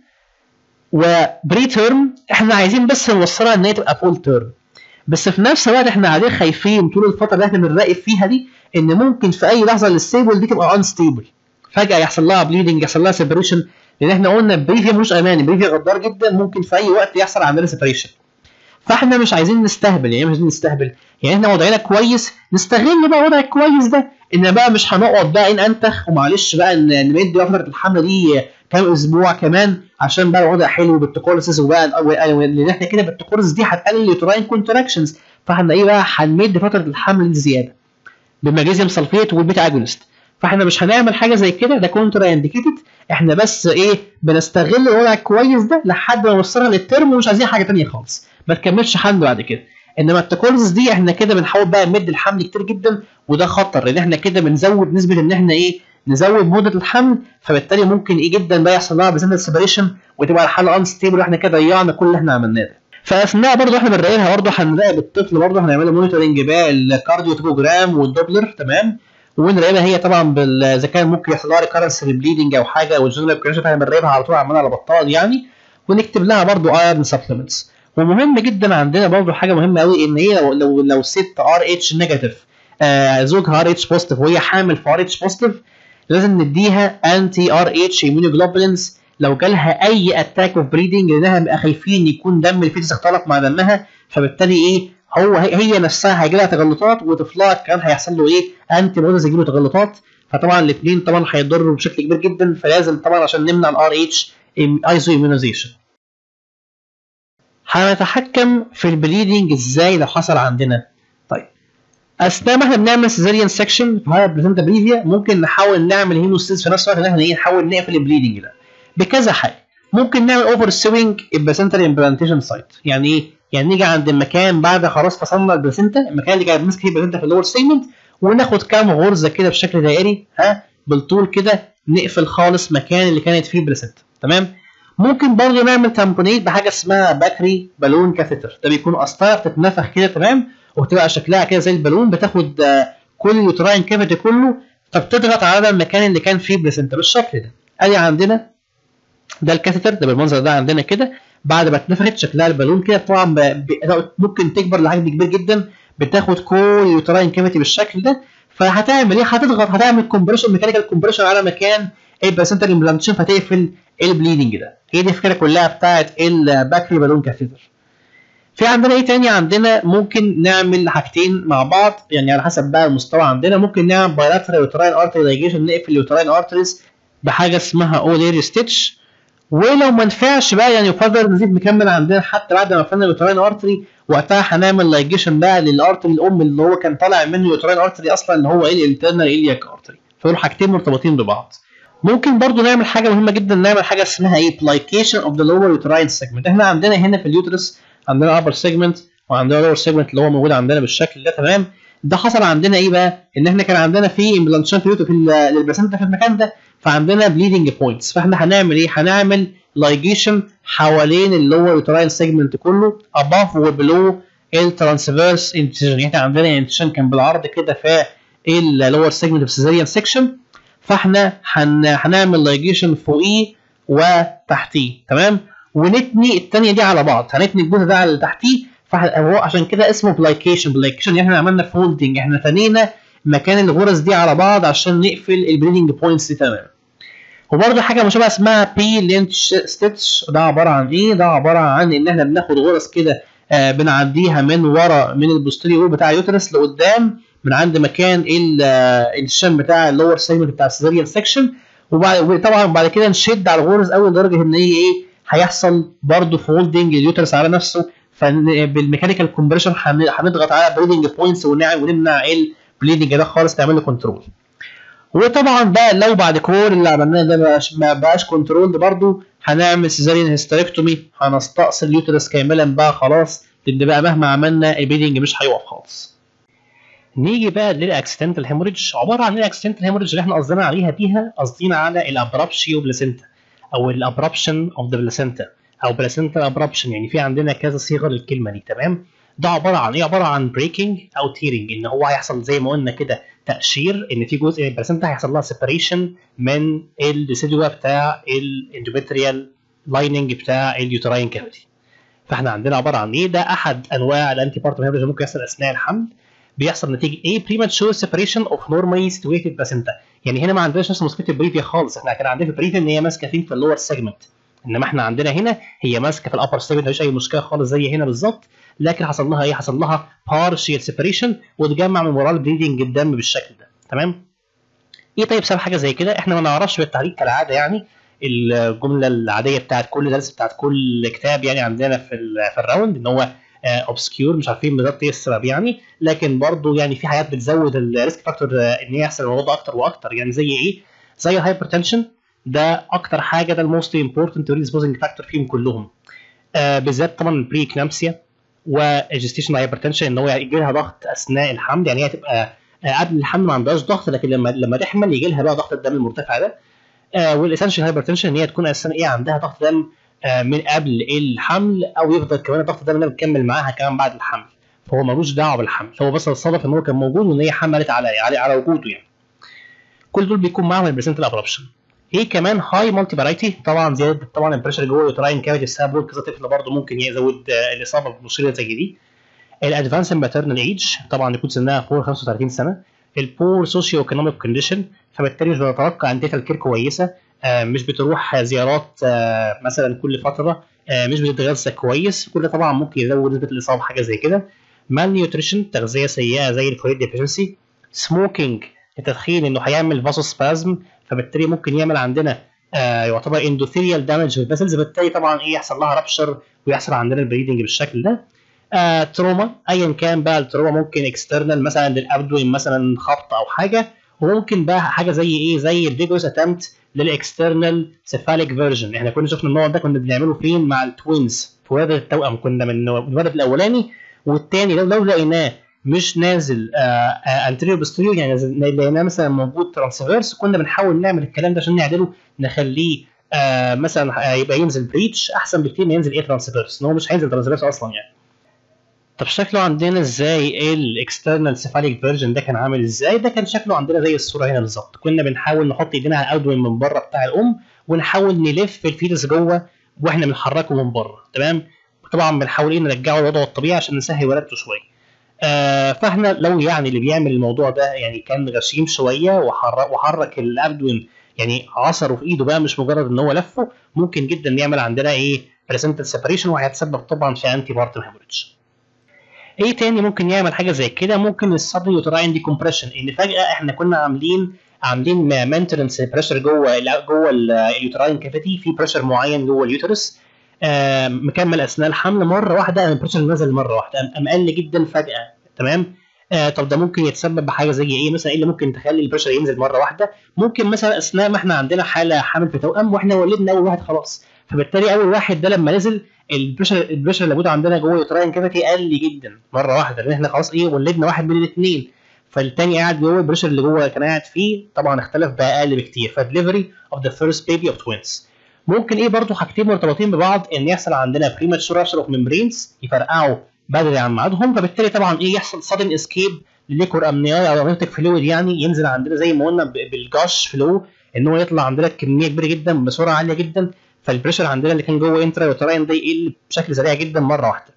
وبري تيرم احنا عايزين بس نوصلها ان هي تبقى فول تيرم بس في نفس الوقت احنا قاعدين خايفين طول الفتره اللي احنا بنراقب فيها دي ان ممكن في اي لحظه الستيبل دي تبقى انستيبل فجاه يحصل لها بليدنج يحصل لها سيبريشن لان احنا قلنا البريفيا ملوش امان البريفيا غدار جدا ممكن في اي وقت يحصل عندنا سيبريشن فاحنا مش عايزين نستهبل يعني مش عايزين نستهبل يعني احنا وضعنا كويس نستغل بقى وضع الكويس ده ان بقى مش هنقعد بقى ننتخ ومعلش بقى نمد فتره الحمله دي كام اسبوع كمان عشان بقى الوضع حلو بالتكورسز وبقى لان احنا كده بالتكورس دي هتقلل اليوتراين كونتراكشنز فاحنا ايه بقى هنمد فتره الحمل دي زياده بالمغنيسيوم سلفيت والبيتا اجونست فاحنا مش هنعمل حاجه زي كده ده كونترا انديكيتد احنا بس ايه بنستغل الوضع الكويس ده لحد ما نوصلها للترم ومش عايزين حاجه ثانيه خالص ما تكملش حمل بعد كده انما التكورس دي احنا كده بنحاول بقى نمد الحمل كتير جدا وده خطر لان احنا كده بنزود نسبه ان احنا ايه نزود مده الحمل فبالتالي ممكن ايه جدا بقى يحصل لها بزنة سيبريشن وتبقى الحاله انستيبل واحنا كده ضيعنا كل اللي احنا عملناه ده فاثناء برضه احنا بنراقبها برضه هنراقب الطفل برضه هنعمل له مونيتورنج بقى الكارديو توبوجرام والدوبلر تمام ونراقبها هي طبعا اذا كان ممكن يحصل لها ريكارنس بليدنج او حاجه او الجنرال بريشر احنا بنراقبها على طول عمالة على بطال يعني ونكتب لها برضه ايرن سبلمنتس ومهم جدا عندنا برضه حاجه مهمه قوي ان هي لو لو, لو ست ار اتش نيجاتيف زوجها ار اتش بوزيتيف وهي حامل في ار اتش بوزيتيف لازم نديها انتي ار اتش immunoglobulins لو جالها اي اتاك اوف بريدنج لانها خايفين يكون دم الفيتس اختلط مع دمها فبالتالي ايه هو هي نفسها هيجي لها تجلطات وطفلها كمان هيحصل له ايه انتي بوديز يجي له تجلطات فطبعا الاثنين طبعا هيضروا بشكل كبير جدا فلازم طبعا عشان نمنع الار اتش ايزو immunization هنتحكم في البليدنج ازاي لو حصل عندنا طيب اثناء ما احنا بنعمل سيزاريان سكشن في هاي بلازنتا بريفيا ممكن نحاول نعمل هيموستيز في نفس الوقت ان احنا ايه نحاول نقفل البليدنج ده بكذا حاجه ممكن نعمل اوفر سوينج البلاسنتا امبلانتيشن سايت يعني ايه يعني نيجي عند المكان بعد خلاص فصلنا البلاسنتا المكان اللي كان ماسك فيه البلاسنتا في اللور سيجمنت وناخد كام غرزه كده بشكل دائري ها بالطول كده نقفل خالص مكان اللي كانت فيه البلاسنتا تمام ممكن برضه نعمل تامبونيت بحاجه اسمها باكري بالون كاثيتر ده بيكون قسطره بتتنفخ كده تمام وتبقى شكلها كده زي البالون بتاخد كل اليوتراين كافيتي كله فبتضغط على المكان اللي كان فيه بلاسنتا بالشكل ده ادي عندنا ده الكاثيتر ده بالمنظر ده عندنا كده بعد ما اتنفخت شكلها البالون كده طبعا ب... ب... ممكن تكبر لحجم كبير جدا بتاخد كل اليوتراين كافيتي بالشكل ده فهتعمل ايه؟ هتضغط هتعمل كومبريشن ميكانيكال كومبريشن على مكان البلاسنتا امبلانتيشن فتقفل البليدنج ده هي دي الفكره كلها بتاعت الباكري بالون كاثيتر في عندنا ايه تاني عندنا ممكن نعمل حاجتين مع بعض يعني على حسب بقى المستوى عندنا ممكن نعمل بايلاترال يوتراين ارتري لايجيشن نقفل اليوتراين ارتريز بحاجه اسمها اوليري ستيتش ولو ما نفعش بقى يعني يفضل نزيد نكمل عندنا حتى بعد ما قفلنا اليوتراين ارتري وقتها هنعمل لايجيشن بقى للارتري الام اللي هو كان طالع منه يوتراين ارتري اصلا اللي هو ايه الانترنال الياك ارتري فدول حاجتين مرتبطين ببعض ممكن برضو نعمل حاجه مهمه جدا نعمل حاجه اسمها ايه بلايكيشن اوف ذا لور يوتراين سيجمنت احنا عندنا هنا في اليوترس عندنا ابر سيجمنت وعندنا لور سيجمنت اللي هو موجود عندنا بالشكل ده تمام ده حصل عندنا ايه بقى ان احنا كان عندنا في امبلانتيشن في في البلاسنتا في المكان ده فعندنا بليدنج بوينتس فاحنا هنعمل ايه هنعمل لايجيشن حوالين اللور يوتراين سيجمنت كله اباف وبلو الترانسفيرس انتشن يعني احنا عندنا انتشن كان بالعرض كده في اللور سيجمنت في سيزاريان سيكشن فاحنا هن... هنعمل لايجيشن فوقيه وتحتيه تمام ونتني الثانيه دي على بعض هنتني الجزء ده على اللي تحتيه فهو عشان كده اسمه بلايكيشن بلايكيشن يعني احنا عملنا فولدنج احنا تنينا مكان الغرز دي على بعض عشان نقفل البريدنج بوينتس دي تمام وبرده حاجه مشابهه اسمها بي لينش ستيتش ده عباره عن ايه ده عباره عن ان احنا بناخد غرز كده آه بنعديها من ورا من البوستيريور بتاع اليوترس لقدام من عند مكان الشم بتاع اللور سيجمنت بتاع السيزاريان سيكشن وبعد طبعا بعد كده نشد على الغرز قوي لدرجه ان هي ايه هيحصل برضه فولدنج اليوترس على نفسه فبالميكانيكال كومبريشن هنضغط على بريدنج بوينتس ونمنع البليدنج ده خالص تعمل له كنترول وطبعا بقى لو بعد كل اللي عملناه ده مبقاش ما بقاش كنترول برضه هنعمل سيزاريان هيستريكتومي هنستأصل اليوترس كاملا بقى خلاص لان بقى مهما عملنا البليدنج مش هيقف خالص نيجي بقى للاكسيدنتال هيموريدج عباره عن ايه الاكسيدنتال هيموريدج اللي احنا قصدنا عليها بيها قصدينا على الابرابشيو بلاسنتا او الابرابشن اوف ذا بلاسنتا او بلاسنتا ابرابشن يعني في عندنا كذا صيغه للكلمه دي تمام ده عباره عن ايه عباره عن بريكنج او تيرنج ان هو هيحصل زي ما قلنا كده تقشير ان في جزء من البلاسنتا هيحصل لها سيبريشن من الديسيدوا بتاع الاندومتريال لايننج بتاع اليوتراين كافيتي فاحنا عندنا عباره عن ايه ده احد انواع الانتي بارتم هيموريدج ممكن يحصل اثناء الحمل بيحصل نتيجه ايه premature separation of normally situated placenta يعني هنا ما عندناش نفس مشكله البريفيا خالص احنا كان عندنا في البريفيا ان هي ماسكه فين في اللور سيجمنت انما احنا عندنا هنا هي ماسكه في الابر ستيب مفيش اي مشكله خالص زي هنا بالظبط لكن حصل لها ايه حصل لها بارشيال سيبريشن وتجمع من وراه البليدنج الدم بالشكل ده تمام ايه طيب سبب حاجه زي كده احنا ما نعرفش بالتعليق كالعاده يعني الجمله العاديه بتاعت كل درس بتاعت كل كتاب يعني عندنا في في الراوند ان هو اوبسكيور مش عارفين بالظبط ايه السبب يعني لكن برضه يعني في حاجات بتزود الريسك فاكتور ان يحصل الموضوع ده اكتر واكتر يعني زي ايه؟ زي الهايبرتنشن ده اكتر حاجه ده الموست امبورتنت ريسبوزنج فاكتور فيهم كلهم آه بالذات طبعا البري كلامسيا والجستيشن هايبرتنشن ان هو يجي لها ضغط اثناء الحمل يعني هي تبقى آه قبل الحمل ما عندهاش ضغط لكن لما لما تحمل يجي لها بقى ضغط الدم المرتفع ده آه والاسنشال هايبرتنشن ان هي تكون اساسا ايه عندها ضغط دم آه من قبل الحمل او يفضل كمان الضغط الدم ده مكمل معاها كمان بعد الحمل فهو ملوش دعوه بالحمل هو بس الصدف ان هو كان موجود وان هي حملت على على, على وجوده يعني كل دول بيكون معاهم البرسنتال ابربشن ايه كمان هاي مالتي فرايتي طبعا زياده طبعا البريشر جوه اليوتراين كافيتي بسبب دول كذا طفل برضه ممكن يزود الاصابه بمشكله زي دي الادفانس ماترنال ايج طبعا يكون سنها فوق 35 سنه البور سوشيو ايكونوميك كونديشن فبالتالي مش بنتوقع ان ديتا الكير كويسه آه مش بتروح زيارات آه مثلا كل فتره آه مش بتتغذى كويس كل ده طبعا ممكن يزود نسبه الاصابه حاجه زي كده مال نيوتريشن تغذيه سيئه زي الفوليت ديفيشنسي سموكينج التدخين انه هيعمل فاسوسبازم فبالتالي ممكن يعمل عندنا آه يعتبر اندوثيريال دامج في الفاسلز بالتالي طبعا ايه يحصل لها رابشر ويحصل عندنا البريدنج بالشكل ده آه تروما ايا كان بقى التروما ممكن اكسترنال مثلا للابدوين مثلا خبط او حاجه وممكن بقى حاجه زي ايه زي الفيجوس اتمت للاكسترنال سيفاليك فيرجن احنا كنا شفنا النوع ده كنا بنعمله فين مع التوينز في ولاده التوأم كنا من الولد الاولاني والثاني لو لو لقيناه مش نازل انتريور بوستيريور يعني لقيناه مثلا موجود ترانسفيرس كنا بنحاول نعمل الكلام ده عشان نعدله نخليه آه مثلا يبقى ينزل بريتش احسن بكتير ما ينزل ايه ترانسفيرس ان هو مش هينزل ترانسفيرس اصلا يعني طب شكله عندنا ازاي الاكسترنال سيفاليك فيرجن ده كان عامل ازاي ده كان شكله عندنا زي الصوره هنا بالظبط كنا بنحاول نحط ايدينا على الادوين من بره بتاع الام ونحاول نلف الفيتس جوه واحنا بنحركه من بره تمام طبعا بنحاول ايه نرجعه لوضعه الطبيعي عشان نسهل ولادته شويه آه فاحنا لو يعني اللي بيعمل الموضوع ده يعني كان غشيم شويه وحرك وحرك الابدوين يعني عصره في ايده بقى مش مجرد ان هو لفه ممكن جدا يعمل عندنا ايه بريسنتال سيبريشن وهيتسبب طبعا في انتي بارتم هيموريدج ايه تاني ممكن يعمل حاجه زي كده ممكن السادن يوتراين ديكمبريشن ان فجاه احنا كنا عاملين عاملين مينتنس بريشر جوه جوه اليوتراين كافيتي في بريشر معين جوه اليوترس آه مكمل اثناء الحمل مره واحده البريشر نزل مره واحده قام قل جدا فجاه تمام آه طب ده ممكن يتسبب بحاجه زي ايه مثلا ايه اللي ممكن تخلي البريشر ينزل مره واحده ممكن مثلا اثناء ما احنا عندنا حاله حامل في توأم واحنا ولدنا اول واحد خلاص فبالتالي اول واحد ده لما نزل البريشر البريشر اللي موجود عندنا جوه اليوتراين كافيتي قل جدا مره واحده لان احنا خلاص ايه ولدنا واحد من الاثنين فالتاني قاعد جوه البريشر اللي جوه كان قاعد فيه طبعا اختلف بقى اقل بكتير فدليفري اوف ذا فيرست بيبي اوف توينز ممكن ايه برضو حاجتين مرتبطين ببعض ان يحصل عندنا بريماتشور رابشر اوف ممبرينز يفرقعوا بدري عن ميعادهم فبالتالي طبعا ايه يحصل سادن اسكيب لليكور امنياي او امنيوتيك فلويد يعني ينزل عندنا زي ما قلنا بالجاش فلو ان هو يطلع عندنا كميه كبيره جدا بسرعه عاليه جدا فالبريشر عندنا اللي كان جوه انترا يوتراين ده يقل بشكل سريع جدا مره واحده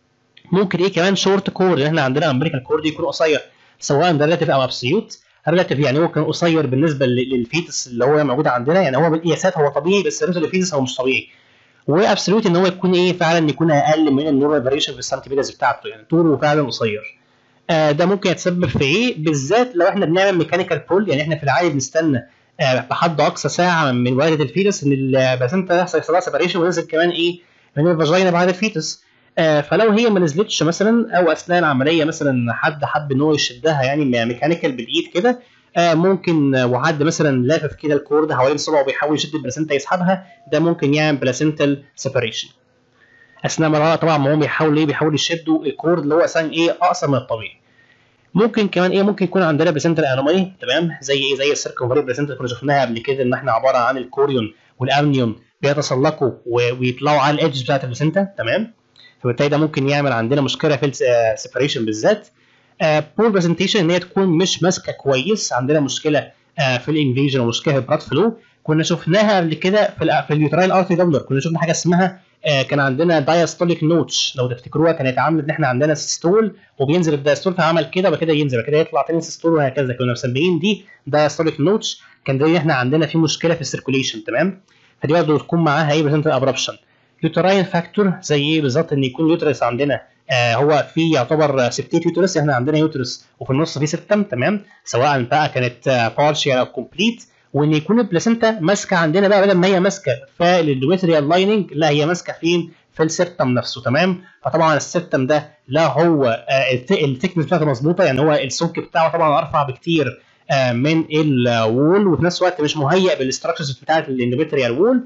ممكن ايه كمان شورت كور احنا عندنا امريكان كور دي يكون قصير سواء ده ريلاتيف او ابسيوت ريلاتيف يعني هو كان قصير بالنسبه للفيتس اللي هو موجود عندنا يعني هو بالقياسات هو طبيعي بس بالنسبه للفيتس هو مش طبيعي وابسولوت ان هو يكون ايه فعلا يكون اقل من النورمال فاريشن في السنتيمترز بتاعته يعني طوله فعلا قصير آه ده ممكن يتسبب في ايه بالذات لو احنا بنعمل ميكانيكال بول يعني احنا في العادي بنستنى آه بحد اقصى ساعه من ولاده الفيتس ان البلاسنتا يحصل لها سيبريشن وينزل كمان ايه من الفاجينا بعد الفيتس آه فلو هي ما نزلتش مثلا او اثناء العمليه مثلا حد حب ان هو يشدها يعني ميكانيكال بالايد كده آه ممكن وعد مثلا لافف كده الكورد حوالين صبعه وبيحاول يشد البلاسنتا يسحبها ده ممكن يعمل بلاسنتال سيبريشن اثناء ما طبعا ما هو بيحاول ايه بيحاول يشدوا الكورد اللي هو اساسا ايه اقصر من الطبيعي ممكن كمان ايه ممكن يكون عندنا بلاسنتال انومالي تمام زي ايه زي السيركمفالي بلاسنتا كنا شفناها قبل كده ان احنا عباره عن الكوريون والامنيون بيتسلقوا ويطلعوا على الايدج بتاعت البلاسنتا تمام فبالتالي ده ممكن يعمل عندنا مشكله في السيبريشن بالذات بور برزنتيشن ان هي تكون مش ماسكه كويس عندنا مشكله uh, في الانفيجن ومشكله في البلاد فلو كنا شفناها قبل كده في ال في اليوتراين ارتري دبلر كنا شفنا حاجه اسمها uh, كان عندنا دايستوليك نوتش لو تفتكروها كانت عامله ان احنا عندنا سيستول وبينزل الدايستول فعمل كده وبعد كده ينزل بعد كده يطلع تاني سيستول وهكذا كنا مسميين دي دايستوليك نوتش كان ده احنا عندنا في مشكله في السيركوليشن تمام فدي برضه تكون معاها ايه بريزنتال ابربشن يوتراين فاكتور زي ايه بالظبط ان يكون اليوترس عندنا آه هو في يعتبر سبتيت يوترس احنا عندنا يوترس وفي النص في سبتم تمام سواء بقى كانت آه بارشيال او كومبليت وان يكون البلاسينتا ماسكه عندنا بقى بدل ما هي ماسكه في الاندوميتريال لايننج لا هي ماسكه فين في السبتم نفسه تمام فطبعا السبتم ده لا هو آه الثيكنس بتاعته مظبوطه يعني هو السمك بتاعه طبعا ارفع بكتير آه من الوول وفي نفس الوقت مش مهيئ بالاستراكشرز بتاعت الاندوميتريال وول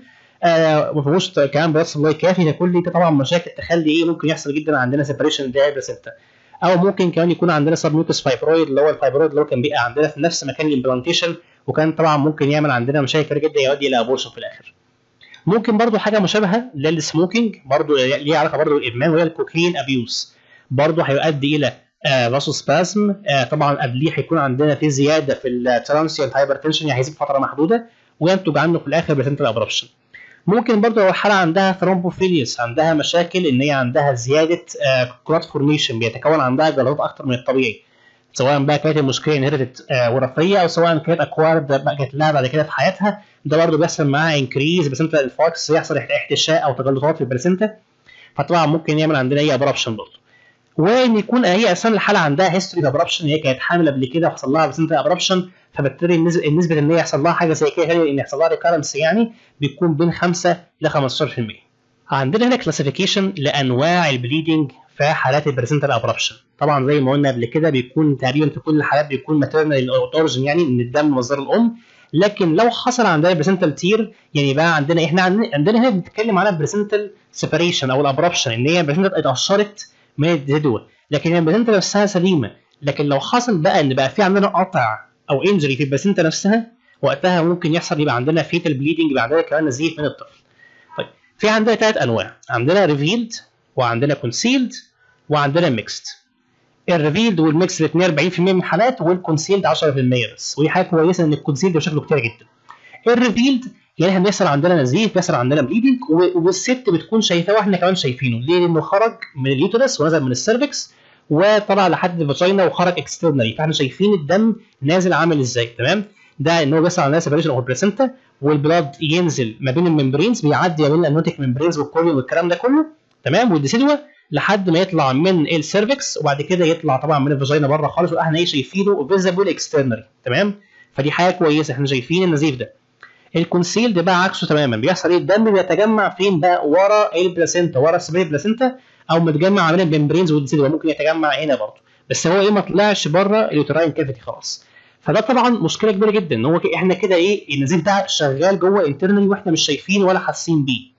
آه ما فيهوش كمان بلاد سبلاي كافي ده كل دي طبعا مشاكل تخلي ايه ممكن يحصل جدا عندنا سيبريشن ده بلاسينتا او ممكن كمان يكون عندنا سب نيوكس فايبرويد اللي هو الفايبرويد اللي هو كان بيبقى عندنا في نفس مكان الامبلانتيشن وكان طبعا ممكن يعمل عندنا مشاكل جدا يؤدي الى ابورشن في الاخر ممكن برضو حاجه مشابهه للسموكينج برضو ليها علاقه برضو بالادمان وهي الكوكين ابيوز برضو هيؤدي الى فاسو سباسم آه طبعا قبليه هيكون عندنا في زياده في الترانسيانت هايبرتنشن يعني هيزيد فتره محدوده وينتج عنه في الاخر بلاسنتال ابربشن ممكن برضو لو الحاله عندها ثرومبوفيليس عندها مشاكل ان هي عندها زياده آه كلات فورميشن بيتكون عندها جلطات اكتر من الطبيعي سواء بقى كانت المشكله انهيرتد آه وراثيه او سواء كانت اكوارد بقى جت لها بعد كده في حياتها ده برضه بيحصل معاها انكريز بلاسنتا الفاكس يحصل احتشاء او تجلطات في البلاسنتا فطبعا ممكن يعمل عندنا اي ابربشن برضه وان يكون هي اساسا الحاله عندها هيستوري ابربشن هي كانت حامل قبل كده وحصل لها بلاسنتا ابربشن فبالتالي النسبه النسبه ان هي يحصل لها حاجه زي كده ان يحصل لها ريكارنس يعني بيكون بين 5 ل 15% عندنا هنا كلاسيفيكيشن لانواع البليدنج في حالات البريسنتال ابربشن طبعا زي ما قلنا قبل كده بيكون تقريبا في كل الحالات بيكون ماتيرنال اوريجن يعني من الدم مصدر الام لكن لو حصل عندنا بريسنتال تير يعني بقى عندنا احنا عندنا هنا بنتكلم على بريسنتال سيبريشن او الابربشن ان هي بريسنتال اتقشرت من الديدوه لكن البلاسنتا نفسها سليمه لكن لو حصل بقى ان بقى في عندنا قطع او انجري في البلاسنتا نفسها وقتها ممكن يحصل يبقى عندنا فيتال بليدنج يبقى عندنا كمان نزيف من الطفل. طيب في عندنا ثلاث انواع عندنا ريفيلد وعندنا كونسيلد وعندنا ميكست. الريفيلد والميكس الاثنين 40% من الحالات والكونسيلد 10% بس ودي حاجه كويسه ان الكونسيلد شكله كتير جدا. الريفيلد يعني احنا بيحصل عندنا نزيف بيحصل عندنا بليدنج والست بتكون شايفاه واحنا كمان شايفينه ليه؟ لانه خرج من اليوترس ونزل من السيرفكس وطلع لحد الفاجينا وخرج اكسترنالي فاحنا شايفين الدم نازل عامل ازاي تمام؟ ده ان هو بيحصل عندنا سيبريشن اوف البلاسنتا والبلاد ينزل ما بين الممبرينز بيعدي ما بين الانوتيك ممبرينز والكوريون والكلام ده كله تمام والديسيدوا لحد ما يطلع من السيرفكس وبعد كده يطلع طبعا من الفاجينا بره خالص واحنا ايه شايفينه فيزبل اكسترنالي تمام؟ فدي حاجه كويسه احنا شايفين النزيف ده الكونسيلد بقى عكسه تماما بيحصل ايه الدم بيتجمع فين بقى ورا البلاسينتا ورا سبيل البلاسينتا او متجمع ما بين الممبرينز والديسيدوا ممكن يتجمع هنا برضه بس هو ايه ما طلعش بره اليوتراين كافيتي خلاص فده طبعا مشكله كبيره جدا ان هو احنا كده ايه النزيف ده شغال جوه انترنالي واحنا مش شايفينه ولا حاسين بيه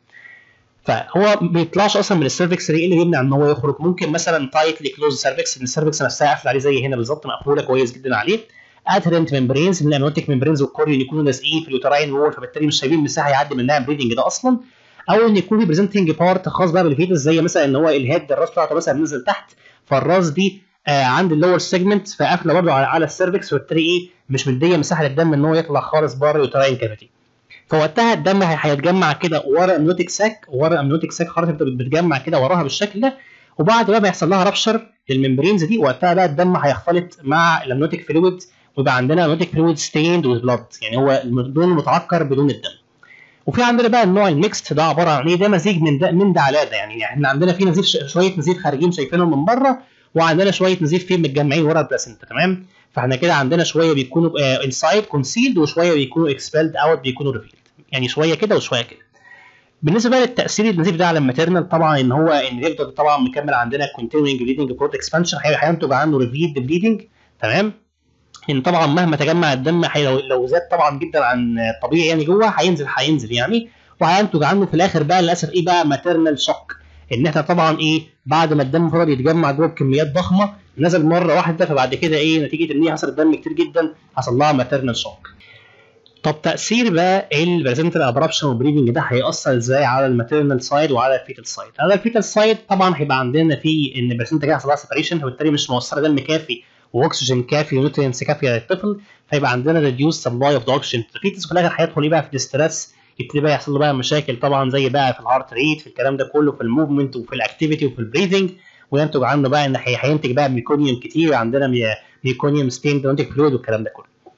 فهو ما بيطلعش اصلا من السيرفكس ايه اللي يمنع ان هو يخرج ممكن مثلا تايتلي كلوز سيرفكس ان السيرفكس نفسها قافله عليه زي هنا بالظبط مقفوله كويس جدا عليه ادهرنت ممبرينز من الانوتيك ممبرينز والكوريون يكونوا لازقين في اليوتراين وول فبالتالي مش شايفين مساحه يعدي منها البريدنج ده اصلا او ان يكون في بريزنتنج بارت خاص بقى بالفيتس زي مثلا ان هو الهيد الراس بتاعته مثلا نزل تحت فالراس دي آه عند اللور سيجمنت فقافله برضه على, على السيرفكس فبالتالي ايه مش مديه مساحه للدم ان هو يطلع خالص بره اليوتراين كافيتي فوقتها الدم هيتجمع كده ورا امنيوتيك ساك ورا امنيوتيك ساك خلاص بتجمع كده وراها بالشكل ده وبعد بقى ما يحصل لها رابشر للممبرينز دي وقتها بقى الدم هيختلط مع الامنيوتيك فلويد ويبقى عندنا امنيوتيك فلويد ستيند وذ بلاد يعني هو اللون متعكر بدون الدم وفي عندنا بقى النوع الميكست ده عباره عن ايه ده مزيج من ده من ده على ده يعني احنا عندنا في نزيف شويه نزيف خارجين شايفينهم من بره وعندنا شويه نزيف فيه متجمعين ورا البلاسنتا تمام فاحنا كده عندنا شويه بيكونوا انسايد كونسيلد وشويه بيكونوا اكسبيلد اوت بيكونوا ريفيلد يعني شويه كده وشويه كده بالنسبه بقى للتاثير النزيف ده على الماتيرنال طبعا ان هو ان يفضل طبعا مكمل عندنا كونتينوينج بليدنج بروت اكسبانشن هينتج عنه ريفيد بليدنج تمام ان طبعا مهما تجمع الدم لو, لو زاد طبعا جدا عن الطبيعي يعني جوه هينزل هينزل يعني وهينتج عنه في الاخر بقى للاسف ايه بقى ماتيرنال شوك ان احنا طبعا ايه بعد ما الدم فضل يتجمع جوه بكميات ضخمه نزل مره واحده فبعد كده ايه نتيجه ان هي حصل دم كتير جدا حصل لها ماتيرنال شوك طب تاثير بقى البريزنتال ابربشن والبريدنج ده هيأثر ازاي على الماتيرنال سايد وعلى الفيتال سايد على الفيتال سايد طبعا هيبقى عندنا في ان البريزنتا كده حصل لها سيبريشن فبالتالي مش موصله دم كافي واكسجين كافي ونيوترينتس كافيه للطفل فيبقى عندنا ريديوس سبلاي اوف اوكسجين في الفيتس وفي الاخر هيدخل بقى في الاسترس يبتدي بقى يحصل له بقى مشاكل طبعا زي بقى في الهارت ريت في الكلام ده كله في الموفمنت وفي الاكتيفيتي وفي البريذنج وينتج عنه بقى ان هينتج بقى ميكونيوم كتير عندنا ميكونيوم ستين دونتيك فلويد والكلام ده كله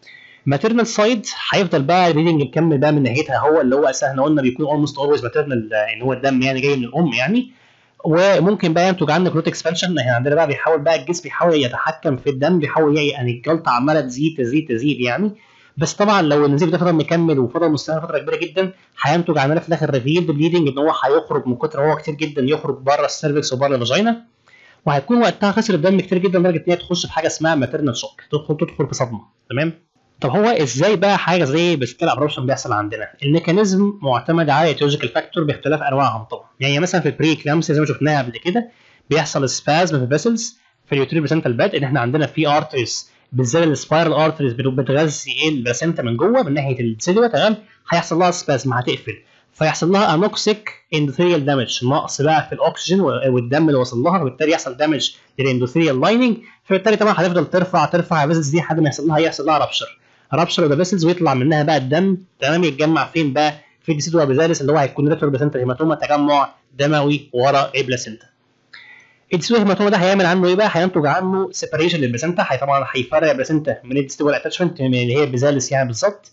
ماتيرنال سايد هيفضل بقى الريدنج مكمل بقى من ناحيتها هو اللي هو اساسا احنا قلنا بيكون اولموست اولويز ماتيرنال ان هو الدم يعني جاي من الام يعني وممكن بقى ينتج عنه كلوت اكسبانشن احنا عندنا بقى بيحاول بقى الجسم بيحاول يتحكم في الدم بيحاول يعني الجلطه عماله تزيد تزيد تزيد يعني بس طبعا لو النزيف ده فضل مكمل وفضل مستمر فتره كبيره جدا هينتج عندنا في الاخر ريفيلد بليدنج ان هو هيخرج من كتر هو كتير جدا يخرج بره السيرفكس وبره الفاجينا وهيكون وقتها خسر الدم كتير جدا لدرجه ان هي تخش في حاجه اسمها ماتيرنال شوك تدخل تدخل في صدمه تمام طب هو ازاي بقى حاجه زي بسكيل ابروبشن بيحصل عندنا؟ الميكانيزم معتمد على ايتيولوجيكال فاكتور باختلاف انواعهم طبعا، يعني مثلا في البري كلامسيا زي ما شفناها قبل كده بيحصل سبازم في الفيسلز في اليوتري بلاسنتا باد ان احنا عندنا في ارتريز بالذات السبايرال ارتريز بتغذي البلاسنتا من جوه من ناحيه السيلوا تمام هيحصل لها سبازم هتقفل فيحصل لها انوكسيك اندوثيريال دامج نقص بقى في الاكسجين والدم اللي وصل لها فبالتالي يحصل دامج للاندوثيريال لايننج فبالتالي طبعا هتفضل ترفع ترفع الفيسلز دي لحد ما يحصل لها يحصل لها رابشر رابشر ذا فيسلز ويطلع منها بقى الدم تمام يتجمع فين بقى في الديسيدوا بيزالس اللي هو هيكون ريترو بلاسنتا هيماتوما تجمع دموي ورا البلاسنتا الديسيدوا هيماتوما ده هيعمل عنه ايه بقى هينتج عنه سيبريشن للبلاسنتا هي طبعا هيفرق البلاسنتا من الديسيدوا اتاتشمنت من اللي هي البيزالس يعني بالظبط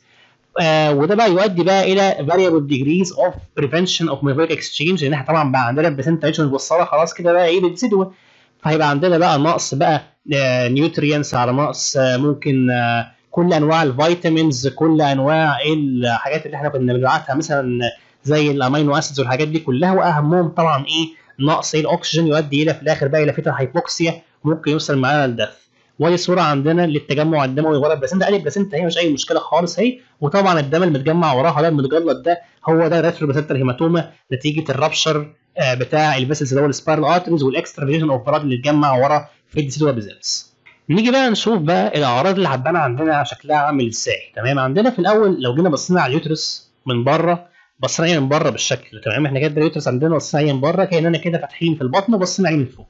آه وده بقى يؤدي بقى الى variable degrees of prevention of metabolic exchange لان احنا طبعا بقى عندنا البلاسنتا مش متوصله خلاص كده بقى ايه بالديسيدوا فهيبقى عندنا بقى نقص بقى آه نيوترينس على نقص آه ممكن آه كل انواع الفيتامينز كل انواع الحاجات اللي احنا كنا بنبعتها مثلا زي الامينو اسيدز والحاجات دي كلها واهمهم طبعا ايه نقص الاكسجين يؤدي الى في الاخر بقى الى فتره هايبوكسيا ممكن يوصل معانا للدث ودي صوره عندنا للتجمع الدموي ورا البلاسنتا قال البلاسنتا هي مش اي مشكله خالص اهي وطبعا الدم المتجمع وراها ده المتجلط ده هو ده ريترو بلاسنتا الهيماتوما نتيجه الرابشر بتاع الفيسلز اللي هو السبايرال ارتريز والاكسترا فيجن اوف بلاد اللي اتجمع ورا في الديسيدوا بيزلز نيجي بقى نشوف بقى الاعراض اللي هتبان عندنا شكلها عامل ازاي تمام عندنا في الاول لو جينا بصينا على اليوترس من بره بصينا عليه من بره بالشكل تمام احنا كده اليوترس عندنا بصينا عليه من بره كاننا كده فاتحين في البطن وبصينا عليه من فوق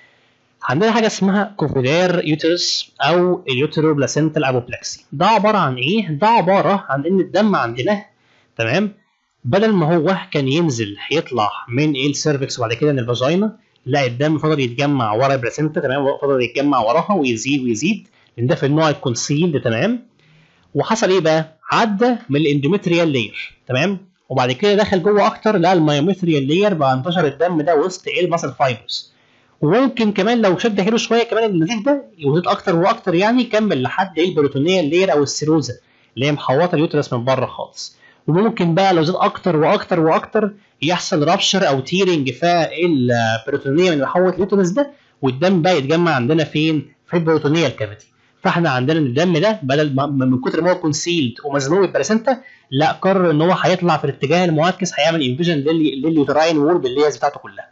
عندنا حاجه اسمها كوفيدير يوترس او اليوترو بلاسنتال ابوبلكسي ده عباره عن ايه ده عباره عن ان الدم عندنا تمام بدل ما هو كان ينزل يطلع من السيرفكس وبعد كده من الفاجينا لا الدم فضل يتجمع ورا البلاسنتا تمام فضل يتجمع وراها ويزيد ويزيد لان ده في النوع الكونسيلد تمام وحصل ايه بقى؟ عدى من الاندومتريال لاير تمام وبعد كده دخل جوه اكتر لقى المايومتريال لاير بقى انتشر الدم ده وسط المسل فايبرز وممكن كمان لو شد حيله شويه كمان النزيف ده يزيد اكتر واكتر يعني يكمل لحد البروتونيال لاير او السيروزا اللي هي محوطه اليوترس من بره خالص وممكن بقى لو زاد اكتر واكتر واكتر يحصل رابشر او تيرنج في البروتونيه اللي محوط اليوترس ده والدم بقى يتجمع عندنا فين؟ في البروتونيال كافيتي فاحنا عندنا الدم ده بدل ما من كتر ما هو كونسيلد ومزنوق بالبلاسنتا لا قرر ان هو هيطلع في الاتجاه المعاكس هيعمل انفيجن لليوتراين وول بالليز بتاعته كلها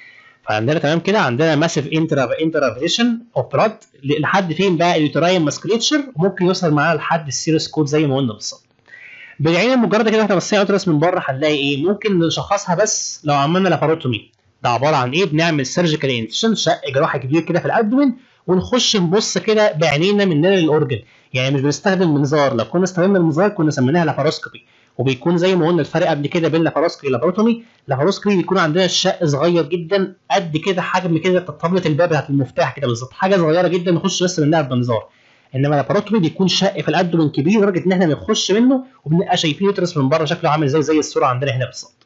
فعندنا تمام كده عندنا ماسيف انترا انترافيشن اوف بلاد لحد فين بقى اليوتراين ماسكليتشر وممكن يوصل معانا لحد السيروس كود زي ما قلنا بالظبط بالعين المجرده كده احنا بصينا اليوترس من بره هنلاقي ايه ممكن نشخصها بس لو عملنا لاباروتومي ده عباره عن ايه بنعمل سيرجيكال انفيشن شق جراحي كبير كده في الابدومين ونخش نبص كده بعينينا مننا للاورجن يعني مش بنستخدم منظار لو كنا استخدمنا المنظار كنا سميناها لاباروسكوبي وبيكون زي ما قلنا الفرق قبل كده بين لاباروسكوبي واللاباروتومي لاباروسكوبي بيكون عندنا الشق صغير جدا قد كده حجم كده طبله الباب بتاعت المفتاح كده بالظبط حاجه صغيره جدا نخش بس منها بمنظار انما لاباروتومي بيكون شق في الابدومين كبير لدرجه ان احنا نخش منه وبنبقى شايفين يوترس من بره شكله عامل زي زي الصوره عندنا هنا بالظبط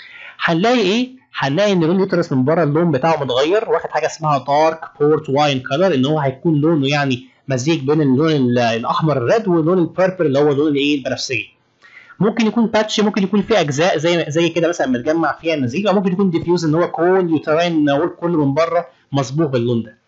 هنلاقي ايه هنلاقي ان لون اليوترس من بره اللون بتاعه متغير واخد حاجه اسمها دارك بورت واين كلر ان هو هيكون لونه يعني مزيج بين اللون الاحمر الريد واللون البيربل اللي هو لون الايه البنفسجي ممكن يكون باتش ممكن يكون فيه اجزاء زي زي كده مثلا متجمع فيها النزيف او ممكن يكون ديفيوز ان هو كل يوتراين وول كله من بره مصبوغ باللون ده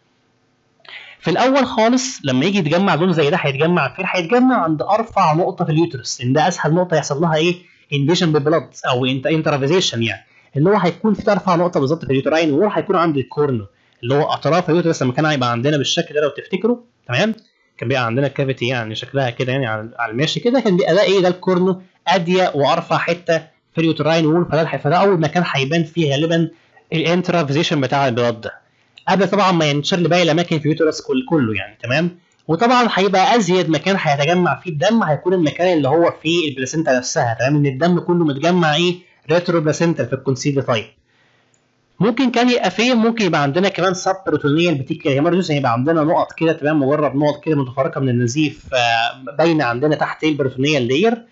في الاول خالص لما يجي يتجمع لون زي ده هيتجمع فين هيتجمع عند ارفع نقطه في اليوترس ان ده اسهل نقطه يحصل لها ايه انفيجن بالبلد او انترافيزيشن يعني اللي هو هيكون في ارفع نقطه بالظبط في اليوتراين وول هيكون عند الكورنو اللي هو اطراف اليوترس لما كان هيبقى عندنا بالشكل ده لو تفتكروا تمام كان بيبقى عندنا كافيتي يعني شكلها كده يعني على الماشي كده كان بيبقى ده ايه ده الكورنو اضيق وارفع حته في اليوتراين وول فده فده اول مكان هيبان فيه غالبا الانترافيزيشن بتاع البلاد ده قبل طبعا ما ينتشر لباقي الاماكن في اليوترس كل كله يعني تمام وطبعا هيبقى ازيد مكان هيتجمع فيه الدم هيكون المكان اللي هو فيه البلاسنتا نفسها تمام ان الدم كله متجمع ايه ريترو بلاسنتا في الكونسيل تايب ممكن كان يبقى فين ممكن يبقى عندنا كمان سب بروتونيال بتيكيال هيموريجز يعني يبقى عندنا نقط كده تمام مجرد نقط كده متفرقه من النزيف آه، باينه عندنا تحت البروتونيال لاير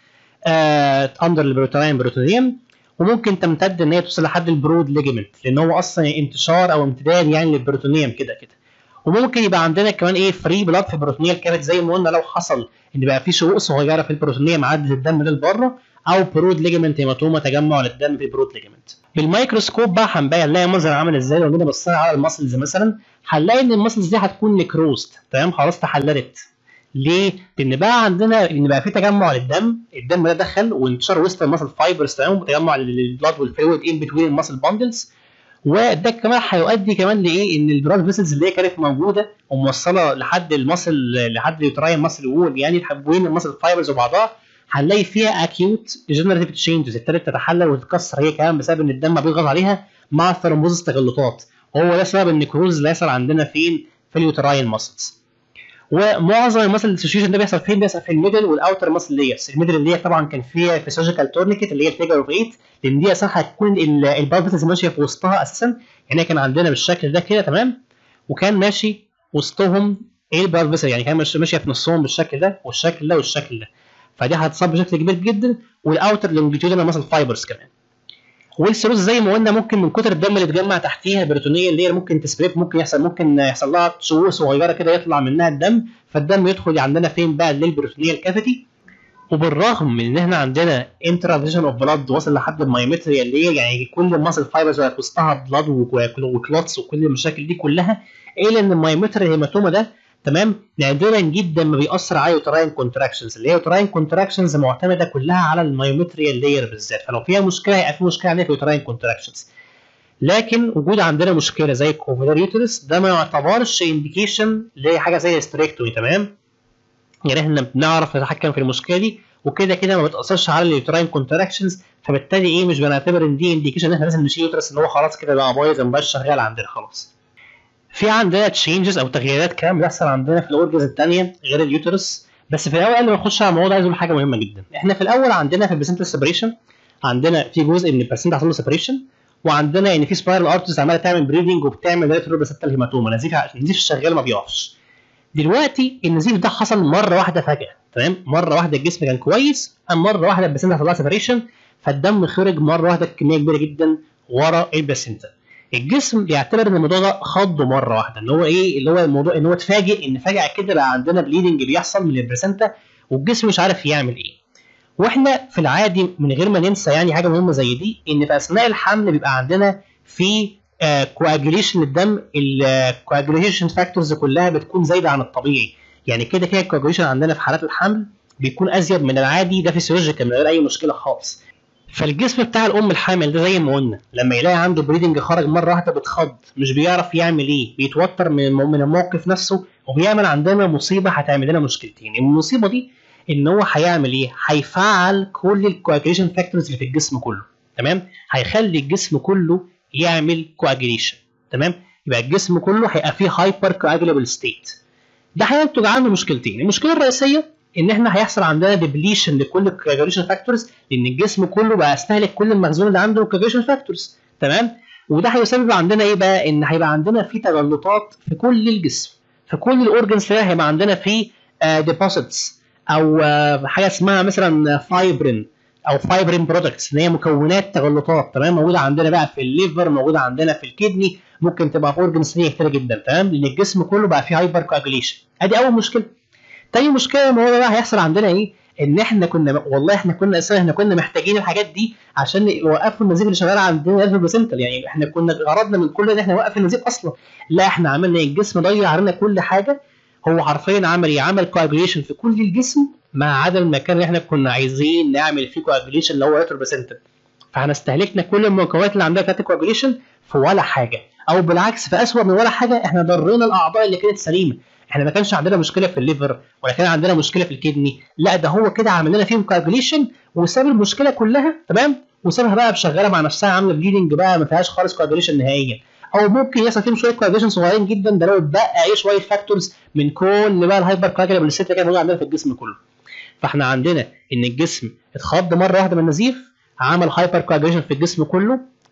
اندر البروتونيال بروتونيوم وممكن تمتد ان هي توصل لحد البرود ليجمنت لان هو اصلا انتشار او امتداد يعني للبروتونيوم كده كده وممكن يبقى عندنا كمان ايه فري بلاد في البروتونيال كافيت زي ما قلنا لو حصل ان بقى في شقوق صغيره في البروتونيوم عدت الدم للبره او برود ليجمنت هيماتوما تجمع للدم في البرود ليجمنت بالميكروسكوب بقى هنبين هنلاقي منظر عامل ازاي لو جينا بصينا على المسلز مثلا هنلاقي ان المسلز دي هتكون نكروست تمام خلاص تحللت ليه؟ لان بقى عندنا ان بقى في تجمع للدم الدم ده دخل وانتشر وسط المسل فايبرز تمام وتجمع للبلاد والفلويد ان بتوين المسل باندلز وده كمان هيؤدي كمان لايه ان البلاد فيسلز اللي هي كانت موجوده وموصله لحد المسل لحد اليوتراين مسل وول يعني بين المسل فايبرز وبعضها هنلاقي فيها اكيوت ديجنريتيف تشينجز ابتدت تتحلل وتتكسر هي كمان بسبب ان الدم بيضغط عليها مع ثرومبوزس تجلطات وهو ده سبب النكروز اللي هيحصل عندنا فين في اليوتراين مسلز ومعظم المسل ديسوشيشن ده بيحصل فين؟ بيحصل في الميدل والاوتر مسل ليرز، الميدل اللي هي طبعا كان فيها فيسيولوجيكال تورنيكت اللي هي الفيجر اوف 8 لان دي اساسا هتكون البالبتس ماشيه في وسطها اساسا يعني كان عندنا بالشكل ده كده تمام وكان ماشي وسطهم ايه البالبتس يعني كان ماشيه في نصهم بالشكل ده والشكل ده والشكل ده فدي هتصاب بشكل كبير جدا والاوتر لونجيتيودنال مسل فايبرز كمان والسيروز زي ما قلنا ممكن من كتر الدم اللي اتجمع تحتيها البروتونيه اللي هي ممكن تسبريب ممكن يحصل ممكن يحصل لها شقوق صغيره كده يطلع منها الدم فالدم يدخل عندنا فين بقى للبروتونيه الكافيتي وبالرغم من ان احنا عندنا انترافيجن اوف بلاد واصل لحد المايومتريا اللي هي يعني كل الماسل فايبرز بقت وسطها بلاد وكلوتس وكل المشاكل دي كلها الا ان المايومتريا هيماتوما ده تمام نادرا جدا ما بيأثر على يوتراين كونتراكشنز اللي هي يوتراين كونتراكشنز معتمده كلها على المايومتريا لاير بالذات فلو فيها مشكله هيبقى في مشكله عندنا في يوتراين كونتراكشنز لكن وجود عندنا مشكله زي الكوفيدار يوترس ده ما يعتبرش انديكيشن لحاجه زي الاستريكتومي تمام يعني احنا بنعرف نتحكم في المشكله دي وكده كده ما بتاثرش على اليوتراين كونتراكشنز فبالتالي ايه مش بنعتبر ان دي انديكيشن ان احنا لازم نشيل يوترس ان هو خلاص كده بقى بايظ ما بقاش شغال عندنا خلاص في عندنا تشينجز او تغييرات كمان بتحصل عندنا في الاورجنز الثانيه غير اليوترس بس في الاول قبل ما نخش على الموضوع ده عايز اقول حاجه مهمه جدا احنا في الاول عندنا في البرسنتال سيبريشن عندنا في جزء من البرسنت حصل له سيبريشن وعندنا ان في سبايرال ارتز عماله تعمل بريدنج وبتعمل ريتروبرسنتال هيماتوما نزيف النزيف الشغال ما بيقفش دلوقتي النزيف ده حصل مره واحده فجاه تمام مره واحده الجسم كان كويس قام مره واحده البلاسنتا حصل لها سيبريشن فالدم خرج مره واحده بكميه كبيره جدا ورا البلاسنتا الجسم بيعتبر ان الموضوع ده خضه مره واحده ان هو ايه اللي هو الموضوع ان هو اتفاجئ ان فجاه كده بقى عندنا بليدنج بيحصل من البلاسنتا والجسم مش عارف يعمل ايه واحنا في العادي من غير ما ننسى يعني حاجه مهمه زي دي ان في اثناء الحمل بيبقى عندنا في كواجوليشن للدم الكواجوليشن فاكتورز كلها بتكون زايده عن الطبيعي يعني كده كده الكواجوليشن عندنا في حالات الحمل بيكون ازيد من العادي ده فيسيولوجيكال من غير اي مشكله خالص فالجسم بتاع الام الحامل ده زي ما قلنا لما يلاقي عنده بريدنج خرج مره واحده بتخض مش بيعرف يعمل ايه بيتوتر من من الموقف نفسه وبيعمل عندنا مصيبه هتعمل لنا مشكلتين المصيبه دي ان هو هيعمل ايه هيفعل كل الكواجوليشن فاكتورز اللي في الجسم كله تمام هيخلي الجسم كله يعمل كواجوليشن تمام يبقى الجسم كله هيبقى فيه هايبر كواجولابل ستيت ده هينتج عنه مشكلتين المشكله الرئيسيه ان احنا هيحصل عندنا ديبليشن لكل الكواجوليشن فاكتورز لان الجسم كله بقى استهلك كل المخزون اللي عنده الكواجوليشن فاكتورز تمام وده هيسبب عندنا ايه بقى ان هيبقى عندنا في تجلطات في كل الجسم في كل الاورجنز هيبقى عندنا في ديبوزيتس او آه حاجه اسمها مثلا فايبرين او فايبرين برودكتس ان هي مكونات تجلطات تمام موجوده عندنا بقى في الليفر موجوده عندنا في الكدني ممكن تبقى في اورجنز ثانيه كتير جدا تمام لان الجسم كله بقى فيه هايبر كواجوليشن ادي اول مشكله تاني مشكله ان هو بقى هيحصل عندنا ايه ان احنا كنا والله احنا كنا اساسا احنا كنا محتاجين الحاجات دي عشان يوقفوا النزيف اللي شغال عندنا في البلاسنتال يعني احنا كنا غرضنا من كل ده ان احنا نوقف النزيف اصلا لا احنا عملنا ايه الجسم ضيع علينا كل حاجه هو حرفيا عمل ايه عمل كواجوليشن في كل الجسم ما عدا المكان اللي احنا كنا عايزين نعمل فيه كواجوليشن اللي هو ريتروبلاسنتال فاحنا استهلكنا كل المكونات اللي عندنا بتاعت الكواجوليشن في ولا حاجه او بالعكس في اسوء من ولا حاجه احنا ضرينا الاعضاء اللي كانت سليمه احنا ما كانش عندنا مشكله في الليفر ولا كان عندنا مشكله في الكدني لا ده هو كده عمل لنا فيهم كواجوليشن وساب المشكله كلها تمام وسابها بقى شغاله مع نفسها عامله بليدنج بقى ما فيهاش خالص كواجوليشن نهائيا او ممكن يحصل فيهم شويه كواجوليشن صغيرين جدا ده لو اتبقى ايه شويه فاكتورز من كل بقى الهايبر كواجولابل ست اللي كانت موجوده عندنا في الجسم كله فاحنا عندنا ان الجسم اتخض مره واحده من النزيف عمل هايبر كواجوليشن في الجسم كله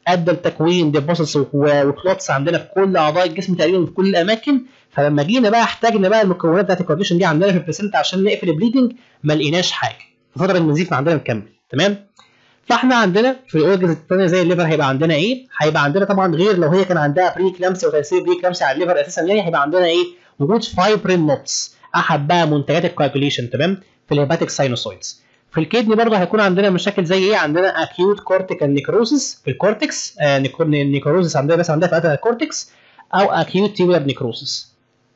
ادى لتكوين ديبوسيتس وكلوتس عندنا في كل اعضاء الجسم تقريبا في كل الاماكن فلما جينا بقى احتاجنا بقى المكونات بتاعت الكورديشن دي عندنا في البريسنت عشان نقفل البليدنج ما لقيناش حاجه فضل النزيف عندنا مكمل تمام فاحنا عندنا في الاورجنز الثانيه زي الليفر هيبقى عندنا ايه؟ هيبقى عندنا طبعا غير لو هي كان عندها بري كلامسيا وتاثير بري كلامسيا على الليفر اساسا يعني هيبقى عندنا ايه؟ وجود فايبرين نوتس احد بقى منتجات الكواجوليشن تمام؟ في الهيباتيك ساينوسويدز في الكدني برضه هيكون عندنا مشاكل زي ايه؟ عندنا اكيوت كورتيكال نيكروسيس في الكورتكس آه نيكروسيس عندنا مثلا عندها في الكورتكس او اكيوت تيبولار نيكروسيس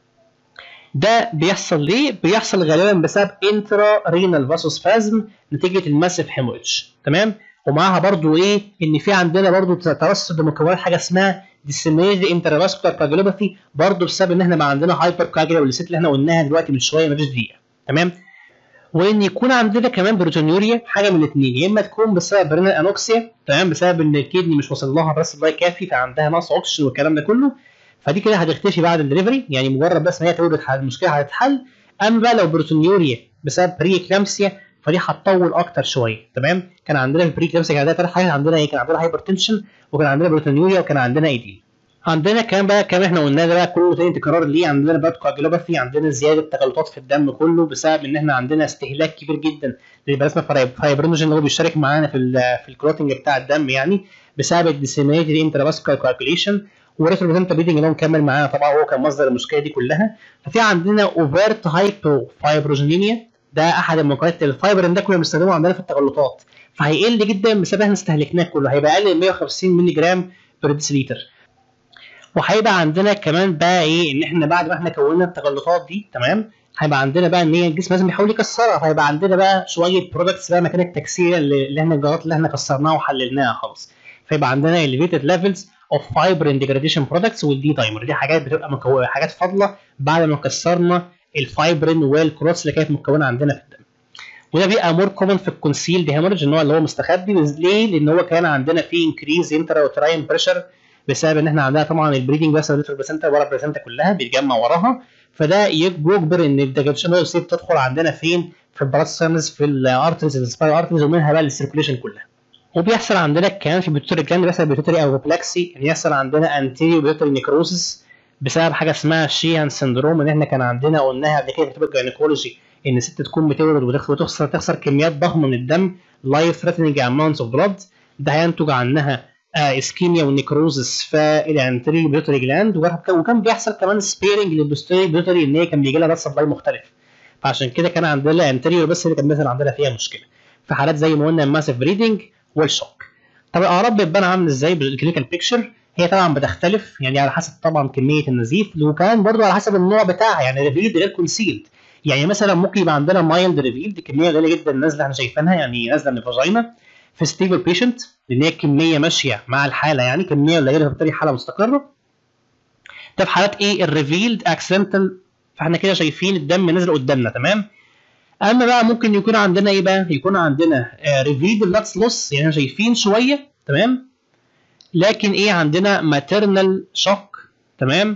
ده بيحصل ليه؟ بيحصل غالبا بسبب انترا رينال فاسوسفازم نتيجه الماسيف هيموريدج تمام؟ ومعاها برضو ايه؟ ان في عندنا برضو ترسب لمكونات حاجه اسمها ديسيمينيتد انترفاسكولار كاجولوباثي برضو بسبب ان احنا بقى عندنا هايبر كاجولا والست اللي احنا قلناها دلوقتي من شويه مفيش دقيقه تمام؟ وان يكون عندنا كمان بروتونيوريا حاجه من الاثنين يا اما تكون بسبب رينال انوكسيا تمام بسبب ان الكدني مش واصل لها الرأس الله كافي فعندها نقص اكسجين والكلام ده كله فدي كده هتختفي بعد الدليفري يعني مجرد بس ما هي تولد المشكله هتتحل اما بقى لو بروتونيوريا بسبب بري كلامسيا فدي هتطول اكتر شويه تمام كان عندنا في البري كلامسيا كان عندنا ثلاث حاجات عندنا ايه كان عندنا هايبر تنشن وكان عندنا بروتونيوريا وكان عندنا ايدين عندنا كمان بقى كمان احنا قلنا ده بقى كله تاني تكرار ليه عندنا بقى كواجولوباثي عندنا زياده تجلطات في الدم كله بسبب ان احنا عندنا استهلاك كبير جدا للبلازما فايبرينوجين اللي هو بيشترك معانا في ال في الكلوتنج بتاع الدم يعني بسبب الديسيمينيتد انترافاسكولار كواجوليشن وريتروبريزنت بليدنج اللي هو مكمل معانا طبعا هو كان مصدر المشكله دي كلها ففي عندنا اوفرت هايبو فايبروجينيميا ده احد المكونات الفايبرين ده كنا بنستخدمه عندنا في التجلطات فهيقل جدا بسبب احنا استهلكناه كله هيبقى اقل من 150 مللي جرام بير ديسليتر وهيبقى عندنا كمان بقى ايه ان احنا بعد ما احنا كونا التجلطات دي تمام هيبقى عندنا بقى ان هي الجسم لازم يحاول يكسرها فهيبقى عندنا بقى شويه برودكتس بقى مكان التكسير اللي, اللي احنا الجلطات اللي احنا كسرناها وحللناها خلاص فيبقى عندنا elevated levels of fibrin degradation products والدي دايمر دي حاجات بتبقى مكونه حاجات فاضله بعد ما كسرنا الفايبرين والكروس اللي كانت مكونه عندنا في الدم وده بيبقى مور كومن في الكونسيلد هيموريدج ان هو اللي هو مستخبي ليه؟ لان هو كان عندنا في انكريز انترا اوتراين بريشر بسبب ان احنا عندنا طبعا البريدنج بس البلاسنتا ورا البلاسنتا كلها بيتجمع وراها فده يجبر ان الديجريشن سيب تدخل عندنا فين؟ في البلاد سيرنز في الارتريز السباير ارتريز ومنها بقى السيركوليشن كلها وبيحصل عندنا كمان في البيتوتري جلاند بيحصل بيتوتري او بلاكسي ان يحصل عندنا انتيريو بيتوتري نيكروسيس بسبب حاجه اسمها شيهان سندروم ان احنا كان عندنا قلناها قبل كده في كتاب الجاينيكولوجي ان ست تكون بتولد وتخسر تخسر كميات ضخمه من الدم لايف ثريتنينج اماونتس اوف بلاد ده هينتج عنها آه اسكيميا والنيكروزس في الانتيريو بيوتري جلاند وكان بيحصل كمان سبيرنج للبوستيريو بيوتري ان هي كان بيجي لها بس سبلاي مختلف فعشان كده كان عندنا انتيريو بس اللي كان مثلا عندنا فيها مشكله في حالات زي ما قلنا الماسيف بريدنج والشوك طب الاعراض بتبان عامل ازاي بالكلينيكال بيكتشر هي طبعا بتختلف يعني على حسب طبعا كميه النزيف وكمان برضو على حسب النوع بتاعها يعني ريفيلد غير كونسيلد يعني مثلا ممكن يبقى عندنا مايلد ريفيلد كميه غاليه جدا نازله احنا شايفينها يعني نازله من الفاجينا في ستيبل بيشنت لان هي كميه ماشيه مع الحاله يعني كميه قليله فبالتالي حاله مستقره ده في حالات ايه الريفيلد اكسنتال فاحنا كده شايفين الدم نازل قدامنا تمام اما بقى ممكن يكون عندنا ايه بقى يكون عندنا ريفيلد لاتس لوس يعني شايفين شويه تمام لكن ايه عندنا ماتيرنال شوك تمام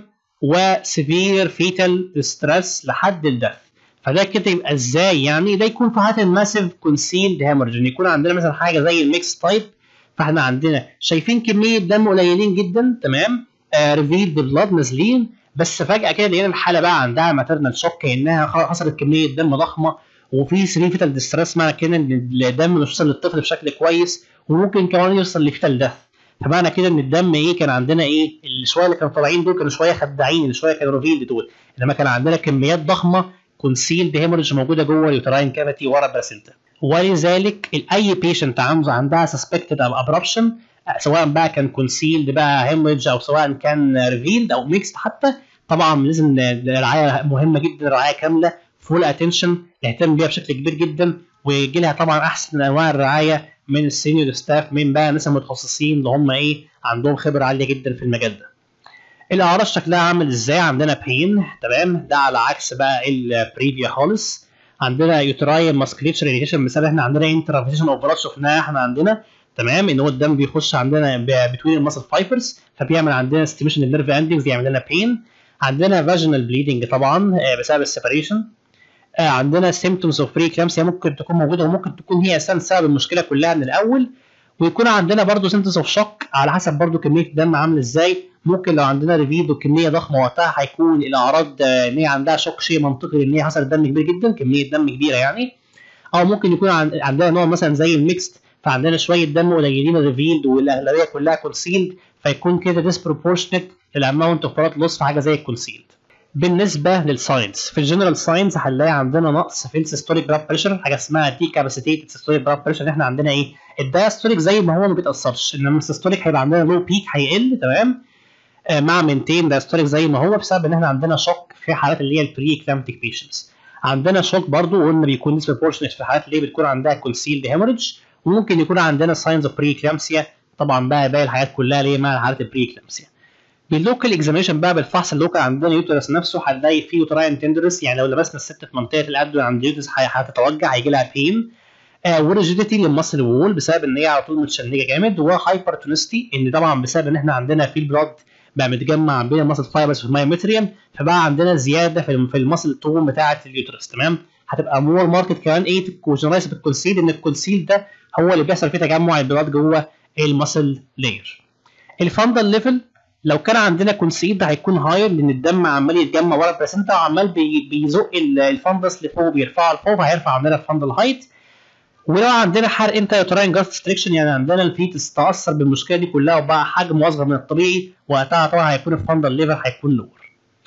وسيفير فيتال ستريس لحد الدث فده كده يبقى ازاي يعني ده يكون في حاله الماسيف كونسيلد هيمورج ان يكون عندنا مثلا حاجه زي الميكس تايب فاحنا عندنا شايفين كميه دم قليلين جدا تمام آه ريفيلد بلاد نازلين بس فجاه كده لقينا الحاله بقى عندها ماتيرنال شوك كانها حصلت كميه دم ضخمه وفي سري فيتال ديستريس معنى كده ان الدم مش وصل للطفل بشكل كويس وممكن كمان يوصل لفيتال دث فمعنى كده ان الدم ايه كان عندنا ايه الشويه اللي كانوا طالعين دول كانوا شويه خداعين اللي شويه كانوا ريفيلد دول انما كان عندنا كميات ضخمه كونسيلد هيموريدج موجوده جوه اليوتراين كافيتي ورا البلاسنتا ولذلك اي بيشنت عنده عندها سسبكتد او ابربشن سواء بقى كان كونسيلد بقى هيموريدج او سواء كان ريفيلد او ميكست حتى طبعا لازم رعايه مهمه جدا رعايه كامله فول اتنشن نهتم بيها بشكل كبير جدا ويجي لها طبعا احسن انواع الرعايه من السينيور ستاف من بقى ناس المتخصصين اللي هم ايه عندهم خبره عاليه جدا في المجال ده الاعراض شكلها عامل ازاي عندنا بين تمام ده على عكس بقى البريفيا خالص عندنا يوتراين ماسكليتشر انيكيشن مثال احنا عندنا انترافيشن اوف بلاد شفناها احنا عندنا تمام ان هو الدم بيخش عندنا بتوين الماسل فايبرز فبيعمل عندنا ستيميشن النيرف اندنجز يعمل لنا بين عندنا فاجينال بليدنج طبعا بسبب السيبريشن عندنا سيمتومز اوف بري كلامسيا ممكن تكون موجوده وممكن تكون هي اساسا سبب المشكله كلها من الاول ويكون عندنا برضو سنتس اوف شوك على حسب برضو كميه الدم عامله ازاي ممكن لو عندنا ريفيد وكميه ضخمه وقتها هيكون الاعراض ان هي عندها شوك شيء منطقي ان هي حصلت دم كبير جدا كميه دم كبيره يعني او ممكن يكون عندنا نوع مثلا زي الميكست فعندنا شويه دم قليلين ريفيلد والاغلبيه كلها كونسيلد فيكون كده ديسبروبورشنت للاماونت اوف بلاد لوس في حاجه زي الكونسيلد بالنسبه للساينس في الجنرال ساينس هنلاقي عندنا نقص في السيستوليك بلاد بريشر حاجه اسمها دي كاباسيتيتد سيستوليك بلاد بريشر احنا عندنا ايه الدايستوليك زي ما هو ما بيتاثرش انما السيستوليك هيبقى عندنا لو بيك هيقل تمام آه مع مينتين دايستوليك زي ما هو بسبب ان احنا عندنا شوك في حالات اللي هي البري كلامتيك بيشنتس عندنا شوك برضو قلنا بيكون ديسبروبورشنت في الحالات اللي بتكون عندها كونسيلد هيموريدج وممكن يكون عندنا ساينز اوف بري كلامسيا طبعا بقى باقي الحاجات كلها ليه مع حالات البري كلامسيا باللوكال اكزاميشن بقى بالفحص اللوكال عندنا يوترس نفسه هنلاقي فيه يوتراين تندرس يعني لو لمسنا الست في منطقه الابدو عند اليوترس هتتوجع هيجي لها بين آه وريجيديتي للمصل وول بسبب ان هي على طول متشنجه جامد وهايبرتونستي ان طبعا بسبب ان احنا عندنا في البلاد بقى متجمع بين المصل فايبرز في المايومتريوم فبقى عندنا زياده في المصل توم بتاعه اليوترس تمام هتبقى مور ماركت كمان ايه جنرايز بالكونسيل ان الكونسيل ده هو اللي بيحصل فيه تجمع البلاد جوه المصل لاير الفندل ليفل لو كان عندنا كونسيل ده هيكون هاير لان الدم عمال يتجمع ورا البلاسنتا وعمال بي بيزق الفندس لفوق بيرفعه لفوق هيرفع عندنا الفندل هايت ولو عندنا حرق انت يوتراين جاست ستريكشن يعني عندنا الفيتس تاثر بالمشكله دي كلها وبقى حجمه اصغر من الطبيعي وقتها طبعا هيكون الفندل ليفل هيكون لور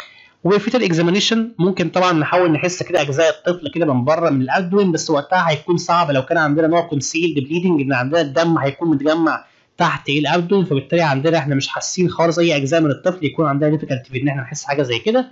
وفيتال اكزامينيشن ممكن طبعا نحاول نحس كده اجزاء الطفل كده من بره من الابدوين بس وقتها هيكون صعب لو كان عندنا نوع كونسيلد بليدنج ان عندنا الدم هيكون متجمع تحت الابدوين فبالتالي عندنا احنا مش حاسين خالص اي اجزاء من الطفل يكون عندنا ديفيكالتي في ان احنا نحس حاجه زي كده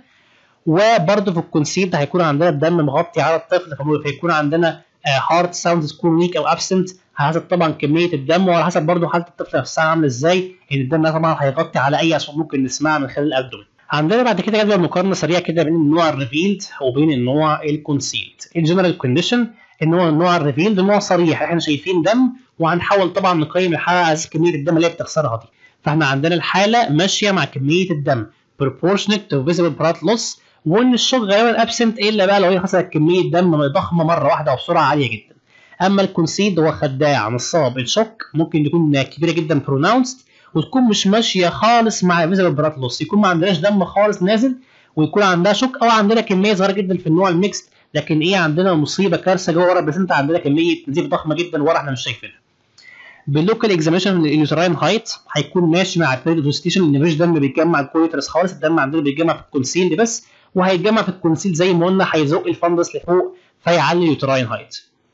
وبرده في الكونسيلد هيكون عندنا الدم مغطي على الطفل فيكون عندنا هارت ساوندز تكون ويك او ابسنت على حسب طبعا كميه الدم وعلى حسب برده حاله الطفل نفسها عامله ازاي ان الدم ده طبعا هيغطي على اي اصوات ممكن نسمعها من خلال الابدومين عندنا بعد كده جدول مقارنه سريعه كده بين النوع الريفيلد وبين النوع الكونسيلد الجنرال كونديشن ان هو النوع الريفيلد نوع صريح احنا شايفين دم وهنحاول طبعا نقيم الحاله على كميه الدم اللي هي بتخسرها دي فاحنا عندنا الحاله ماشيه مع كميه الدم proportionate to visible blood loss وان الشوك غالبا ابسنت الا بقى لو هي حصلت كميه دم ضخمه مره واحده وبسرعه عاليه جدا اما الكونسيد هو خداع نصاب الشوك ممكن يكون كبيره جدا بروناونسد وتكون مش ماشيه خالص مع فيزيبل بلاد لوس يكون ما عندناش دم خالص نازل ويكون عندها شوك او عندنا كميه صغيره جدا في النوع الميكست لكن ايه عندنا مصيبه كارثه جوه ورا البلاسنتا عندنا كميه نزيف ضخمه جدا ورا احنا مش شايفينها باللوكال اكزاميشن اليوتراين هايت هيكون ماشي مع البريدوستيشن ان مفيش دم بيتجمع الكويترس خالص الدم عندنا بيتجمع في الكونسيل بس وهيتجمع في الكونسيل زي ما قلنا هيزق الفندس لفوق فيعلي اليوتراين هايت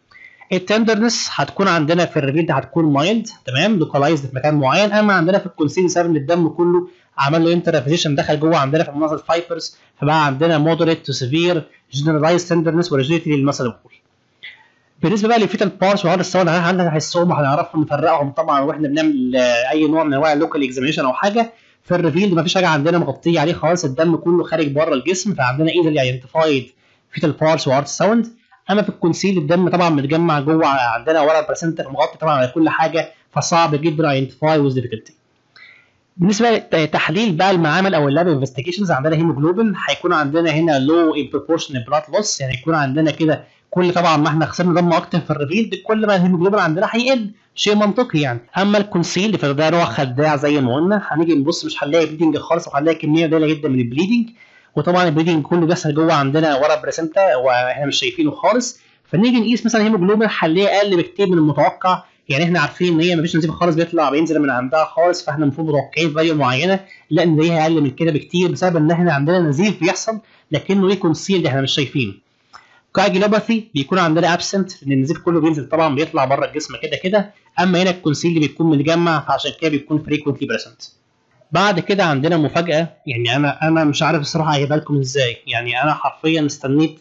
التندرنس هتكون عندنا في الريفيل ده هتكون مايلد تمام لوكالايزد في مكان معين اما عندنا في الكونسيل بسبب ان الدم كله عمل له انترافيزيشن دخل جوه عندنا في المناظر فايبرز فبقى عندنا مودريت تو سيفير جنرالايز تندرنس وريجيتي للمسل وول بالنسبه بقى للفيتال بارس وهذا السؤال عندنا هنحسهم وهنعرفهم نفرقهم طبعا واحنا بنعمل اي نوع من انواع اللوكال اكزامينشن او حاجه في الريفيل مفيش حاجه عندنا مغطيه عليه خالص الدم كله خارج بره الجسم فعندنا ايزلي ايدنتيفايد فيتال بارس وارت ساوند اما في الكونسيل الدم طبعا متجمع جوه عندنا ورا البلاسنتا مغطي طبعا على كل حاجه فصعب جدا ايدنتيفاي ويز ديفيكولتي بالنسبه لتحليل بقى المعامل او اللاب انفستيجيشنز عندنا هيموجلوبين هيكون عندنا هنا لو ان بروبورشن بلاد لوس يعني يكون عندنا كده كل طبعا ما احنا خسرنا دم اكتر في الريفيل كل ما الهيموجلوبين عندنا هيقل شيء منطقي يعني اما الكونسيل فده نوع خداع زي ما قلنا هنيجي نبص مش هنلاقي بليدنج خالص وهنلاقي كميه قليله جدا من البليدنج وطبعا البليدنج كله بيحصل جوه عندنا ورا البلاسنتا واحنا مش شايفينه خالص فنيجي نقيس مثلا هيموجلوبين هنلاقيه اقل بكتير من المتوقع يعني احنا عارفين ان هي مفيش نزيف خالص بيطلع بينزل من عندها خالص فاحنا المفروض متوقعين فاليو معينه لا ان هي اقل من كده بكتير بسبب ان احنا عندنا نزيف بيحصل لكنه ايه كونسيل احنا مش شايفينه كاجيلوباثي بيكون عندنا ابسنت لان النزيف كله بينزل طبعا بيطلع بره الجسم كده كده اما هنا الكونسيل اللي بيكون متجمع فعشان كده بيكون فريكوينتلي بريسنت بعد كده عندنا مفاجاه يعني انا انا مش عارف الصراحه هجيبها لكم ازاي يعني انا حرفيا استنيت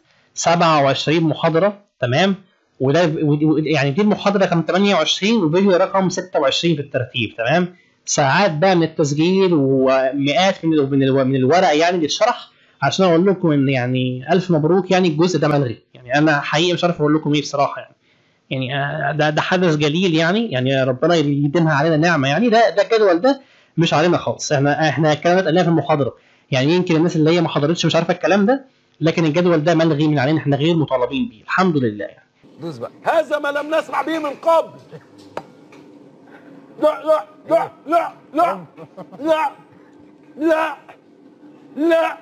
27 محاضره تمام وده يعني دي المحاضره رقم 28 وفيديو رقم 26 في الترتيب تمام ساعات بقى من التسجيل ومئات من من من الورق يعني اللي اتشرح عشان اقول لكم ان يعني الف مبروك يعني الجزء ده ملغي يعني انا حقيقي مش عارف اقول لكم ايه بصراحه يعني يعني ده ده حدث جليل يعني يعني ربنا يديمها علينا نعمه يعني ده ده الجدول ده مش علينا خالص احنا احنا الكلام ده اتقالنا في المحاضره يعني يمكن الناس اللي هي ما حضرتش مش عارفه الكلام ده لكن الجدول ده ملغي من علينا احنا غير مطالبين بيه الحمد لله يعني دوس بقى هذا ما لم نسمع به من قبل لا لا لا لا لا لا لا لا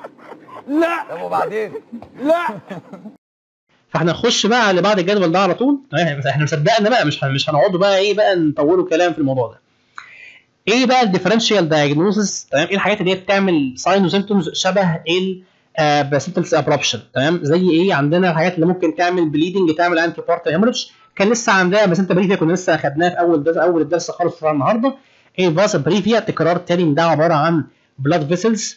لا طب وبعدين لا فاحنا نخش بقى على اللي بعد الجدول ده على طول تمام بس احنا مصدقنا بقى مش مش هنقعدوا بقى ايه بقى نطولوا كلام في الموضوع ده ايه بقى الديفرنشال دايجنوزس تمام ايه الحاجات اللي هي بتعمل ساين وسيمتومز شبه ال باسيتلز ابربشن تمام زي ايه عندنا الحاجات اللي ممكن تعمل بليدنج تعمل انتي بارت هيموريدج كان لسه عندنا بس انت بريفيا كنا لسه اخدناه في اول درس اول الدرس خالص بتاع النهارده ايه فاس بريفيا تكرار تاني ده عباره عن بلاد فيسلز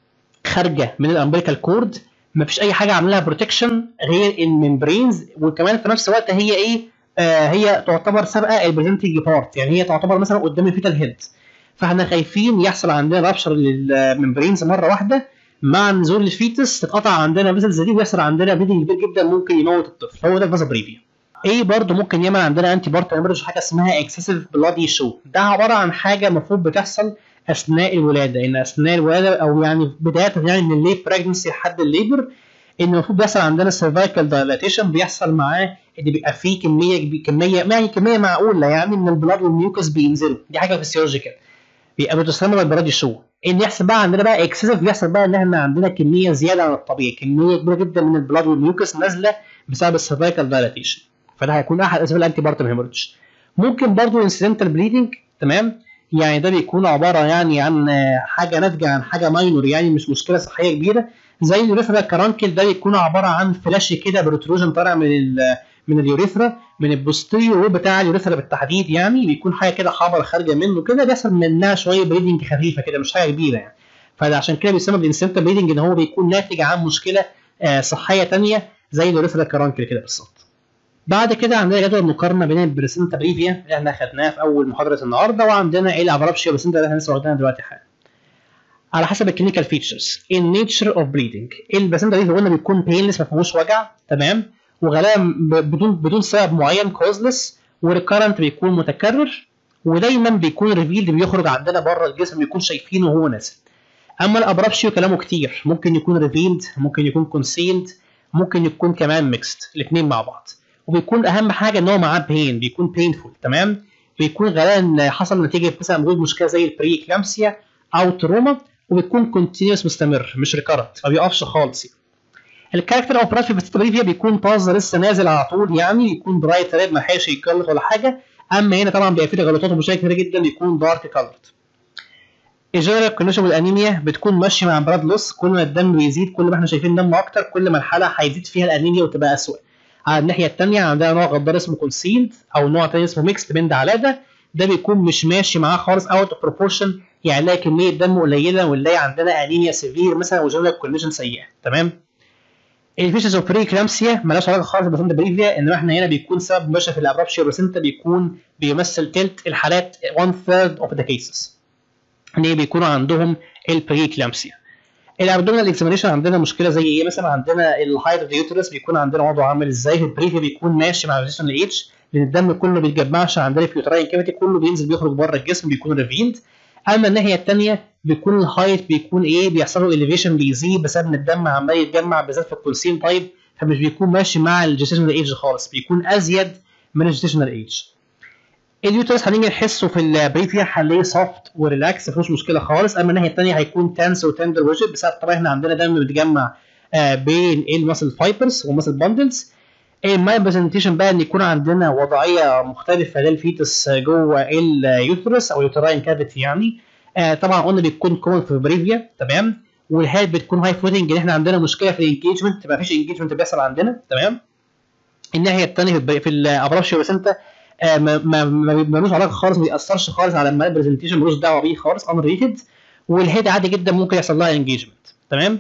خارجه من الامبريكال كورد مفيش اي حاجه عاملها بروتكشن غير الممبرينز وكمان في نفس الوقت هي ايه آه هي تعتبر سابقه البريزنتنج بارت يعني هي تعتبر مثلا قدام الفيتال هيد فاحنا خايفين يحصل عندنا رابشر للممبرينز مره واحده مع نزول الفيتس تتقطع عندنا فيزلز دي ويحصل عندنا بليدنج كبير جدا ممكن يموت الطفل هو ده الفازا بريفيا ايه برضه ممكن يعمل عندنا انتي بارت هيموريدج حاجه اسمها اكسسيف بلادي شو ده عباره عن حاجه المفروض بتحصل اثناء الولاده ان اثناء الولاده او يعني بدايه يعني من الليب بريجنسي لحد الليبر ان المفروض بيحصل عندنا سيرفايكال دايلاتيشن بيحصل معاه ان بيبقى فيه كميه كميه يعني كميه معقوله يعني من البلاد والميوكس بينزلوا دي حاجه فيسيولوجيكال بيبقى بتسمى البرادي شو ان يحصل بقى عندنا بقى اكسسيف بيحصل بقى ان احنا عندنا كميه زياده عن الطبيعي كميه كبيره جدا من البلاد والميوكس نازله بسبب السيرفايكال دايلاتيشن فده هيكون احد اسباب الانتي بارتم هيموريدج ممكن برضو انسيدنتال بليدنج تمام يعني ده بيكون عباره يعني عن حاجه ناتجه عن حاجه ماينور يعني مش مشكله صحيه كبيره زي اليوريثرا كرانكل ده بيكون عباره عن فلاش كده بروتروجن طالع من ال من اليوريثرا من البوستيريور بتاع اليوريثرا بالتحديد يعني بيكون حاجه كده حمرا خارجه منه كده بيحصل منها شويه بريدنج خفيفه كده مش حاجه كبيره يعني فده عشان كده بيسمى بالانسنتال بريدنج ان هو بيكون ناتج عن مشكله آه صحيه ثانيه زي اليوريثرا كرانكل كده بالظبط بعد كده عندنا جدول مقارنه بين البريسنتا بريفيا اللي احنا خدناه في اول محاضره النهارده وعندنا ايه الابرابشيا بريسنتا اللي احنا لسه واخدينها دلوقتي حالا على حسب الكلينيكال فيتشرز النيتشر اوف بليدنج البلاسنتا دي قلنا بيكون بينلس ما فيهوش وجع تمام وغالبا بدون بدون سبب معين كوزلس وريكارنت بيكون متكرر ودايما بيكون ريفيلد بيخرج عندنا بره الجسم بيكون شايفينه وهو نازل اما الابرابشيو كلامه كتير ممكن يكون ريفيلد ممكن يكون كونسيلد ممكن يكون كمان ميكست الاثنين مع بعض وبيكون اهم حاجه ان هو معاه بين بيكون بينفول تمام بيكون غالبا حصل نتيجه مثلا وجود مشكله زي البري كلامسيا او تروما وبيكون كونتينوس مستمر مش ريكارنت ما بيقفش خالص يعني. الكاركتر اوف براد في الفيستيبريفيا بيكون باز لسه نازل على طول يعني يكون برايت ريد ما لحقش يتكلف ولا حاجه اما هنا طبعا بيبقى فيه غلطات ومشاكل كتير جدا بيكون دارك كالرد الجنرال كونديشن والانيميا بتكون ماشيه مع براد لوس كل ما الدم بيزيد كل ما احنا شايفين دم اكتر كل ما الحاله هيزيد فيها الانيميا وتبقى اسوء على الناحيه الثانيه عندنا نوع غدار اسمه كونسيلد او نوع ثاني اسمه ميكس بين ده على ده ده بيكون مش ماشي معاه خالص اوت اوف بروبورشن يعني نلاقي كميه دم قليله ونلاقي عندنا انيميا سيفير مثلا وجنرال كونديشن سيئه تمام الفيشز اوف بري كلامسيا مالهاش علاقه خالص بالبلاسنتا بريفيا انما احنا هنا بيكون سبب مباشر في الابرابشيا بلاسنتا بيكون بيمثل تلت الحالات 1 ثيرد اوف ذا كيسز ان بيكونوا عندهم البري كلامسيا الابدومينال اكزامينشن عندنا مشكله زي ايه مثلا عندنا الهايت اوف اليوترس بيكون عندنا وضعه عامل ازاي في البريفيا بيكون ماشي مع الريزيشن ايج لان الدم كله ما بيتجمعش عندنا في اليوتراين كافيتي كله بينزل بيخرج بره الجسم بيكون ريفيلد اما الناحيه الثانيه بيكون الهايت بيكون ايه بيحصل له اليفيشن بيزيد بسبب ان الدم عمال يتجمع بالذات في الكولسين تايب فمش بيكون ماشي مع الجيستيشنال ايج خالص بيكون ازيد من الجيستيشنال ايج اليوترس هنيجي نحسه في البريفيا هنلاقيه سوفت وريلاكس مفيهوش مشكله خالص اما الناحيه الثانيه هيكون تنس وتندر ويجد بسبب طبعا احنا عندنا دم بيتجمع آه بين المسل فايبرز والمسل باندلز الماي برزنتيشن بقى ان يكون عندنا وضعيه مختلفه للفيتس جوه اليوترس او يوتراين كافيتي يعني آه طبعا قلنا بيكون كومن في البريفيا تمام والهيد بتكون هاي فوتنج ان احنا عندنا مشكله في الانجيجمنت ما فيش انجيجمنت بيحصل عندنا تمام الناحيه الثانيه في, في الابرابشيو بس انت آه ما ما ملوش علاقه خالص ما بيأثرش خالص على المال برزنتيشن ملوش دعوه بيه خالص ان ريتد والهيد عادي جدا ممكن يحصل لها انجيجمنت تمام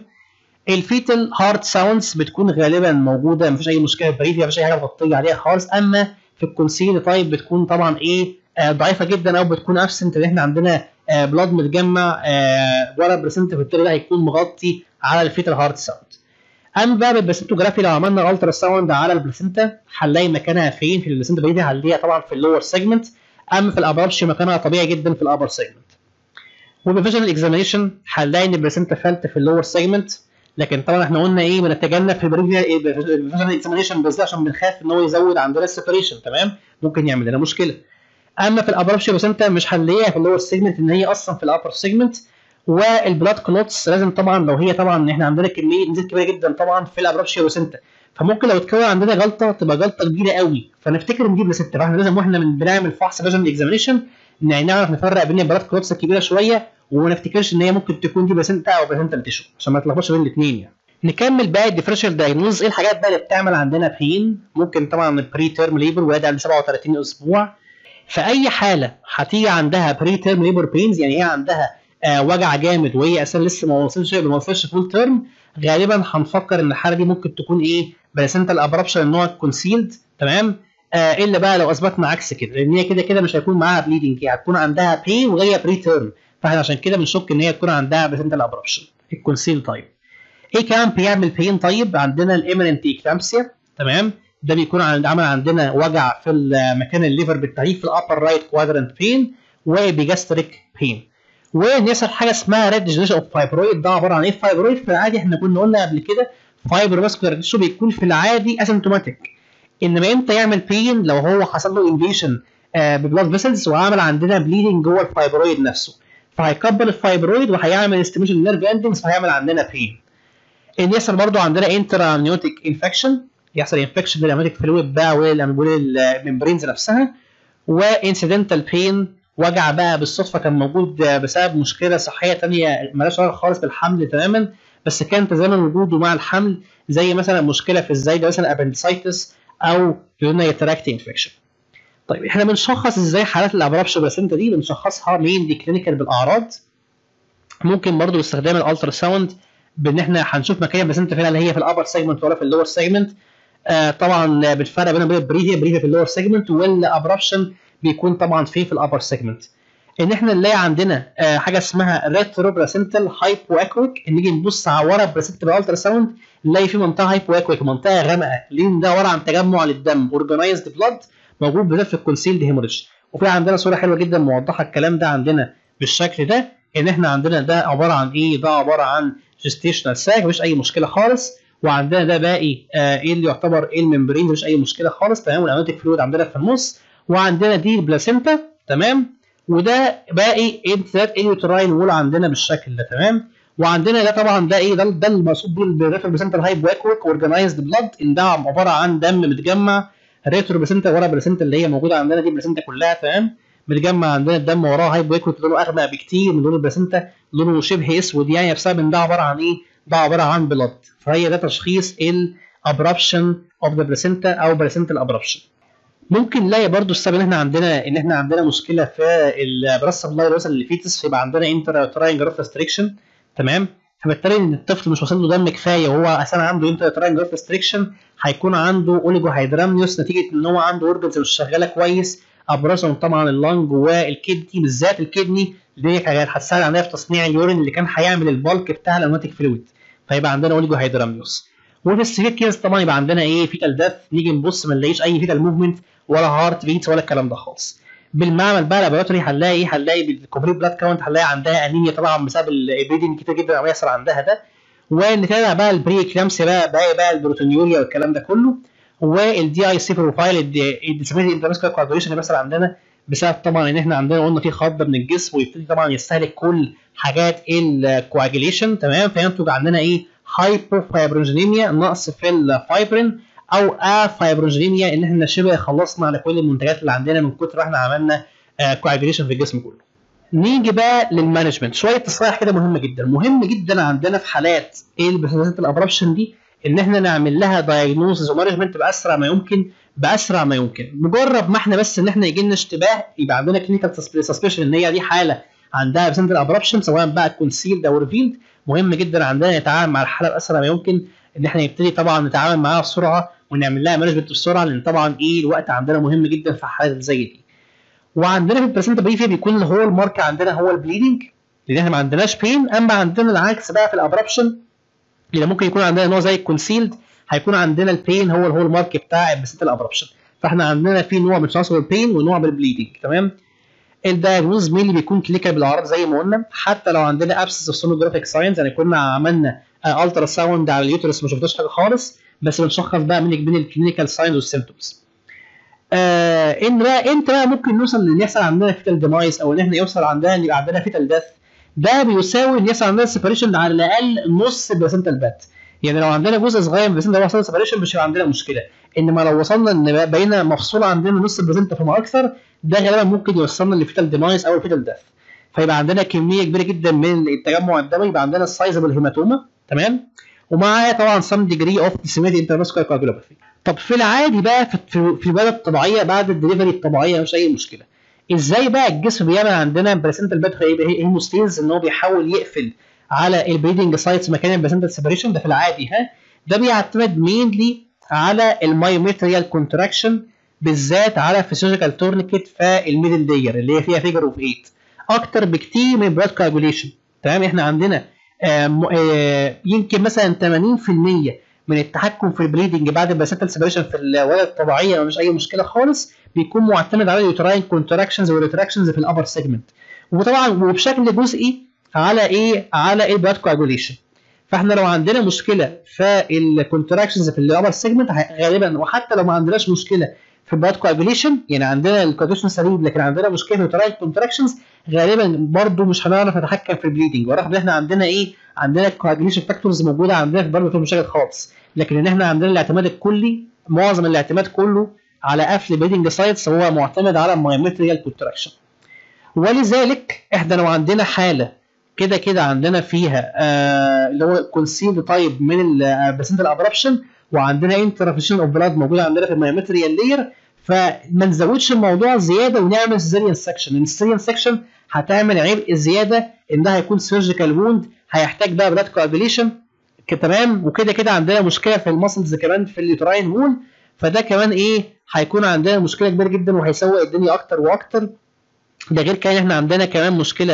الفيتال هارت ساوندز بتكون غالبا موجوده مفيش اي مشكله في البريفيا مفيش اي حاجه مغطيه عليها خالص اما في الكونسيل تايب بتكون طبعا ايه آه ضعيفه جدا او بتكون ابسنت ان احنا عندنا آه بلاد متجمع آه ولا برسنت بالتالي ده هيكون مغطي على الفيتال هارت ساوند اما بقى بالبلاسنتوجرافي لو عملنا الترا ساوند على البلاسنتا هنلاقي مكانها فين في البلاسنتا بريفيا هنلاقيها طبعا في اللور سيجمنت اما في الابرابش مكانها طبيعي جدا في الابر سيجمنت وبالفيجنال اكزامينشن هنلاقي ان البلاسنتا فالت في اللور سيجمنت لكن طبعا احنا قلنا ايه بنتجنب في البريفيا الفيجنال اكزامينشن بالذات عشان بنخاف ان هو يزود عندنا السيبريشن تمام ممكن يعمل لنا مشكله اما في الابرابشن بلاسنتا مش هنلاقيها في اللور سيجمنت ان هي اصلا في الابر سيجمنت والبلاد كلوتس لازم طبعا لو هي طبعا احنا عندنا كميه نزيد كبيره جدا طبعا في الابرابشن بلاسنتا فممكن لو اتكون عندنا جلطه تبقى جلطه كبيره قوي فنفتكر نجيب بلاسنتا فاحنا لازم واحنا من بنعمل فحص فيجن اكزامينشن نعرف نفرق بين البلاد كلوتس الكبيره شويه وما نفتكرش ان هي ممكن تكون دي بلاسنتا او بلاسنتا تيشو عشان ما تلخبطش بين الاثنين يعني نكمل بقى الديفرنشال دايجنوز ايه الحاجات بقى اللي بتعمل عندنا بين ممكن طبعا البري تيرم ليبر ولاده عند 37 اسبوع في اي حاله هتيجي عندها بري تيرم ليبر بينز يعني هي عندها آه وجع جامد وهي اساسا لسه ما وصلش ما وصلش فول تيرم غالبا هنفكر ان الحاله دي ممكن تكون ايه بلاسنتا الابربشن النوع كونسيلد تمام آه الا بقى لو اثبتنا عكس كده لان هي كده كده مش هيكون معاها بليدنج هي هتكون عندها بين وهي بري تيرم فاحنا عشان كده بنشك ان هي تكون عندها بلاسنتا الابربشن الكونسيل تايب ايه كمان بيعمل بين طيب عندنا الاميننت اكلامسيا تمام ده بيكون عمل عندنا وجع في مكان الليفر بالتحديد في الابر رايت كوادرنت بين وبيجاستريك بين ونيحصل حاجه اسمها ريد ديجنريشن اوف فايبرويد ده عباره عن ايه فايبرويد في العادي احنا كنا قلنا قبل كده فايبر ماسكولار تيشو بيكون في العادي اسيمتوماتيك انما امتى يعمل بين لو هو حصل له انفيشن آه ببلاد فيسلز وعمل عندنا بليدنج جوه الفايبرويد نفسه فهيكبر الفايبرويد وهيعمل استيميشن نيرف اندنجز فهيعمل عندنا بين ان يحصل برضو عندنا انترا نيوتيك انفكشن يحصل انفكشن للامنيوتيك فلويد بقى والممبرينز نفسها وانسيدنتال بين وجع بقى بالصدفه كان موجود بسبب مشكله صحيه ثانيه مالهاش علاقه خالص بالحمل تماما بس كان تزامن وجوده مع الحمل زي مثلا مشكله في الزايده مثلا ابندسايتس او يورينري تراكت انفكشن طيب احنا بنشخص ازاي حالات الابرابشن بلاسنتا دي بنشخصها مين دي كلينيكال بالاعراض ممكن برضو باستخدام الالترا ساوند بان احنا هنشوف مكان البلاسنتا فين هل هي في الابر سيجمنت ولا في اللور سيجمنت آه طبعا بنفرق بين البريفيا بريفيا في اللور سيجمنت والابرابشن بيكون طبعا في في الابر سيجمنت ان احنا نلاقي عندنا آه حاجه اسمها ريترو بلاسنتال هايبو اكويك نيجي نبص على ورا البلاسنتا بالالترا ساوند نلاقي في منطقه هايبو اكويك منطقه غامقه لان ده عباره عن تجمع للدم اورجنايزد بلاد موجود بالذات في الكونسيلد هيموريج وفي عندنا صوره حلوه جدا موضحه الكلام ده عندنا بالشكل ده ان احنا عندنا ده عباره عن ايه ده عباره عن جستيشنال ساك مفيش اي مشكله خالص وعندنا ده باقي آه ايه اللي يعتبر ايه الممبرين مفيش اي مشكله خالص تمام والامنيوتيك فلويد عندنا في النص وعندنا دي البلاسينتا تمام وده باقي امتداد اليوتراين وول عندنا بالشكل ده تمام وعندنا ده طبعا ده ايه ده ده المقصود بيه بالريترو بلاسينتا هايب واكويك اورجنايزد بلاد ان ده عباره عن دم متجمع ريترو بلاسينتا ورا بلاسينتا اللي هي موجوده عندنا دي بلاسينتا كلها تمام متجمع عندنا الدم وراه هايب واكويك لونه اغمق بكتير من لون البلاسينتا لونه شبه اسود يعني بسبب ان ده عباره عن ايه؟ ده عباره عن بلاد فهي ده تشخيص الابربشن اوف ذا بلاسينتا او بلاسينتا الابربشن ممكن نلاقي برضو السبب ان احنا عندنا ان احنا عندنا مشكله في البراس سبلاي اللي وصل للفيتس فيبقى عندنا انترا تراين جراف ريستريكشن تمام فبالتالي ان الطفل مش واصل له دم كفايه وهو اساسا عنده انترا تراين جراف ريستريكشن هيكون عنده اوليجو هيدرامنيوس نتيجه ان هو عنده اورجنز مش شغاله كويس ابرزهم طبعا اللنج والكدني بالذات الكدني اللي هي كانت هتساعد عليها في تصنيع اليورين اللي كان هيعمل البالك بتاع الامنيوتيك فلويد فيبقى عندنا اوليجو هيدرامنيوس وفي السيفير كيس طبعا يبقى عندنا ايه فيتال ديث نيجي نبص ما نلاقيش اي فيتال موفمنت ولا هارت بيتس ولا الكلام ده خالص بالمعمل بقى لابوراتوري هنلاقي ايه هنلاقي بالكومبليت بلاد كاونت هنلاقي عندها انيميا طبعا بسبب البريدنج كتير جدا عم يحصل عندها ده ونتابع بقى البري اكلامسيا بقى باقي بقى البروتونيوريا والكلام ده كله والدي اي سي بروفايل الديسابيلتي انترمسكال كوادريشن اللي بيحصل عندنا بسبب طبعا ان احنا عندنا قلنا في خضه من الجسم ويبتدي طبعا يستهلك كل حاجات الكواجيليشن تمام فينتج عندنا ايه هايبوفايبروجينيميا نقص في الفايبرين او افايبروجينيميا ان احنا شبه خلصنا على كل المنتجات اللي عندنا من كتر ما احنا عملنا كواجيليشن في الجسم كله. نيجي بقى للمانجمنت شويه نصايح كده مهمه جدا مهم جدا عندنا في حالات ايه البروسيسات الابربشن دي ان احنا نعمل لها دايجنوزز ومانجمنت باسرع ما يمكن باسرع ما يمكن مجرد ما احنا بس ان احنا يجي لنا اشتباه يبقى عندنا كلينيكال سسبشن ان هي دي حاله عندها بسنتر ابربشن سواء بقى كونسيلد او ريفيلد مهم جدا عندنا نتعامل مع الحاله باسرع ما يمكن ان احنا نبتدي طبعا نتعامل معاها بسرعه ونعمل لها مانجمنت بسرعه لان طبعا ايه الوقت عندنا مهم جدا في الحالات زي دي وعندنا في البلاسينتا بريفيا بيكون الهول مارك عندنا هو البليدنج لان احنا ما عندناش بين اما عندنا العكس بقى في الابربشن اللي ممكن يكون عندنا نوع زي الكونسيلد هيكون عندنا البين هو الهول مارك بتاع البلاسينتا الابربشن فاحنا عندنا في نوع متواصل بالبين ونوع بالبليدنج تمام الدايجنوز مين اللي بيكون كليكال بالاعراض زي ما قلنا حتى لو عندنا ابسس اوف سونوجرافيك ساينز يعني كنا عملنا الترا ساوند على اليوترس ما شفناش حاجه خالص بس بنشخص بقى من بين الكلينيكال ساينز والسيمتومز آه ان بقى امتى بقى ممكن نوصل ان يحصل عندنا فيتال ديمايس او ان احنا يوصل عندنا ان يبقى عندنا فيتال ديث ده بيساوي ان يحصل عندنا سيبريشن على الاقل نص بلاسنتال بات يعني لو عندنا جزء صغير من البلاسنتا وصلنا سيبريشن مش هيبقى عندنا مشكله انما لو وصلنا ان بقينا مفصول عندنا نص البلاسنتا فما اكثر ده غالبا ممكن يوصلنا للفيتال ديمايس او الفيتال ديث فيبقى عندنا كميه كبيره جدا من التجمع الدموي يبقى عندنا السايزبل هيماتوما تمام ومعاها طبعا سم ديجري اوف ديسيميتي انترماسكولار كواجولوباثي طب في العادي بقى في في, في الولاده الطبيعيه بعد الدليفري الطبيعيه مش اي مشكله ازاي بقى الجسم بيعمل عندنا بلاسنتال بات هيموستيز ان هو بيحاول يقفل على البريدنج سايتس مكان البلاسنتال سيبريشن ده في العادي ها ده بيعتمد مينلي على المايوميتريال كونتراكشن بالذات على فيسيولوجيكال تورنيكت في الميدل دير اللي هي فيها فيجر اوف 8 اكتر بكتير من البلاد كواجوليشن تمام احنا عندنا آه آه يمكن مثلا 80% من التحكم في البليدنج بعد البلاسنتال سيبريشن في الولاده الطبيعيه مفيش اي مشكله خالص بيكون معتمد على اليوتراين كونتراكشنز والريتراكشنز في الابر سيجمنت وطبعا وبشكل جزئي على ايه على البلاد كواجوليشن فاحنا لو عندنا مشكله في الكونتراكشنز في الابر سيجمنت غالبا وحتى لو ما عندناش مشكله في البلاد كواجوليشن يعني عندنا الكواديشن سليم لكن عندنا مشكله في اليوتراين كونتراكشنز غالبا برضو مش هنعرف نتحكم في البليدنج ورغم ان احنا عندنا ايه عندنا الكواجوليشن فاكتورز موجوده عندنا في برضه في مشاكل خالص لكن ان احنا عندنا الاعتماد الكلي معظم الاعتماد كله على قفل البليدنج سايتس هو معتمد على المايومتريال كونتراكشن ولذلك احنا لو عندنا حاله كده كده عندنا فيها آه اللي هو كونسيلد تايب من البلاسنتال ابربشن وعندنا انترافيشن اوف بلاد موجوده عندنا في المايومتريال لاير فما نزودش الموضوع زياده ونعمل سيزيريان سكشن لان السيزيريان سكشن هتعمل عبء زياده ان ده هيكون سيرجيكال ووند هيحتاج بقى بلاد كوابيليشن تمام وكده كده عندنا مشكله في المسلز كمان في اليوتراين وول فده كمان ايه هيكون عندنا مشكله كبيره جدا وهيسوق الدنيا اكتر واكتر ده غير كمان احنا عندنا كمان مشكله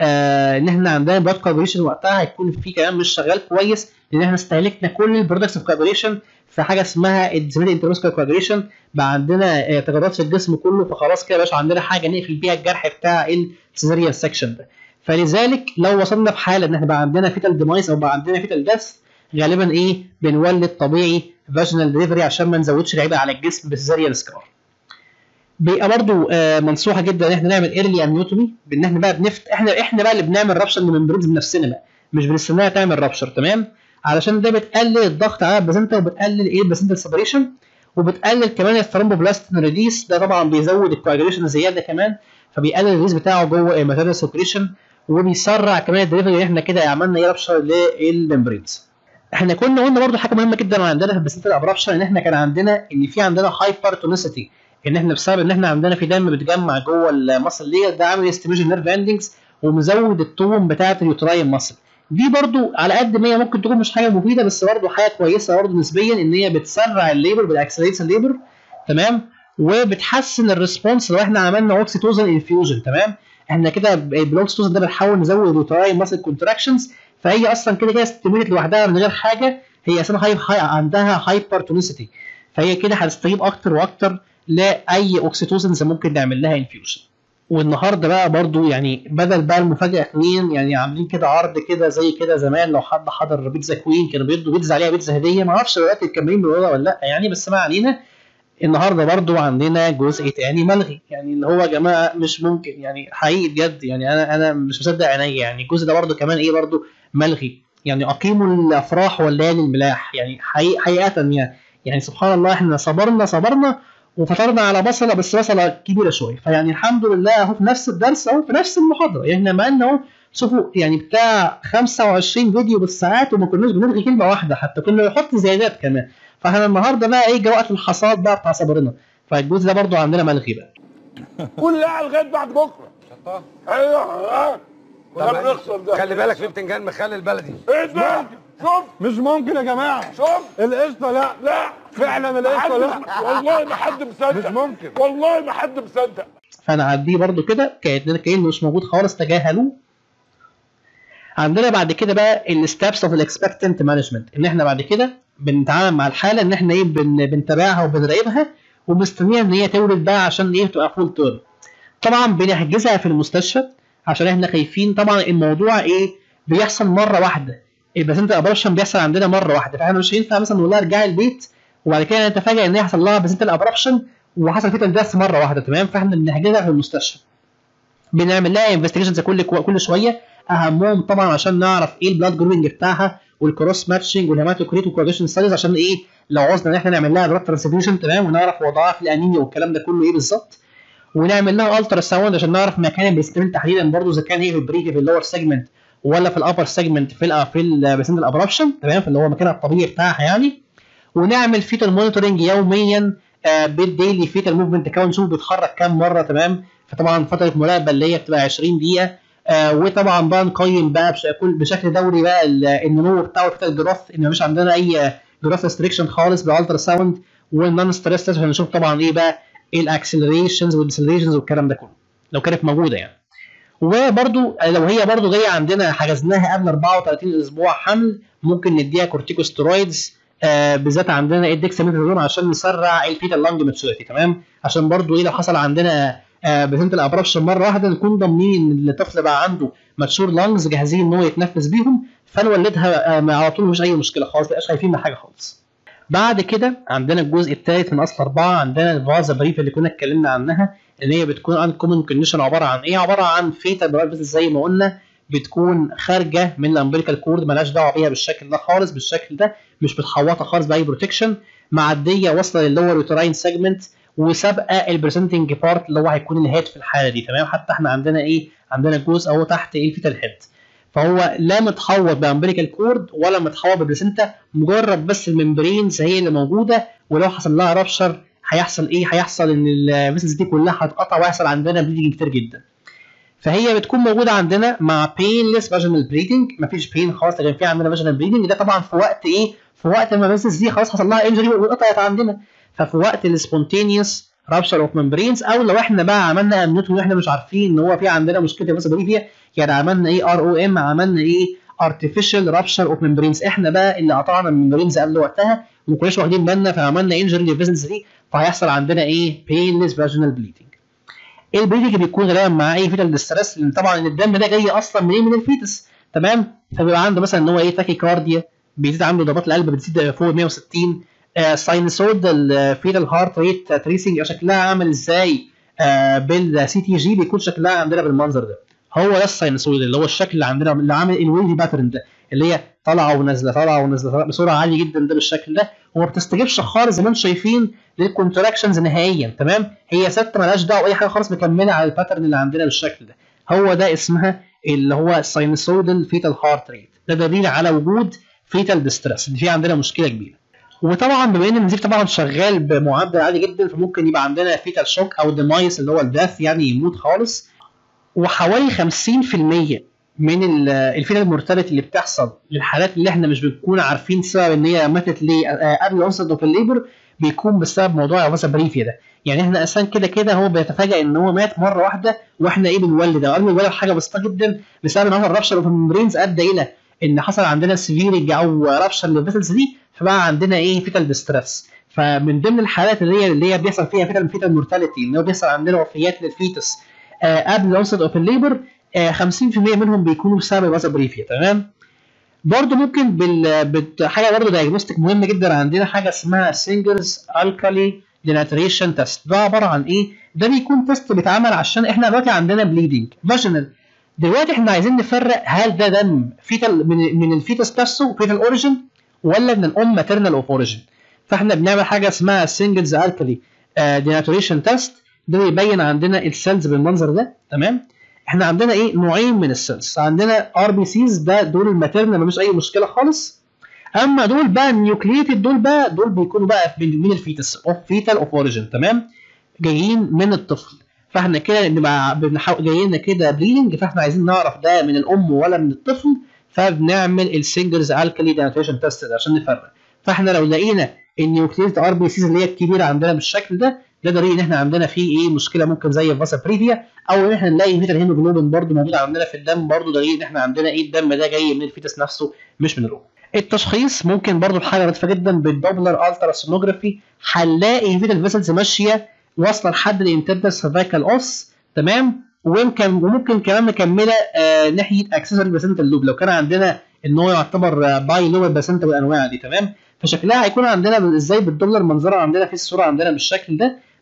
آه ان احنا عندنا بلاد كوابيليشن وقتها هيكون في كمان مش شغال كويس لان احنا استهلكنا كل البرودكتس اوف كوابيليشن في حاجه اسمها الديزميد انترمسكال كواجوليشن بقى عندنا تجربات في الجسم كله فخلاص كده بقاش عندنا حاجه نقفل بيها الجرح بتاع السيزاريان سكشن ده فلذلك لو وصلنا في حاله ان احنا بقى عندنا فيتال ديمايس او بقى عندنا فيتال ديث غالبا ايه بنولد طبيعي فاجينال دليفري عشان ما نزودش العبء على الجسم بالسيزاريان سكار بيبقى برضو آه منصوحه جدا ان احنا نعمل ايرلي اميوتومي بان احنا بقى بنفت احنا احنا بقى اللي بنعمل رابشر للممبرينز بنفسنا بقى مش بنستناها تعمل رابشر تمام علشان ده بتقلل الضغط على البلاسنتا وبتقلل ايه البلاسنتا سيبريشن وبتقلل كمان الثرومبوبلاستين ريليس ده طبعا بيزود الكواجوليشن زياده كمان فبيقلل الريليس بتاعه جوه الماتيريال سيركيليشن وبيسرع كمان الدليفري ان احنا كده عملنا ايه رابشر للممبرينز احنا كنا قلنا برضو حاجه مهمه جدا عندنا في البلاسنتا ابرابشن ان احنا كان عندنا ان في عندنا هايبرتونيسيتي ان احنا بسبب ان احنا عندنا في دم بيتجمع جوه المصل لير ده عامل استيميشن نيرف اندنجز ومزود التون بتاعه اليوتراين مصل دي برضو على قد ما هي ممكن تكون مش حاجه مفيده بس برضو حاجه كويسه برضو نسبيا ان هي بتسرع الليبر بالاكسلريتس الليبر تمام وبتحسن الريسبونس لو احنا عملنا اوكسيتوزن انفيوجن تمام احنا كده بالاوكسيتوزن ده بنحاول نزود اليوتراين ماسل كونتراكشنز فهي اصلا كده كده ستيميلت لوحدها من غير حاجه هي اصلا هاي هاي عندها هايبرتونيسيتي فهي كده هتستجيب اكتر واكتر لاي اوكسيتوزنز ممكن نعمل لها انفيوجن والنهارده بقى برضو يعني بدل بقى المفاجاه اتنين يعني عاملين كده عرض كده زي كده زمان لو حد حضر بيتزا كوين كانوا بيدوا بيتزا عليها بيتزا هديه ما اعرفش دلوقتي الكاميرين بيقولوها ولا لا يعني بس ما علينا النهارده برضو عندنا جزء تاني ملغي يعني اللي هو يا جماعه مش ممكن يعني حقيقي بجد يعني انا انا مش مصدق عينيا يعني الجزء ده برضو كمان ايه برضو ملغي يعني اقيموا الافراح والليالي الملاح يعني حقيقة حقيقه يعني يعني سبحان الله احنا صبرنا صبرنا وفطرنا على بصله بس بصله كبيره شويه فيعني الحمد لله اهو في نفس الدرس اهو في نفس المحاضره يعني احنا معانا اهو شوفوا يعني بتاع 25 فيديو بالساعات وما كناش بنلغي كلمه واحده حتى كنا بنحط زيادات كمان فاحنا النهارده بقى ايه جه وقت الحصاد بقى بتاع صبرنا فالجزء ده برضو عندنا ملغي بقى كلها لغايه بعد بكره شطار ايوه اه وده طب بنخسر ده خلي بالك في بتنجان مخلل بلدي ايه ده شوف مش ممكن يا جماعه شوف القشطه لا لا فعلا القشطه لا محد- والله ما حد مصدق مش ممكن. والله ما حد مصدق فنعديه برضو كده كأننا كأنه مش موجود خالص تجاهلوه عندنا بعد كده بقى الستابس اوف الاكسبكتنت مانجمنت ان احنا بعد كده بنتعامل مع الحاله ان احنا ايه بن بنتابعها وبنراقبها ومستنيه ان هي تولد بقى عشان ايه تبقى فول تيرم طبعا بنحجزها في المستشفى عشان احنا خايفين طبعا الموضوع ايه بيحصل مره واحده البلاسنت ابربشن بيحصل عندنا مره واحده فاحنا مش هينفع مثلا نقول لها ارجعي البيت وبعد كده نتفاجئ ان يحصل لها بلاسنت الابربشن وحصل فيتال داث مره واحده تمام فاحنا بنحجزها في المستشفى بنعمل لها انفستيجيشنز كل كل شويه اهمهم طبعا عشان نعرف ايه البلاد جروبنج بتاعها والكروس ماتشنج والهيماتوكريت والكواديشن ستاديز عشان ايه لو عوزنا ان احنا نعمل لها بلاد ترانسفيوجن تمام ونعرف وضعها في الانيميا والكلام ده كله ايه بالظبط ونعمل لها الترا ساوند عشان نعرف مكان البريستيل تحديدا برضه اذا كان هي في البريفي في اللور سيجمنت ولا في الابر سيجمنت في ال في البريسنت الابربشن تمام في اللي هو مكانها الطبيعي بتاعها يعني ونعمل فيتال مونيتورنج يوميا آه بالديلي فيتال موفمنت كاونت نشوف بيتحرك كام مره تمام فطبعا فتره مراقبه اللي هي بتبقى 20 دقيقه آه وطبعا بقى نقيم بقى بشكل, بشكل دوري بقى النمو بتاعه بتاع الجروث ان مفيش عندنا اي جروث ريستريكشن خالص بالالترا ساوند والنون ستريس عشان نشوف طبعا ايه بقى الاكسلريشنز والديسلريشنز والكلام ده كله لو كانت موجوده يعني وبرده لو هي برده جايه عندنا حجزناها قبل 34 اسبوع حمل ممكن نديها كورتيكوستيرويدز آه بالذات عندنا الديكساميثازون عشان نسرع الفيتال لانج ماتشوريتي تمام عشان برده ايه لو حصل عندنا آه بسنت الابربشن مره واحده نكون ضامنين ان الطفل بقى عنده ماتشور لانجز جاهزين ان هو يتنفس بيهم فنولدها آه على طول مش اي مشكله خالص مبقاش خايفين من حاجه خالص. بعد كده عندنا الجزء الثالث من اصل اربعه عندنا الفازا بريف اللي كنا اتكلمنا عنها اللي هي بتكون ان كومن كونديشن عباره عن ايه؟ عباره عن فيتال بلاد زي ما قلنا بتكون خارجه من الامبريكال كورد مالهاش دعوه بيها بالشكل ده خالص بالشكل ده مش متحوطه خالص باي بروتكشن معديه واصله للور يوتراين سيجمنت وسابقه البريزنتنج بارت اللي هو هيكون الهيد في الحاله دي تمام حتى احنا عندنا ايه عندنا جزء اهو تحت ايه الفيتال هيد فهو لا متحوط بامبريكال كورد ولا متحوط ببلاسنتا مجرد بس الممبرينز هي اللي موجوده ولو حصل لها رابشر هيحصل ايه؟ هيحصل ان الفيسلز دي كلها هتقطع وهيحصل عندنا بليدنج كتير جدا. فهي بتكون موجوده عندنا مع بينلس فاجينال بليدنج مفيش بين خالص لكن في عندنا فاجينال بليدنج ده طبعا في وقت ايه؟ في وقت ما الفيسلز دي خلاص حصل لها انجري وقطعت عندنا ففي وقت السبونتينيوس رابشر اوف ممبرينز او لو احنا بقى عملنا امنيوت واحنا مش عارفين ان هو في عندنا مشكله بس بريفيا يعني عملنا ايه ار او ام عملنا ايه ارتفيشال رابشر اوف ممبرينز احنا بقى اللي قطعنا الممبرينز قبل وقتها وما كناش واخدين بالنا فعملنا انجري للفيسلز دي فهيحصل عندنا ايه بينلس فاجينال بليدنج البليدنج بيكون غالبا مع اي فيتال ديستريس لان طبعا الدم ده جاي اصلا منين من الفيتس تمام فبيبقى عنده مثلا ان هو ايه تاكي كارديا بيزيد عنده ضربات القلب بتزيد فوق 160 آه ساينسود الفيتال هارت ريت تريسنج شكلها عامل ازاي آه بالسي تي جي بيكون شكلها عندنا بالمنظر ده هو ده الساينسويد اللي هو الشكل اللي عندنا اللي عامل الويفي باترن ده اللي هي طالعه ونازله طالعه ونازله بسرعه عاليه جدا ده بالشكل ده وما بتستجيبش خالص زي ما انتم شايفين للكونتراكشنز نهائيا تمام هي ست مالهاش دعوه اي حاجه خالص مكمله على الباترن اللي عندنا بالشكل ده هو ده اسمها اللي هو ساينسويدال فيتال هارت ريت ده دليل على وجود فيتال ديستريس ان في عندنا مشكله كبيره وطبعا بما ان النزيف طبعا شغال بمعدل عالي جدا فممكن يبقى عندنا فيتال شوك او ديمايس اللي هو الداث يعني يموت خالص وحوالي 50% من الفيتال مورتاليتي اللي بتحصل للحالات اللي احنا مش بنكون عارفين سبب ان هي ماتت ليه قبل اونست اوف الليبر بيكون بسبب موضوع الوسا بريفيا ده يعني احنا اساسا كده كده هو بيتفاجئ ان هو مات مره واحده واحنا ايه بنولد او قبل الولاده حاجه بسيطه جدا بسبب ان هو الرابشر اوف الممبرينز ادى الى ان حصل عندنا سفيرنج او رابشر للفيسلز دي فبقى عندنا ايه فيتال ديستريس فمن ضمن الحالات اللي هي اللي هي بيحصل فيها فيتال فيتال مورتاليتي ان هو بيحصل عندنا وفيات للفيتس آه قبل الاونست اوف الليبر آه 50% منهم بيكونوا بسبب الوسا بريفيا تمام برضه ممكن بال بت... حاجه برضه دايجنوستيك مهمه جدا عندنا حاجه اسمها سينجرز الكالي ديناتريشن تيست ده عباره عن ايه؟ ده بيكون تيست بيتعمل عشان احنا دلوقتي عندنا بليدنج فاجينال دلوقتي احنا عايزين نفرق هل ده دم فيتال من, من الفيتس نفسه فيتال اوريجن ولا من الام ماتيرنال اوف اوريجن فاحنا بنعمل حاجه اسمها سينجلز الكالي ديناتوريشن تيست ده بيبين عندنا السيلز بالمنظر ده تمام احنا عندنا ايه نوعين من السيلز عندنا ار بي سيز ده دول الماتيرنال مفيش اي مشكله خالص اما دول بقى النيوكليتد دول بقى دول بيكونوا بقى من الفيتس اوف فيتال اوف اوريجن تمام جايين من الطفل فاحنا كده نبقى بنحاول جايين كده بليدنج فاحنا عايزين نعرف ده من الام ولا من الطفل فبنعمل السنجلز الكالي ديناتريشن تيست عشان نفرق فاحنا لو لقينا النيوكليتد ار بي سيز اللي هي الكبيره عندنا بالشكل ده ده دليل ان احنا عندنا فيه ايه مشكله ممكن زي الفاسا بريفيا او ان احنا نلاقي فيتال هيموجلوبين برضه موجود عندنا في الدم برضه دليل ان احنا عندنا ايه الدم ده جاي من الفيتس نفسه مش من الام التشخيص ممكن برضه بحاجه لطيفه جدا بالدوبلر الترا سونوجرافي هنلاقي فيتال فيسلز ماشيه واصله لحد الانترنال سيرفيكال اوس تمام ويمكن وممكن كمان مكمله آه ناحيه اكسسوري باسنتال لوب لو كان عندنا ان هو يعتبر باي لوب باسنتال والانواع دي تمام فشكلها هيكون عندنا ازاي بالدولار منظرها عندنا في الصوره عندنا بالشكل ده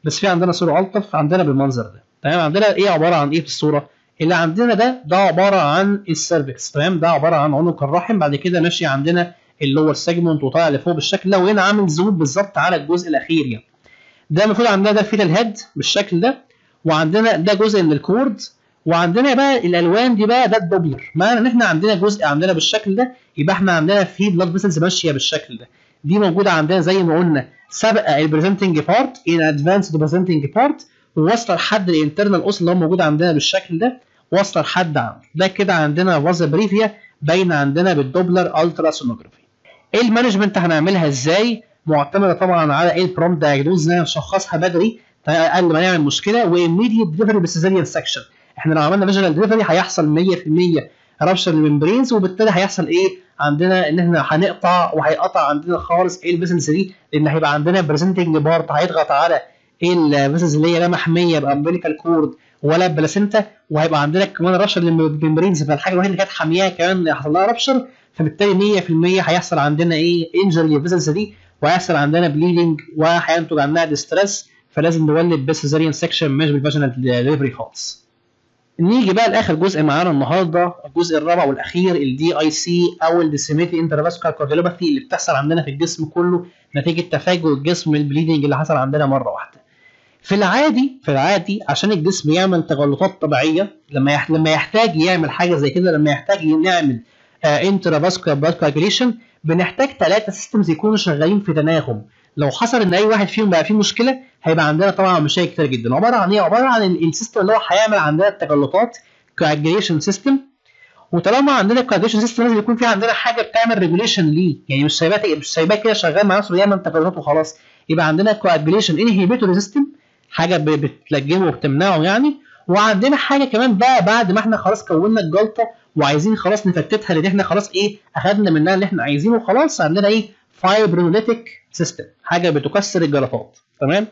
بس في عندنا صوره الطف عندنا بالمنظر ده تمام عندنا ايه عباره عن ايه في الصوره اللي عندنا ده ده عباره عن السيرفكس تمام ده عباره عن عنق الرحم بعد كده ماشي عندنا اللور سيجمنت وطالع لفوق بالشكل ده وهنا عامل زوم بالظبط على الجزء الاخير يعني ده المفروض عندنا ده فيتال هيد بالشكل ده وعندنا ده جزء من الكورد وعندنا بقى الالوان دي بقى ده الدوبلر معنى ان احنا عندنا جزء عندنا بالشكل ده يبقى احنا عندنا في بلاد فيسلز ماشيه بالشكل ده دي موجوده عندنا زي ما قلنا سبق البريزنتنج بارت ان ادفانسد بريزنتنج بارت ووصل لحد الانترنال اوس اللي هو موجود عندنا بالشكل ده وصل لحد عنده ده كده عندنا فازا بريفيا باينه عندنا بالدوبلر الترا سونوجرافي ايه المانجمنت هنعملها ازاي معتمده طبعا على ايه البروم دايجنوز ان نشخصها بدري قبل ما نعمل مشكله وايميديت ديليفري بالسيزاريان سكشن احنا لو عملنا فيجوال ديليفري هيحصل 100% رابشر الممبرينز وبالتالي هيحصل ايه عندنا ان احنا هنقطع وهيقطع عندنا خالص ايه الفيسلز دي لان هيبقى عندنا بريزنتنج بارت هيضغط على ايه الفيسلز اللي هي لا محميه بامبليكال كورد ولا بلاسنتا وهيبقى عندنا كمان رابشر للممبرينز فالحاجه الوحيده اللي كانت حامياها كمان حصل لها رابشر فبالتالي 100% هيحصل عندنا ايه انجري للفيسلز دي وهيحصل عندنا بليدنج وهينتج عنها ديستريس فلازم نولد بسيزاريان سكشن مش بالفاجينال ديليفري خالص. نيجي بقى لاخر جزء معانا النهارده الجزء الرابع والاخير الدي اي سي او الديسيميتي انترفاسكولار كارديولوباثي اللي بتحصل عندنا في الجسم كله نتيجه تفاجؤ الجسم البليدنج اللي حصل عندنا مره واحده. في العادي في العادي عشان الجسم يعمل تجلطات طبيعيه لما يح... لما يحتاج يعمل حاجه زي كده لما يحتاج نعمل انترافاسكولار بلاد كواجوليشن بنحتاج ثلاثه سيستمز يكونوا شغالين في تناغم لو حصل ان اي واحد فيهم بقى فيه مشكله هيبقى عندنا طبعا مشاكل كتير جدا عباره عن ايه عباره عن السيستم اللي هو هيعمل عندنا التجلطات كواجوليشن سيستم وطالما عندنا كواجوليشن سيستم لازم يكون في عندنا حاجه بتعمل ريجوليشن ليه يعني مش سايباه مش سايباه كده شغال مع نفسه بيعمل تجلطات وخلاص يبقى عندنا كواجوليشن انهيبيتور سيستم حاجه بتلجمه وبتمنعه يعني وعندنا حاجه كمان بقى بعد ما احنا خلاص كونا الجلطه وعايزين خلاص نفتتها لان احنا خلاص ايه اخدنا منها اللي احنا عايزينه خلاص عندنا ايه فايبرونوليتيك سيستم حاجه بتكسر الجلطات تمام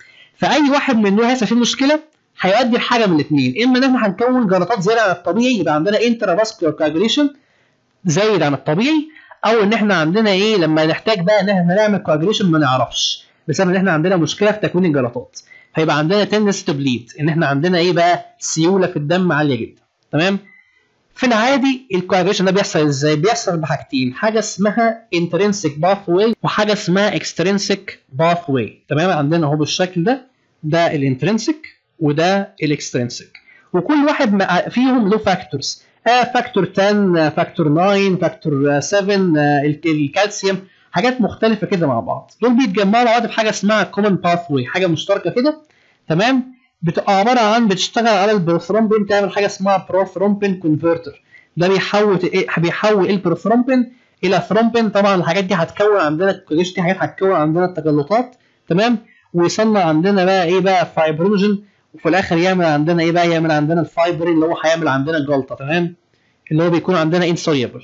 فاي واحد من دول هيحصل فيه مشكله هيؤدي لحاجه من الاثنين اما ان احنا هنكون جلطات زياده عن الطبيعي يبقى عندنا انترافاسكولار كواجوليشن زايد عن الطبيعي او ان احنا عندنا ايه لما نحتاج بقى ان احنا نعمل كواجوليشن ما نعرفش بسبب ان احنا عندنا مشكله في تكوين الجلطات هيبقى عندنا تندس تو بليد ان احنا عندنا ايه بقى سيوله في الدم عاليه جدا تمام في العادي الكواجوليشن ده بيحصل ازاي بيحصل بحاجتين حاجه اسمها انترنسيك باث واي وحاجه اسمها اكسترنسيك باث واي تمام عندنا اهو بالشكل ده ده الانترنسيك وده الاكسترنسيك وكل واحد فيهم له فاكتورز آه فاكتور 10 فاكتور 9 فاكتور 7 آه الكالسيوم حاجات مختلفه كده مع بعض دول بيتجمعوا مع بعض في حاجه اسمها كومن باث واي حاجه مشتركه كده تمام بتبقى عباره عن بتشتغل على البروثرومبين تعمل حاجه اسمها بروثرومبين كونفرتر ده بيحول بيحول البروثرومبين الى ثرومبين طبعا الحاجات دي هتكون عندنا الكوليش دي حاجات هتكون عندنا التجلطات تمام ويصنع عندنا بقى ايه بقى فايبروجين وفي الاخر يعمل عندنا ايه بقى يعمل عندنا الفايبرين اللي هو هيعمل عندنا الجلطه تمام اللي هو بيكون عندنا انسوليبل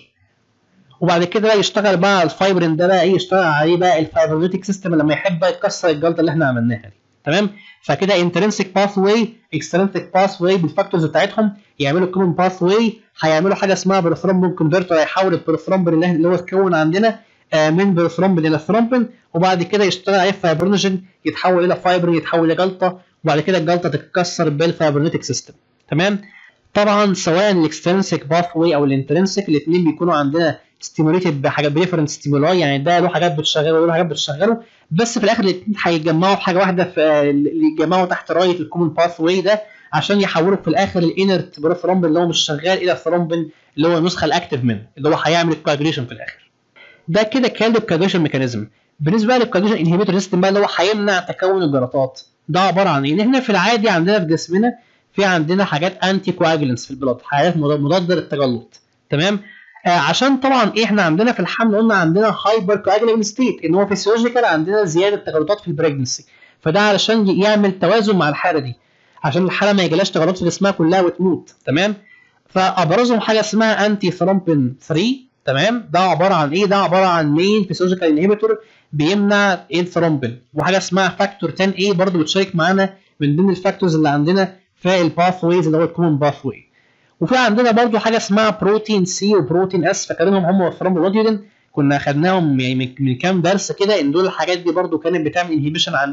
وبعد كده بقى يشتغل بقى على الفايبرين ده بقى ايه يشتغل عليه بقى الفايبروليتيك سيستم لما يحب بقى يكسر الجلطه اللي احنا عملناها دي تمام فكده انترنسيك باث واي اكسترنسيك باث واي بالفاكتورز بتاعتهم يعملوا كومن باث واي هيعملوا حاجه اسمها بروثرومبين كونفرتر هيحول البروثرومبين اللي هو اتكون عندنا من بروثرومبين الى ثرومبين وبعد كده يشتغل عليه فايبرونيجين يتحول الى فايبرين يتحول لجلطه وبعد كده الجلطه تتكسر بالفايبرونيتيك سيستم تمام طبعا سواء الاكسترنسيك باث واي او الانترنسيك الاثنين بيكونوا عندنا ستيموليتد بحاجات بريفرنت ستيمولاي يعني ده له حاجات بتشغله وله حاجات بتشغله بس في الاخر الاثنين هيتجمعوا في حاجه واحده في اللي يتجمعوا تحت رايه الكومن باث واي ده عشان يحولوا في الاخر الانرت بروثرومبين اللي هو مش شغال الى الثرومبين اللي هو النسخه الاكتف منه اللي هو هيعمل الكواجوليشن في الاخر ده كده كان الكواجوليشن ميكانيزم بالنسبه للكواجوليشن انهبيتور سيستم بقى اللي هو هيمنع تكون الجلطات ده عباره عن ايه؟ ان احنا في العادي عندنا في جسمنا في عندنا حاجات انتي كواجولنس في البلاد حاجات مضاده للتجلط تمام آه عشان طبعا ايه احنا عندنا في الحمل قلنا عندنا هايبر كواجولين ستيت ان هو فيسيولوجيكال عندنا زياده تجلطات في البريجنسي فده علشان يعمل توازن مع الحاله دي عشان الحاله ما يجيلهاش تجلطات في جسمها كلها وتموت تمام فابرزهم حاجه اسمها انتي ثرومبين 3 تمام ده عباره عن ايه ده عباره عن مين فيسيولوجيكال انهبيتور بيمنع الثرومبين وحاجه اسمها فاكتور 10 a برضه بتشارك معانا من ضمن الفاكتورز اللي عندنا في الباث ويز اللي هو الكومن باث واي وفي عندنا برضو حاجه اسمها بروتين سي وبروتين اس فاكرينهم هم والثرومبولوديودين كنا خدناهم يعني من كام درس كده ان دول الحاجات دي برضو كانت بتعمل انهيبيشن عندنا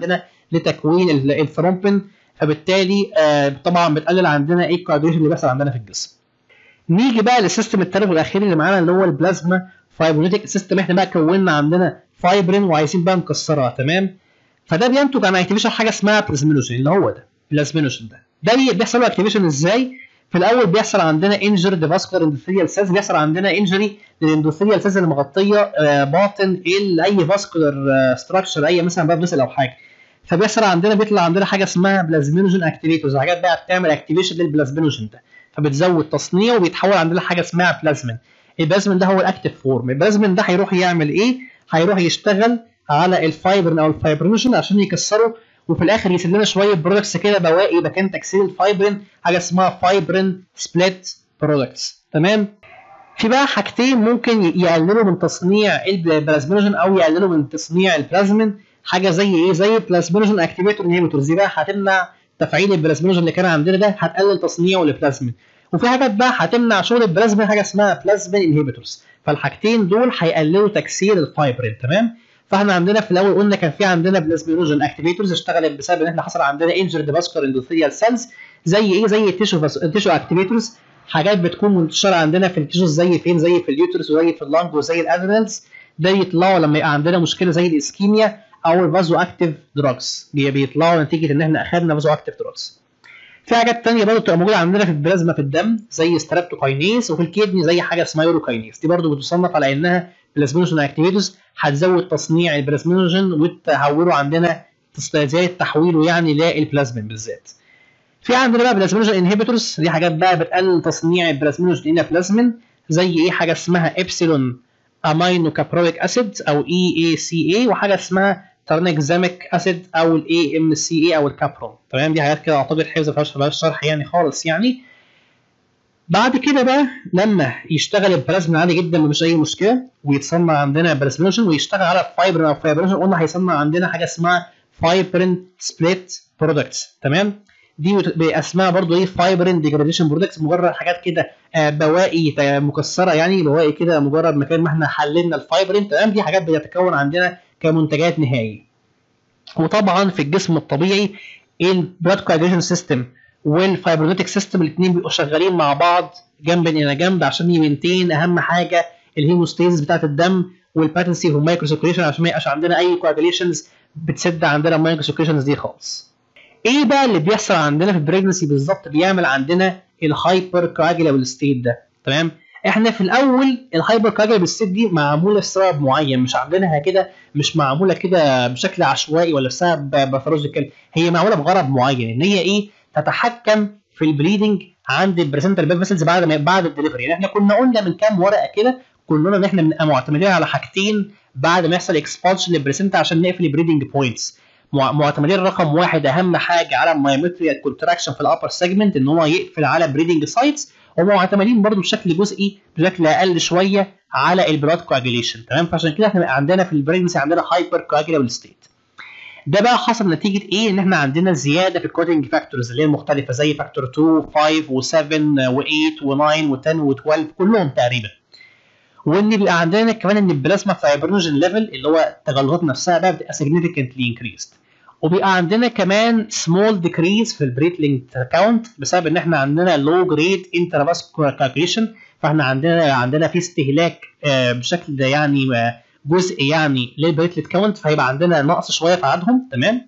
لتكوين ال- الثرومبين فبالتالي آه، طبعا بتقلل عندنا ايه الكواجيوليشن اللي بيحصل عندنا في الجسم نيجي بقى للسيستم الثالث والاخير اللي معانا اللي هو البلازما فايبرونيتك سيستم احنا بقى كونا عندنا فايبرين وعايزين بقى نكسرها تمام فده بينتج عن اكتيفيشن حاجه اسمها بلازمينوجين اللي هو ده بلازمينوجين ده ده بي- بيحصل له اكتيفيشن ازاي في الاول بيحصل عندنا انجرد فاسكولار اندوثيريال سيلز بيحصل عندنا انجري للاندوثيريال سيلز اللي مغطيه آه، باطن ال- اي فاسكولار ستراكشر اي مثلا باب مثل او حاجه فبيحصل عندنا بيطلع عندنا حاجه اسمها بلازمينوجين اكتيفيتورز حاجات بقى بتعمل اكتيفيشن للبلازمينوجين ده فبتزود تصنيعه وبيتحول عندنا حاجه اسمها بلازمين البلازمين ده هو الاكتيف فورم البلازمين ده هيروح يعمل ايه هيروح يشتغل على الفايبرين او الفايبرينوجين عشان يكسره وفي الاخر يسيب لنا شويه برودكتس كده بواقي مكان تكسير الفايبرين حاجه اسمها فايبرين سبليت برودكتس تمام في بقى حاجتين ممكن ي- يقللوا من تصنيع البلازمينوجين او يقللوا من تصنيع البلازمين حاجه زي ايه زي البلازمينوجين اكتيفيتور انهبيتورز دي بقى هتمنع تفعيل البلازمينوجين اللي كان عندنا ده هتقلل تصنيعه للبلازمين وفي حاجات بقى هتمنع شغل البلازمين حاجه اسمها بلازمين انهبيتورز فالحاجتين دول هيقللوا تكسير الفايبرين تمام فاحنا عندنا في الاول قلنا كان في عندنا بلازمينوجين اكتيفيتورز اشتغلت بسبب ان احنا حصل عندنا انجرد فاسكولار اندوثيريال سيلز زي ايه زي التيشو التيشو اكتيفيتورز حاجات بتكون منتشره عندنا في التيشوز زي فين زي في اليوترس وزي في اللنج وزي الادرينالز ده يطلعوا لما يبقى عندنا مشكله زي الاسكيميا او الفازو اكتيف دراجز بيطلعوا نتيجه ان احنا اخذنا فازو اكتيف دراجز في حاجات تانية برضه بتبقى موجودة عندنا في البلازما في الدم زي سترابتوكاينيز وفي الكدني زي حاجة اسمها يوروكاينيز دي برضه بتصنف على انها بلازمينوجين اكتيفيتورز هتزود تصنيع البلازمينوجين وتحوله عندنا تس- زي تحويله يعني للبلازمين بالذات. في عندنا بقى بلازمينوجين انهبيتورز دي حاجات بقى بتقلل تصنيع البلازمينوجين الى بلازمين زي ايه حاجة اسمها ابسيلون امينو كابرويك اسيد او اي اي سي اي وحاجة اسمها ترنكزاميك اسيد او الاي ام سي اي او الكابرون تمام دي حاجات كده اعتقد حفظ ما فيهاش شرح يعني خالص يعني بعد كده بقى لما يشتغل البلازمين عادي جدا مفيش اي مشكله ويتصنع عندنا بلازمينوجين ويشتغل على الفايبرين او فايبرينوجين قلنا هيصنع عندنا حاجه اسمها فايبرين سبليت برودكتس تمام دي بت- باسمها برضو ايه فايبرين ديجراديشن برودكتس مجرد حاجات كده آه، بواقي آه، مكسره يعني بواقي كده مجرد مكان ما احنا حللنا الفايبرين تمام دي حاجات بتتكون عندنا كمنتجات نهائيه وطبعا في الجسم الطبيعي البلاد كواجيشن سيستم والفايبرونيتك سيستم الاثنين بيبقوا شغالين مع بعض جنبا الى جنب عشان يمنتين اهم حاجه الهيموستيز بتاعت الدم والباتنسي والمايكرو سيركيوليشن عشان ما يبقاش عندنا اي كواجيليشنز بتسد عندنا المايكرو سيركيوليشنز دي خالص. ايه بقى اللي بيحصل عندنا في البريجنسي بالظبط بيعمل عندنا الهايبر كواجيلابل ستيت ده تمام؟ احنا في الاول الهايبر كواجيلابل ستيت دي معموله لسبب معين مش عاملينها كده مش معموله كده بشكل عشوائي ولا بسبب باثولوجيكال هي معموله بغرض معين ان هي ايه تتحكم في البليدنج عند البريسنتال بيب فيسلز بعد ما بعد الدليفري يعني احنا كنا قلنا من كام ورقه كده كنا قلنا ان احنا بنبقى معتمدين على حاجتين بعد ما يحصل اكسبانشن للبريسنتا عشان نقفل البريدنج بوينتس معتمدين رقم واحد اهم حاجه على المايومتريال كونتراكشن في الابر سيجمنت ان هو يقفل على بريدنج سايتس ومعتمدين برضو بشكل جزئي بشكل اقل شويه على البلاد كواجيليشن تمام فعشان كده احنا عندنا في البريجنسي عندنا هايبر كواجيلابل ستيت ده بقى حصل نتيجه ايه ان احنا عندنا زياده في الكوتنج فاكتورز اللي هي المختلفه زي فاكتور 2 5 و7 و8 و9 و10 و12 كلهم تقريبا وان بيبقى عندنا كمان ان البلازما فايبرينوجين ليفل اللي هو التغلغات نفسها بقى بتبقى significantly increased وبيبقى عندنا كمان سمول ديكريز في البريتلينج كاونت بسبب ان احنا عندنا لو جريد انترافاسكولار كاجريشن فاحنا عندنا عندنا في استهلاك آه، بشكل ده يعني آه، جزء يعني للبريتلت كاونت فهيبقى عندنا نقص شويه في عددهم تمام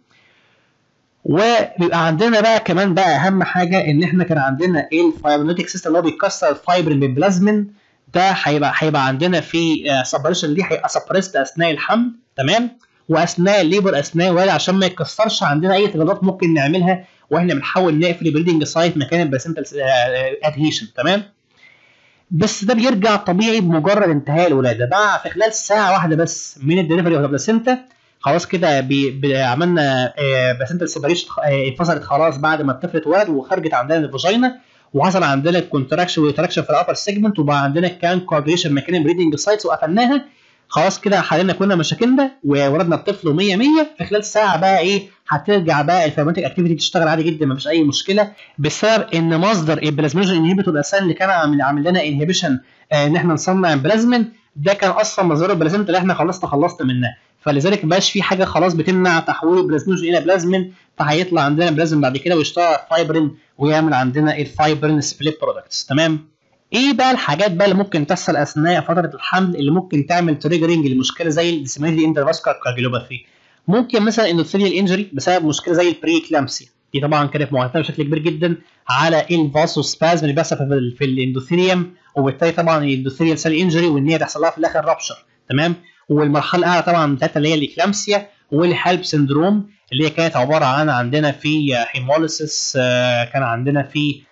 وبيبقى عندنا بقى كمان بقى اهم حاجه ان احنا كان عندنا الفايبرونيتك سيستم اللي هو بيكسر الفايبرين بالبلازمين ده هيبقى هيبقى عندنا في سبريشن دي هيبقى سبريست اثناء الحمل تمام واثناء الليبر اثناء الولاده عشان ما يكسرش عندنا اي تغيرات ممكن نعملها واحنا بنحاول نقفل البريدنج سايت مكان البلاسنتال ادهيشن تمام بس ده بيرجع طبيعي بمجرد انتهاء الولاده بقى في خلال ساعه واحده بس من الدليفري اوف البلاسنتا خلاص كده بي بي عملنا بلاسنتال سيبريشن انفصلت خلاص بعد ما الطفل اتولد وخرجت عندنا الفاجينا وحصل عندنا الكونتراكشن والتراكشن في الابر سيجمنت وبقى عندنا كان كورديشن مكان البريدنج سايتس وقفلناها خلاص كده حلينا كل مشاكلنا وولدنا الطفل 100 100 في خلال ساعه بقى ايه هترجع بقى الفيرمنتك اكتيفيتي تشتغل عادي جدا مفيش اي مشكله بسبب ان مصدر البلازمينوجين انهبيتور اساسا اللي كان عامل عامل لنا انهبيشن آه ان احنا نصنع البلازمين ده كان اصلا مصدر البلازمين اللي احنا خلصنا خلصنا منها فلذلك مبقاش في حاجه خلاص بتمنع تحويل البلازمينوجين الى بلازمين فهيطلع عندنا بلازم بعد كده ويشتغل فايبرين ويعمل عندنا الفايبرين سبليت برودكتس تمام ايه بقى الحاجات بقى اللي ممكن تحصل اثناء فتره الحمل اللي ممكن تعمل تريجرنج لمشكله زي الديسيمينيتي انترفاسكولار كارديولوباثي ممكن مثلا اندوثيليال انجري بسبب مشكله زي البري كلامسيا دي طبعا كانت معتمده بشكل كبير جدا على الفاسوسبازم اللي بيحصل في, في الاندوثيليوم وبالتالي طبعا الاندوثيليال سيل انجري وان هي تحصل لها في الاخر رابشر تمام والمرحله الاعلى طبعا بتاعتها اللي هي الاكلامسيا والهالب سندروم اللي هي كانت عباره عن عندنا في هيموليسيس كان عندنا في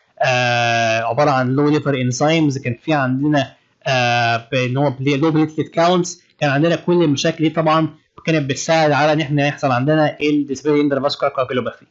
آه عباره عن لو ليفر انزيمز كان في عندنا آه ان هو لو بليتلت كاونتس كان عندنا كل المشاكل دي طبعا كانت بتساعد على ان احنا يحصل عندنا الديسبيري اندرفاسكولار كارديولوباثي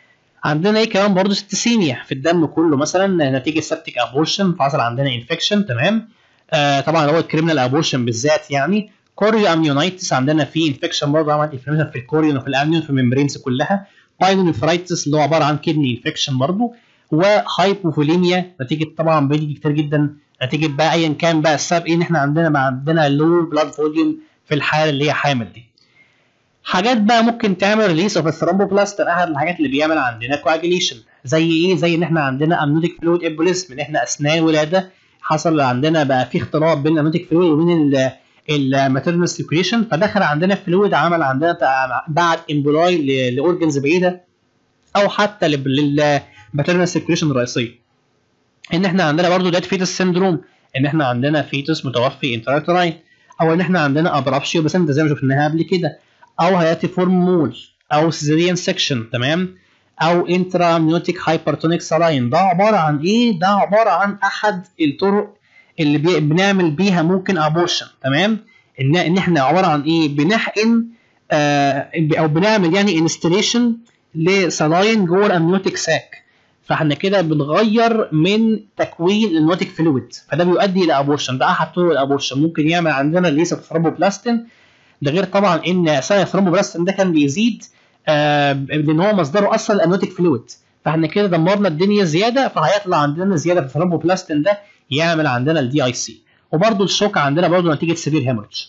عندنا ايه كمان برضه ستيسيميا في الدم كله مثلا نتيجه سبتيك ابورشن فحصل عندنا انفكشن تمام آه طبعا هو الكريمنال ابورشن بالذات يعني كوريو اميونايتس عندنا في انفكشن برضه عمل انفلاميشن في الكوريون وفي الاميون في الممبرينز كلها بايلونيفرايتس اللي هو عباره عن كدني انفكشن برضه وهايبوفوليميا نتيجه طبعا بيجي كتير جدا نتيجه بقى ايا كان بقى السبب ايه ان احنا عندنا بقى عندنا لو بلاد فوليوم في الحاله اللي هي حامل دي حاجات بقى ممكن تعمل ريليس اوف الثرومبوبلاست احد الحاجات اللي بيعمل عندنا كواجيليشن زي ايه زي ان احنا عندنا امنوتيك فلويد امبوليزم ان احنا اثناء الولاده حصل عندنا بقى في اختلاط بين الامنوتيك فلويد وبين الماتيرنال سيركيوليشن فدخل عندنا فلويد عمل عندنا بعد امبولاي لاورجنز بعيده او حتى للماتيرنال سيركيوليشن الرئيسيه ان احنا عندنا برضو ديت فيتس سيندروم ان احنا عندنا فيتس متوفي انتراكتراين او ان احنا عندنا ابرابشيو بس انت زي ما شفناها قبل كده او هياتي فورم مول او سيزيريان سكشن تمام او انترا امنيوتيك هايبرتونيك سلاين ده عباره عن ايه ده عباره عن احد الطرق اللي بي... بنعمل بيها ممكن ابورشن تمام ان ان احنا عباره عن ايه بنحقن آه او بنعمل يعني انستليشن لسلاين جوه الامنيوتيك ساك فاحنا كده بنغير من تكوين الامنيوتيك فلويد فده بيؤدي الى ابورشن ده احد طرق الابورشن ممكن يعمل عندنا ليس ثرومبوبلاستين ده غير طبعا ان ثاني الثرومبوبلاستين ده كان بيزيد آه لان هو مصدره اصلا الامنيوتيك فلويد فاحنا كده دمرنا الدنيا زياده فهيطلع عندنا زياده في الثرومبوبلاستين ده يعمل عندنا الدي اي سي وبرده الشوك عندنا برده نتيجه سيفير هيموريدج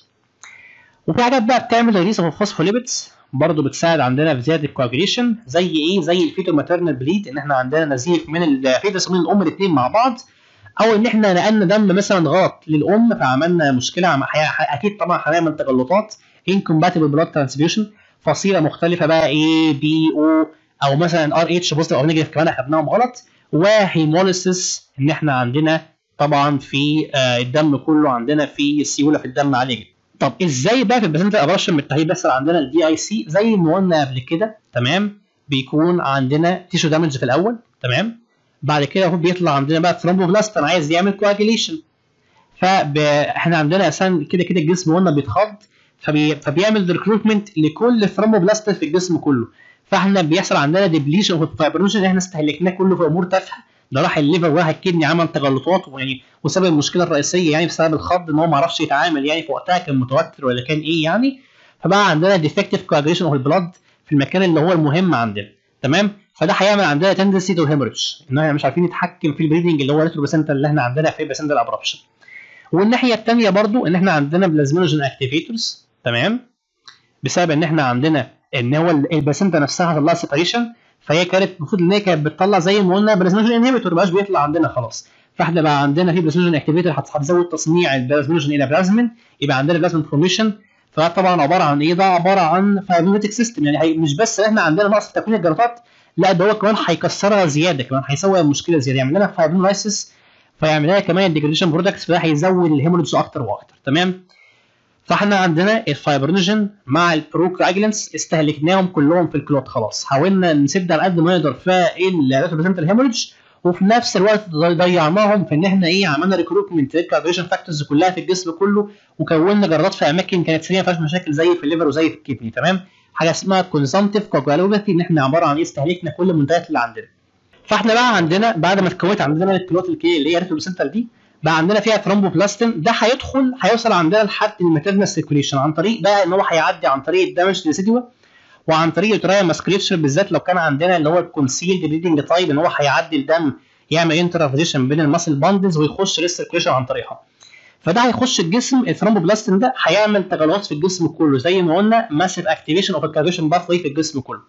وفي حاجات بقى بتعمل ريليس اوف الفوسفوليبيدز برضه بتساعد عندنا في زياده الكواجريشن زي ايه زي الفيتو ماترنال بليد ان احنا عندنا نزيف من الفيتس ومن الام الاثنين مع بعض او ان احنا نقلنا دم مثلا غلط للام فعملنا مشكله اكيد طبعا هنعمل تجلطات انكومباتبل بلاد ترانسفيوشن فصيله مختلفه بقى اي بي او او مثلا ار اتش بوزيتيف او نيجاتيف كمان اخدناهم غلط وهيموليسيس ان احنا عندنا طبعا في آه الدم كله عندنا في سيوله في الدم عاليه جدا طب ازاي بقى في البلازنتا ابرشن من التهيئ بيحصل عندنا الدي اي سي زي ما قلنا قبل كده تمام بيكون عندنا تيشو دامج في الاول تمام بعد كده هو بيطلع عندنا بقى ثرومبوبلاست عايز يعمل كواجيليشن فاحنا عندنا اساسا كده كده الجسم قلنا بيتخض فبي... فبيعمل ريكروتمنت لكل ثرومبوبلاست في الجسم كله فاحنا بيحصل عندنا ديبليشن اوف الفايبرينوجين اللي احنا استهلكناه كله في امور تافهه ده راح الليفر وراح الكدني عمل تجلطات ويعني وسبب المشكله الرئيسيه يعني بسبب الخض ان هو ما عرفش يتعامل يعني في وقتها كان متوتر ولا كان ايه يعني فبقى عندنا ديفكتيف كواجريشن اوف البلاد في المكان اللي هو المهم عندنا تمام فده هيعمل عندنا تندنسي تو هيموريدج ان احنا مش عارفين نتحكم في البريدنج اللي هو الريتروباسنتال اللي احنا عندنا في الباسنتال ابربشن والناحيه الثانيه برضو ان احنا عندنا بلازمينوجين اكتيفيتورز تمام بسبب ان احنا عندنا ان هو الباسنتا نفسها هتطلع سيبريشن فهي كانت المفروض ان هي كانت بتطلع زي ما قلنا بلازمينوجين انهبيتور مبقاش بيطلع عندنا خلاص فاحنا بقى عندنا في بلازمينوجين اكتيفيتور هتزود تصنيع البلازمينوجين الى بلازمين يبقى عندنا بلازمين فورميشن فده طبعا عباره عن ايه ده عباره عن فايبرينوتيك سيستم يعني مش بس احنا عندنا نقص في تكوين الجلطات لا ده هو كمان هيكسرها زياده كمان هيسوي المشكله زياده يعمل لنا فايبرينولايسيس فيعمل لنا كمان الديجريشن برودكتس فده هيزود الهيموريدج اكتر واكتر تمام فاحنا عندنا الفايبرينوجين مع البروكراجلنس استهلكناهم كلهم في الكلوت خلاص حاولنا نسد على قد ما نقدر في الريبريزنت الهيموريدج وفي نفس الوقت ضيعناهم في ان احنا ايه عملنا ريكروتمنت للكارديشن فاكتورز كلها في الجسم كله وكونا جرات في اماكن كانت سريعه ما فيهاش مشاكل زي في الليفر وزي في الكدني تمام حاجه اسمها كونسامتيف كوجوالوباثي ان احنا عباره عن ايه استهلكنا كل المنتجات اللي عندنا فاحنا بقى عندنا بعد ما اتكونت عندنا الكلوت الكي اللي هي ريتروسنتال دي بقى عندنا فيها ثرومبوبلاستين ده هيدخل هيوصل عندنا لحد الماتيرنال سيركوليشن عن طريق بقى ان هو هيعدي عن طريق الدامج ريسيدوا وعن طريق الترايا ماسكريتشر بالذات لو كان عندنا اللي هو الكونسيلد بريدنج تايب ان هو هيعدي الدم يعمل انترافيزيشن بين الماسل باندلز ويخش للسيركوليشن عن طريقها فده هيخش الجسم الثرومبوبلاستين ده هيعمل تغيرات في الجسم كله زي ما قلنا ماسيف اكتيفيشن اوف الكارديشن باث في الجسم كله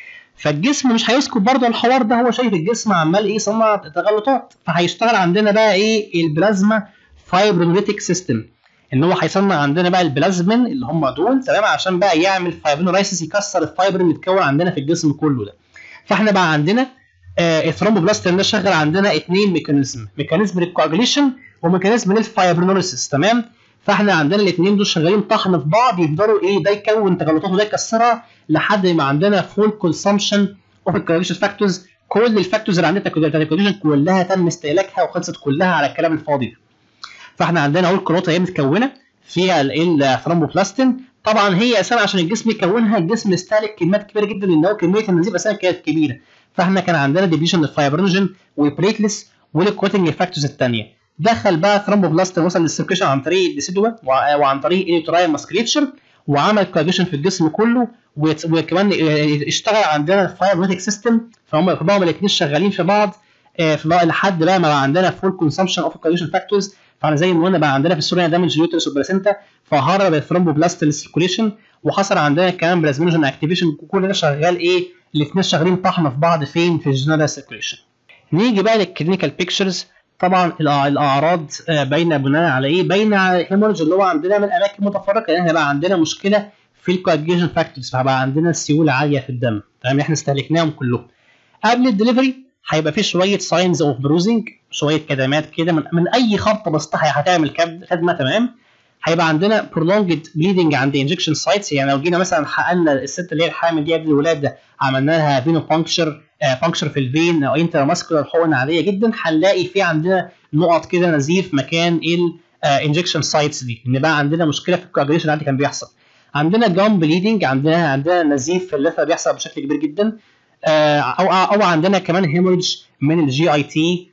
فالجسم مش هيسكت برضه الحوار ده هو شايف الجسم عمال ايه يصنع تغلطات فهيشتغل عندنا بقى ايه البلازما فايبرونيتيك سيستم ان هو هيصنع عندنا بقى البلازمين اللي هم دول تمام عشان بقى يعمل فايبرونولايسيس يكسر الفايبرين اللي اتكون عندنا في الجسم كله ده فاحنا بقى عندنا آه الثرومبوبلاستين ده شغال عندنا اثنين ميكانيزم ميكانيزم للكواجوليشن وميكانيزم للفايبرونوليسيس تمام فاحنا عندنا الاثنين دول شغالين طحن في بعض يفضلوا ايه ده يكون تغلطات وده يكسرها لحد ما عندنا فول كونسامشن اوف الكواجوليشن فاكتورز كل الفاكتورز اللي عندنا بتاعت الكواجوليشن كلها تم استهلاكها وخلصت كلها على الكلام الفاضي ده فاحنا عندنا اهو الكروته هي متكونه فيها الثرومبوبلاستين طبعا هي اساسا عشان الجسم يكونها الجسم استهلك كميات كبيره جدا لان هو كميه النزيف اساسا كانت كبيره فاحنا كان عندنا ديفيجن للفايبرينوجين والبليتلس والكوتنج فاكتورز الثانيه دخل بقى ثرومبوبلاستين وصل للسيركيشن عن طريق الديسيدوا وعن طريق اليوتراين ماسكريتشر وعمل كواجيشن في الجسم كله وكمان اشتغل عندنا الفايبرينوتيك سيستم فهم فبقوا الاثنين شغالين في بعض في بقى لحد بقى ما بقى عندنا فول كونسامشن اوف كواجيشن فاكتورز فاحنا زي ما قلنا بقى عندنا في السوريا دامج اليوترس والبلاسينتا فهرب الثرومبوبلاست للسيركوليشن وحصل عندنا كمان بلازمينوجين اكتيفيشن كل ده شغال ايه الاثنين شغالين طحن في بعض فين في الجنرال سيركوليشن نيجي بقى للكلينيكال بيكتشرز طبعا الاعراض باينه بناء على ايه باينه على الهيموريدج اللي هو عندنا من اماكن متفرقه يعني احنا بقى عندنا مشكله في الكواجيشن فاكتورز فبقى عندنا سيوله عاليه في الدم تمام احنا استهلكناهم كلهم قبل الدليفري هيبقى في شويه ساينز اوف بروزنج شويه كدمات كده من, من اي خبطه بسيطه هتعمل خدمه تمام هيبقى عندنا prolonged bleeding عند injection sites يعني لو جينا مثلا حققنا الست اللي هي الحامل دي قبل الولاده عملنا لها فينو بانكشر بانكشر في الفين او انترا ماسكولار حقن عاديه جدا هنلاقي في عندنا نقط كده نزيف مكان الانجكشن سايتس دي ان بقى عندنا مشكله في الكواجوليشن عادي كان بيحصل عندنا جام بليدنج عندنا عندنا نزيف في اللثه بيحصل بشكل كبير جدا او او عندنا كمان هيموريدج من الجي اي تي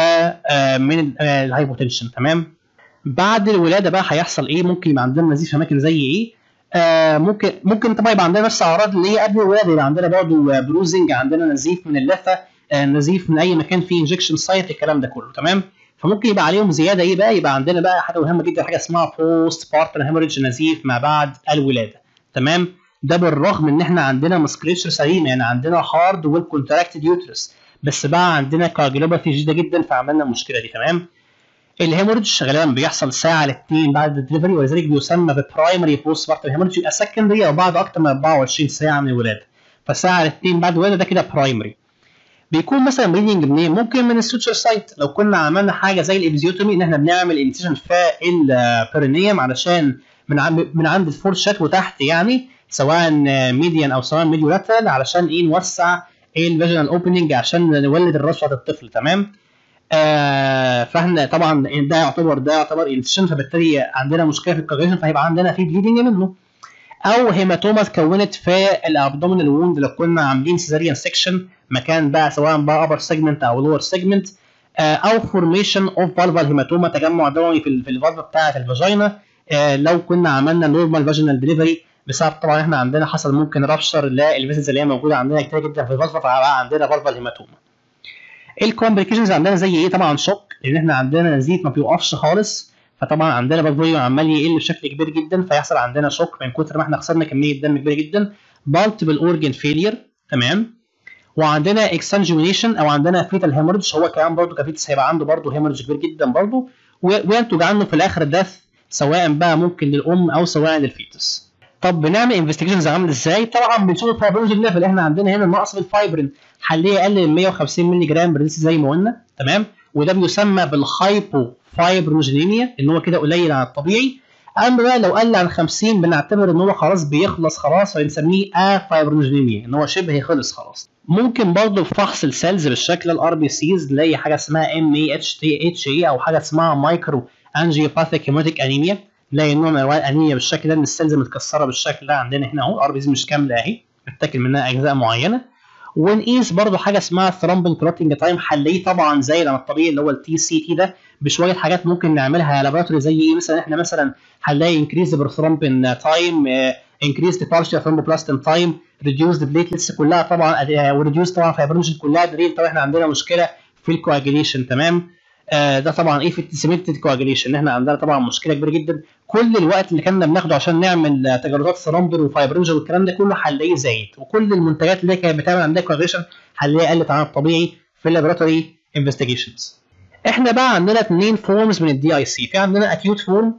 ومن الهايبوتنشن تمام بعد الولاده بقى هيحصل ايه ممكن يبقى عندنا نزيف في اماكن زي ايه آه ممكن ممكن طبعا يبقى عندنا نفس الاعراض اللي هي قبل الولاده يبقى عندنا برضه بروزنج عندنا نزيف من اللثه آه نزيف من اي مكان فيه انجكشن سايت الكلام ده كله تمام فممكن يبقى عليهم زياده ايه بقى يبقى عندنا بقى حاجه مهمه جدا حاجه اسمها بوست بارتن هيموريدج نزيف ما بعد الولاده تمام ده بالرغم ان احنا عندنا مسكريتشر سليم يعني عندنا هارد والكونتراكتد يوترس بس بقى عندنا كارديولوباثي شديده جدا فعملنا المشكله دي تمام الهيموريدج غالبا بيحصل ساعه لاثنين بعد الدليفري ولذلك بيسمى ببرايمري بوست بارتم هيموريدج يبقى سكندري او بعد اكتر من 24 ساعه من الولاده فساعه لاثنين بعد الولاده ده كده برايمري بيكون مثلا بليدنج منين؟ ممكن من السوتشر سايت لو كنا عملنا حاجه زي الابيزيوتومي ان احنا بنعمل انتيجن في البيرينيوم علشان من عند من عند الفورشات وتحت يعني سواء ميديان او سواء ميديو لاترال علشان ايه نوسع الفيجنال اوبننج عشان نولد الراس بتاعت الطفل تمام؟ آه فاحنا طبعا ده يعتبر ده يعتبر انتشن فبالتالي عندنا مشكله في الكوجيشن فهيبقى عندنا في بليدنج منه او هيماتوما اتكونت في الابدومينال ووند لو كنا عاملين سيزاريان سيكشن مكان بقى سواء بقى ابر سيجمنت او لور سيجمنت آه او فورميشن اوف فالفال هيماتوما تجمع دموي في, في الفالفا بتاعه الفاجينا آه لو كنا عملنا نورمال فاجينال ديليفري بسبب طبعا احنا عندنا حصل ممكن رابشر للفيزز اللي هي موجوده عندنا كتير جدا في الفالفا فبقى عندنا فالفال هيماتوما الكومبليكيشنز عندنا زي ايه طبعا شوك لان احنا عندنا نزيف ما بيوقفش خالص فطبعا عندنا بلد عمال يقل بشكل كبير جدا فيحصل عندنا شوك من كتر ما احنا خسرنا كميه دم كبيره جدا مالتيبل اورجن فيلير تمام وعندنا اكسنجوينيشن او عندنا فيتال هيموريدج هو كمان برضه كفيتس هيبقى عنده برضه هيموريدج كبير جدا برضه وينتج عنه في الاخر دث سواء بقى ممكن للام او سواء للفيتس طب بنعمل انفستيجيشنز عامل ازاي؟ طبعا بنشوف الفايبرينوجين ليفل احنا عندنا هنا نقص في الفايبرين حليه اقل من 150 مللي جرام بريس زي ما قلنا تمام وده بيسمى بالهايبو فايبروجينيميا ان هو كده قليل عن الطبيعي اما بقى لو قل عن 50 بنعتبر ان هو خلاص بيخلص خلاص فبنسميه افايبروجينيميا ان هو شبه خلص خلاص ممكن برضه في فحص السيلز بالشكل الار بي سيز نلاقي حاجه اسمها ام اي اتش تي اتش اي او حاجه اسمها مايكرو انجيوباثيك هيموتيك انيميا نلاقي نوع من انواع الانيميا بالشكل ده ان السيلز متكسره بالشكل ده عندنا هنا اهو الار بي سي مش كامله اهي بتاكل منها اجزاء معينه ونقيس برضو حاجه اسمها ثرومبين كلوتنج تايم حليه طبعا زي العام الطبيعي اللي هو التي سي تي ده بشويه حاجات ممكن نعملها لابوراتوري زي ايه مثلا احنا مثلا هنلاقي انكريز بروثرومبين تايم انكريز بارشال ثرومبوبلاستين تايم ريديوز بليتلتس كلها طبعا وريديوز طبعا فايبرينوجين كلها دليل طبعا احنا عندنا مشكله في الكواجيليشن تمام آه ده طبعا ايه في الديسيميتد كواجليشن ان احنا عندنا طبعا مشكله كبيره جدا كل الوقت اللي كنا بناخده عشان نعمل آه، تجلطات سرامبل وفايبرينجر والكلام ده كله هنلاقيه زايد وكل المنتجات اللي كانت بتعمل عندها كواجليشن هنلاقيها قلت عن الطبيعي في اللابوراتوري انفستيجيشنز احنا بقى عندنا اثنين فورمز من الدي اي سي في عندنا اكيوت فورم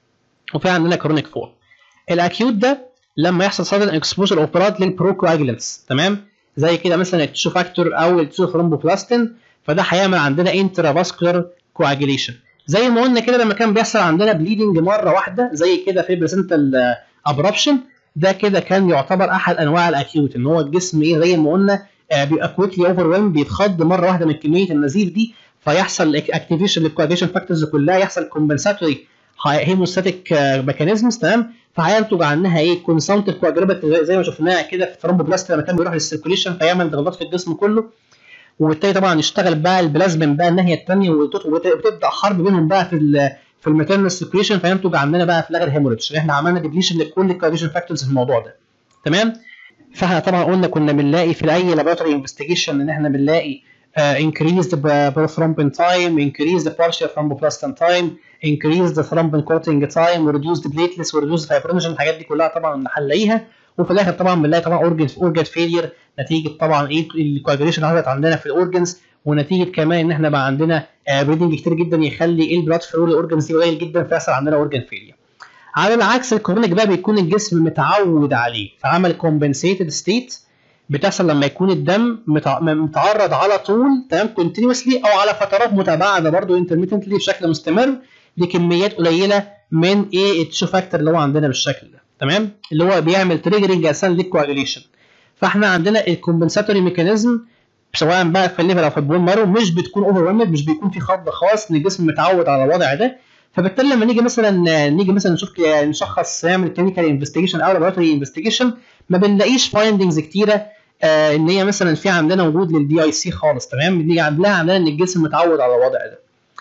وفي عندنا كرونيك فورم الاكيوت ده لما يحصل sudden exposure of blood للبروكواجلانتس تمام زي كده مثلا التشو فاكتور او التشو ثرومبوبلاستين فده هيعمل عندنا انترافاسكولار كواجيليشن زي ما قلنا كده لما كان بيحصل عندنا بليدنج مره واحده زي كده في بلاسنتال ابربشن ده كده كان يعتبر احد انواع الاكيوت ان هو الجسم ايه زي ما قلنا آه بيبقى كويكلي اوفر ويم بيتخض مره واحده من كميه النزيف دي فيحصل اكتيفيشن للكواجيشن فاكتورز كلها يحصل كومبنساتوري هيموستاتيك ميكانيزمز تمام فهينتج عنها ايه كونسامتيف كواجرابت زي ما شفناها كده في الثرومبوبلاست لما كان بيروح للسيركوليشن فيعمل ضغطات في الجسم كله وبالتالي طبعا يشتغل بقى البلازمين بقى الناحيه الثانيه وبتبدا حرب بينهم بقى في ال في الماتيرنال سيركوليشن فينتج عندنا بقى في الاخر هيموريدج احنا عملنا ديبليشن لكل الكواجيشن فاكتورز في الموضوع ده تمام فاحنا طبعا قلنا كنا بنلاقي في اي لابوراتوري انفستيجيشن ان احنا بنلاقي uh, increase the prothrombin time, increase the partial thromboplastin time, increase the thrombin coating time, reduce the platelets, reduce the fibrinogen الحاجات دي كلها طبعا هنلاقيها وفي الاخر طبعا بنلاقي طبعا اورجن اورجن فيلير نتيجه طبعا ايه الكواجريشن حصلت عندنا في الاورجنز ونتيجه كمان ان احنا بقى عندنا بريدنج كتير جدا يخلي البلاد فلو الاورجنز دي قليل جدا فيحصل عندنا اورجن فيلير. على العكس الكرونيك بقى بيكون الجسم متعود عليه فعمل كومبنسيتد ستيت بتحصل لما يكون الدم متعرض على طول تمام كونتينوسلي او على فترات متباعده برضه انترميتنتلي بشكل مستمر لكميات قليله من ايه التشو فاكتور اللي هو عندنا بالشكل ده تمام اللي هو بيعمل تريجرنج اساسا للكواجليشن فاحنا عندنا الكومبنساتوري ميكانيزم سواء بقى في الليفر او في البون مارو مش بتكون اوفر مش بيكون في خض خاص ان الجسم متعود على الوضع ده فبالتالي لما نيجي مثلا نيجي مثلا نشوف نشخص نعمل كلينيكال انفستيجيشن او لابوراتوري انفستيجيشن ما بنلاقيش فايندنجز كتيره آه ان هي مثلا في عندنا وجود للدي اي سي خالص تمام دي عندنا عندنا ان الجسم متعود على الوضع ده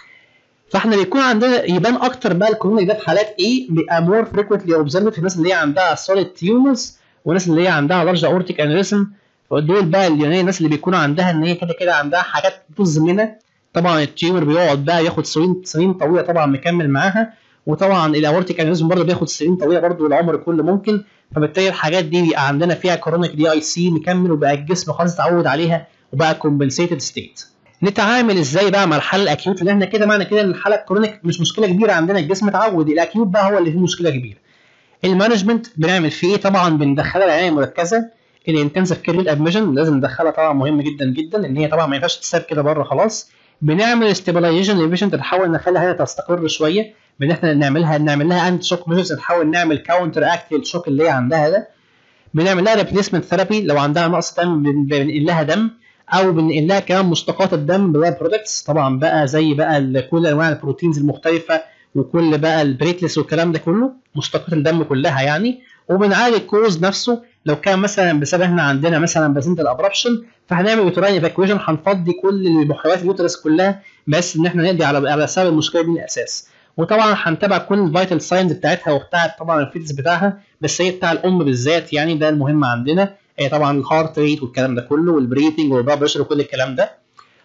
فاحنا بيكون عندنا يبان اكتر بقى الكورونا ده في حالات ايه بيبقى مور فريكوينتلي اوبزرفد في الناس اللي هي عندها سوليد تيومرز والناس اللي هي عندها لارج اورتيك انوريزم فدول بقى يعني الناس اللي بيكون عندها ان هي كده كده عندها حاجات مزمنه طبعا التيومر بيقعد بقى ياخد سنين سنين طويله طبعا مكمل معاها وطبعا الاورتيك انوريزم برضه بياخد سنين طويله برضه العمر كله ممكن فبالتالي الحاجات دي بيبقى عندنا فيها كرونيك دي اي سي مكمل وبقى الجسم خلاص اتعود عليها وبقى كومبنسيتد ستيت نتعامل ازاي بقى مع الحاله الاكيوت لان احنا كده معنى كده ان الحاله الكرونيك مش مشكله كبيره عندنا الجسم اتعود الاكيوت بقى هو اللي فيه مشكله كبيره المانجمنت بنعمل فيه ايه طبعا بندخلها العنايه المركزه الانتنسيف كير ادميشن لازم ندخلها طبعا مهم جدا جدا ان هي طبعا ما ينفعش تتساب كده بره خلاص بنعمل استابلايزيشن للبيشنت نحاول نخليها هي تستقر شويه بان احنا نعملها نعمل لها انتي شوك ميجرز نحاول نعمل كاونتر اكت للشوك اللي هي عندها ده بنعمل لها ريبليسمنت ثيرابي لو عندها نقص دم بننقل لها دم او بننقل لها كمان مشتقات الدم بقى برودكتس طبعا بقى زي بقى كل انواع البروتينز المختلفه وكل بقى البريتلس والكلام ده كله مشتقات الدم كلها يعني وبنعالج الكوز نفسه لو كان مثلا بسبب احنا عندنا مثلا بسنت الابربشن فهنعمل يوتراين ايفاكويشن هنفضي كل المحتويات اليوترس كلها بس ان احنا نقضي على على سبب المشكله دي من الاساس وطبعا هنتابع كل الفيتال ساينز بتاعتها وبتاعت طبعا الفيتس بتاعها بس هي بتاع الام بالذات يعني ده المهم عندنا هي طبعا الهارت ريت والكلام ده كله والبريثنج والبلاد بريشر وكل الكلام ده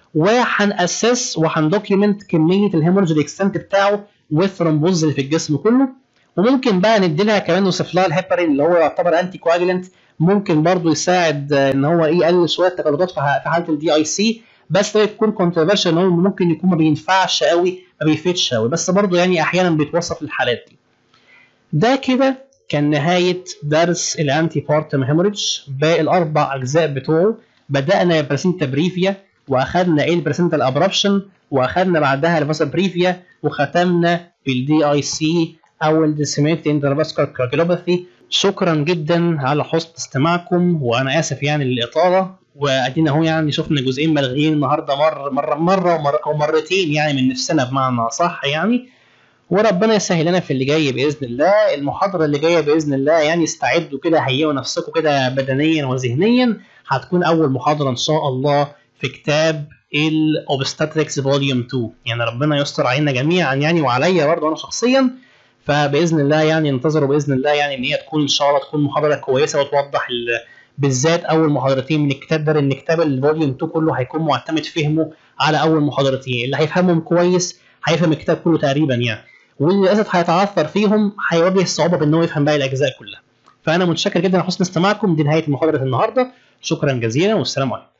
وهنأسس وهندوكيومنت كميه الهيمورج الاكستنت بتاعه والثرومبوز اللي في الجسم كله وممكن بقى ندي لها كمان نوصف لها الهيبرين اللي هو يعتبر انتي كواجلنت ممكن برضو يساعد ان هو ايه يقلل شويه التجلطات في حاله الدي اي سي بس ده يكون كونتروفيرشال ان هو ممكن يكون ما بينفعش قوي ما بيفيدش قوي بس برضو يعني احيانا بيتوصف للحالات دي ده كده كان نهايه درس الانتي بارتم هيموريدج باقي الاربع اجزاء بتوعه بدانا بلاسينتا بريفيا واخدنا ايه البلاسينتا الابربشن واخدنا بعدها الفاسا بريفيا وختمنا بالدي اي سي او الديسيميت انترفاسكولار كواجيلوباثي شكرا جدا على حسن استماعكم وانا اسف يعني للاطاله وادينا اهو يعني شفنا جزئين ملغيين النهارده مره مره مره ومر او مرتين يعني من نفسنا بمعنى صح يعني وربنا يسهل لنا في اللي جاي باذن الله المحاضره اللي جايه باذن الله يعني استعدوا كده هيئوا نفسكم كده بدنيا وذهنيا هتكون اول محاضره ان شاء الله في كتاب الاوبستاتريكس فوليوم 2 يعني ربنا يستر علينا جميعا يعني وعليا برضه انا شخصيا فباذن الله يعني انتظروا باذن الله يعني ان هي تكون ان شاء الله تكون محاضره كويسه وتوضح بالذات اول محاضرتين من الكتاب ده لان كتاب الفوليوم 2 كله هيكون معتمد فهمه على اول محاضرتين اللي هيفهمهم كويس هيفهم الكتاب كله تقريبا يعني واللي للاسف هيتعثر فيهم هيواجه الصعوبه بان هو يفهم باقي الاجزاء كلها فانا متشكر جدا على حسن استماعكم دي نهايه محاضره النهارده شكرا جزيلا والسلام عليكم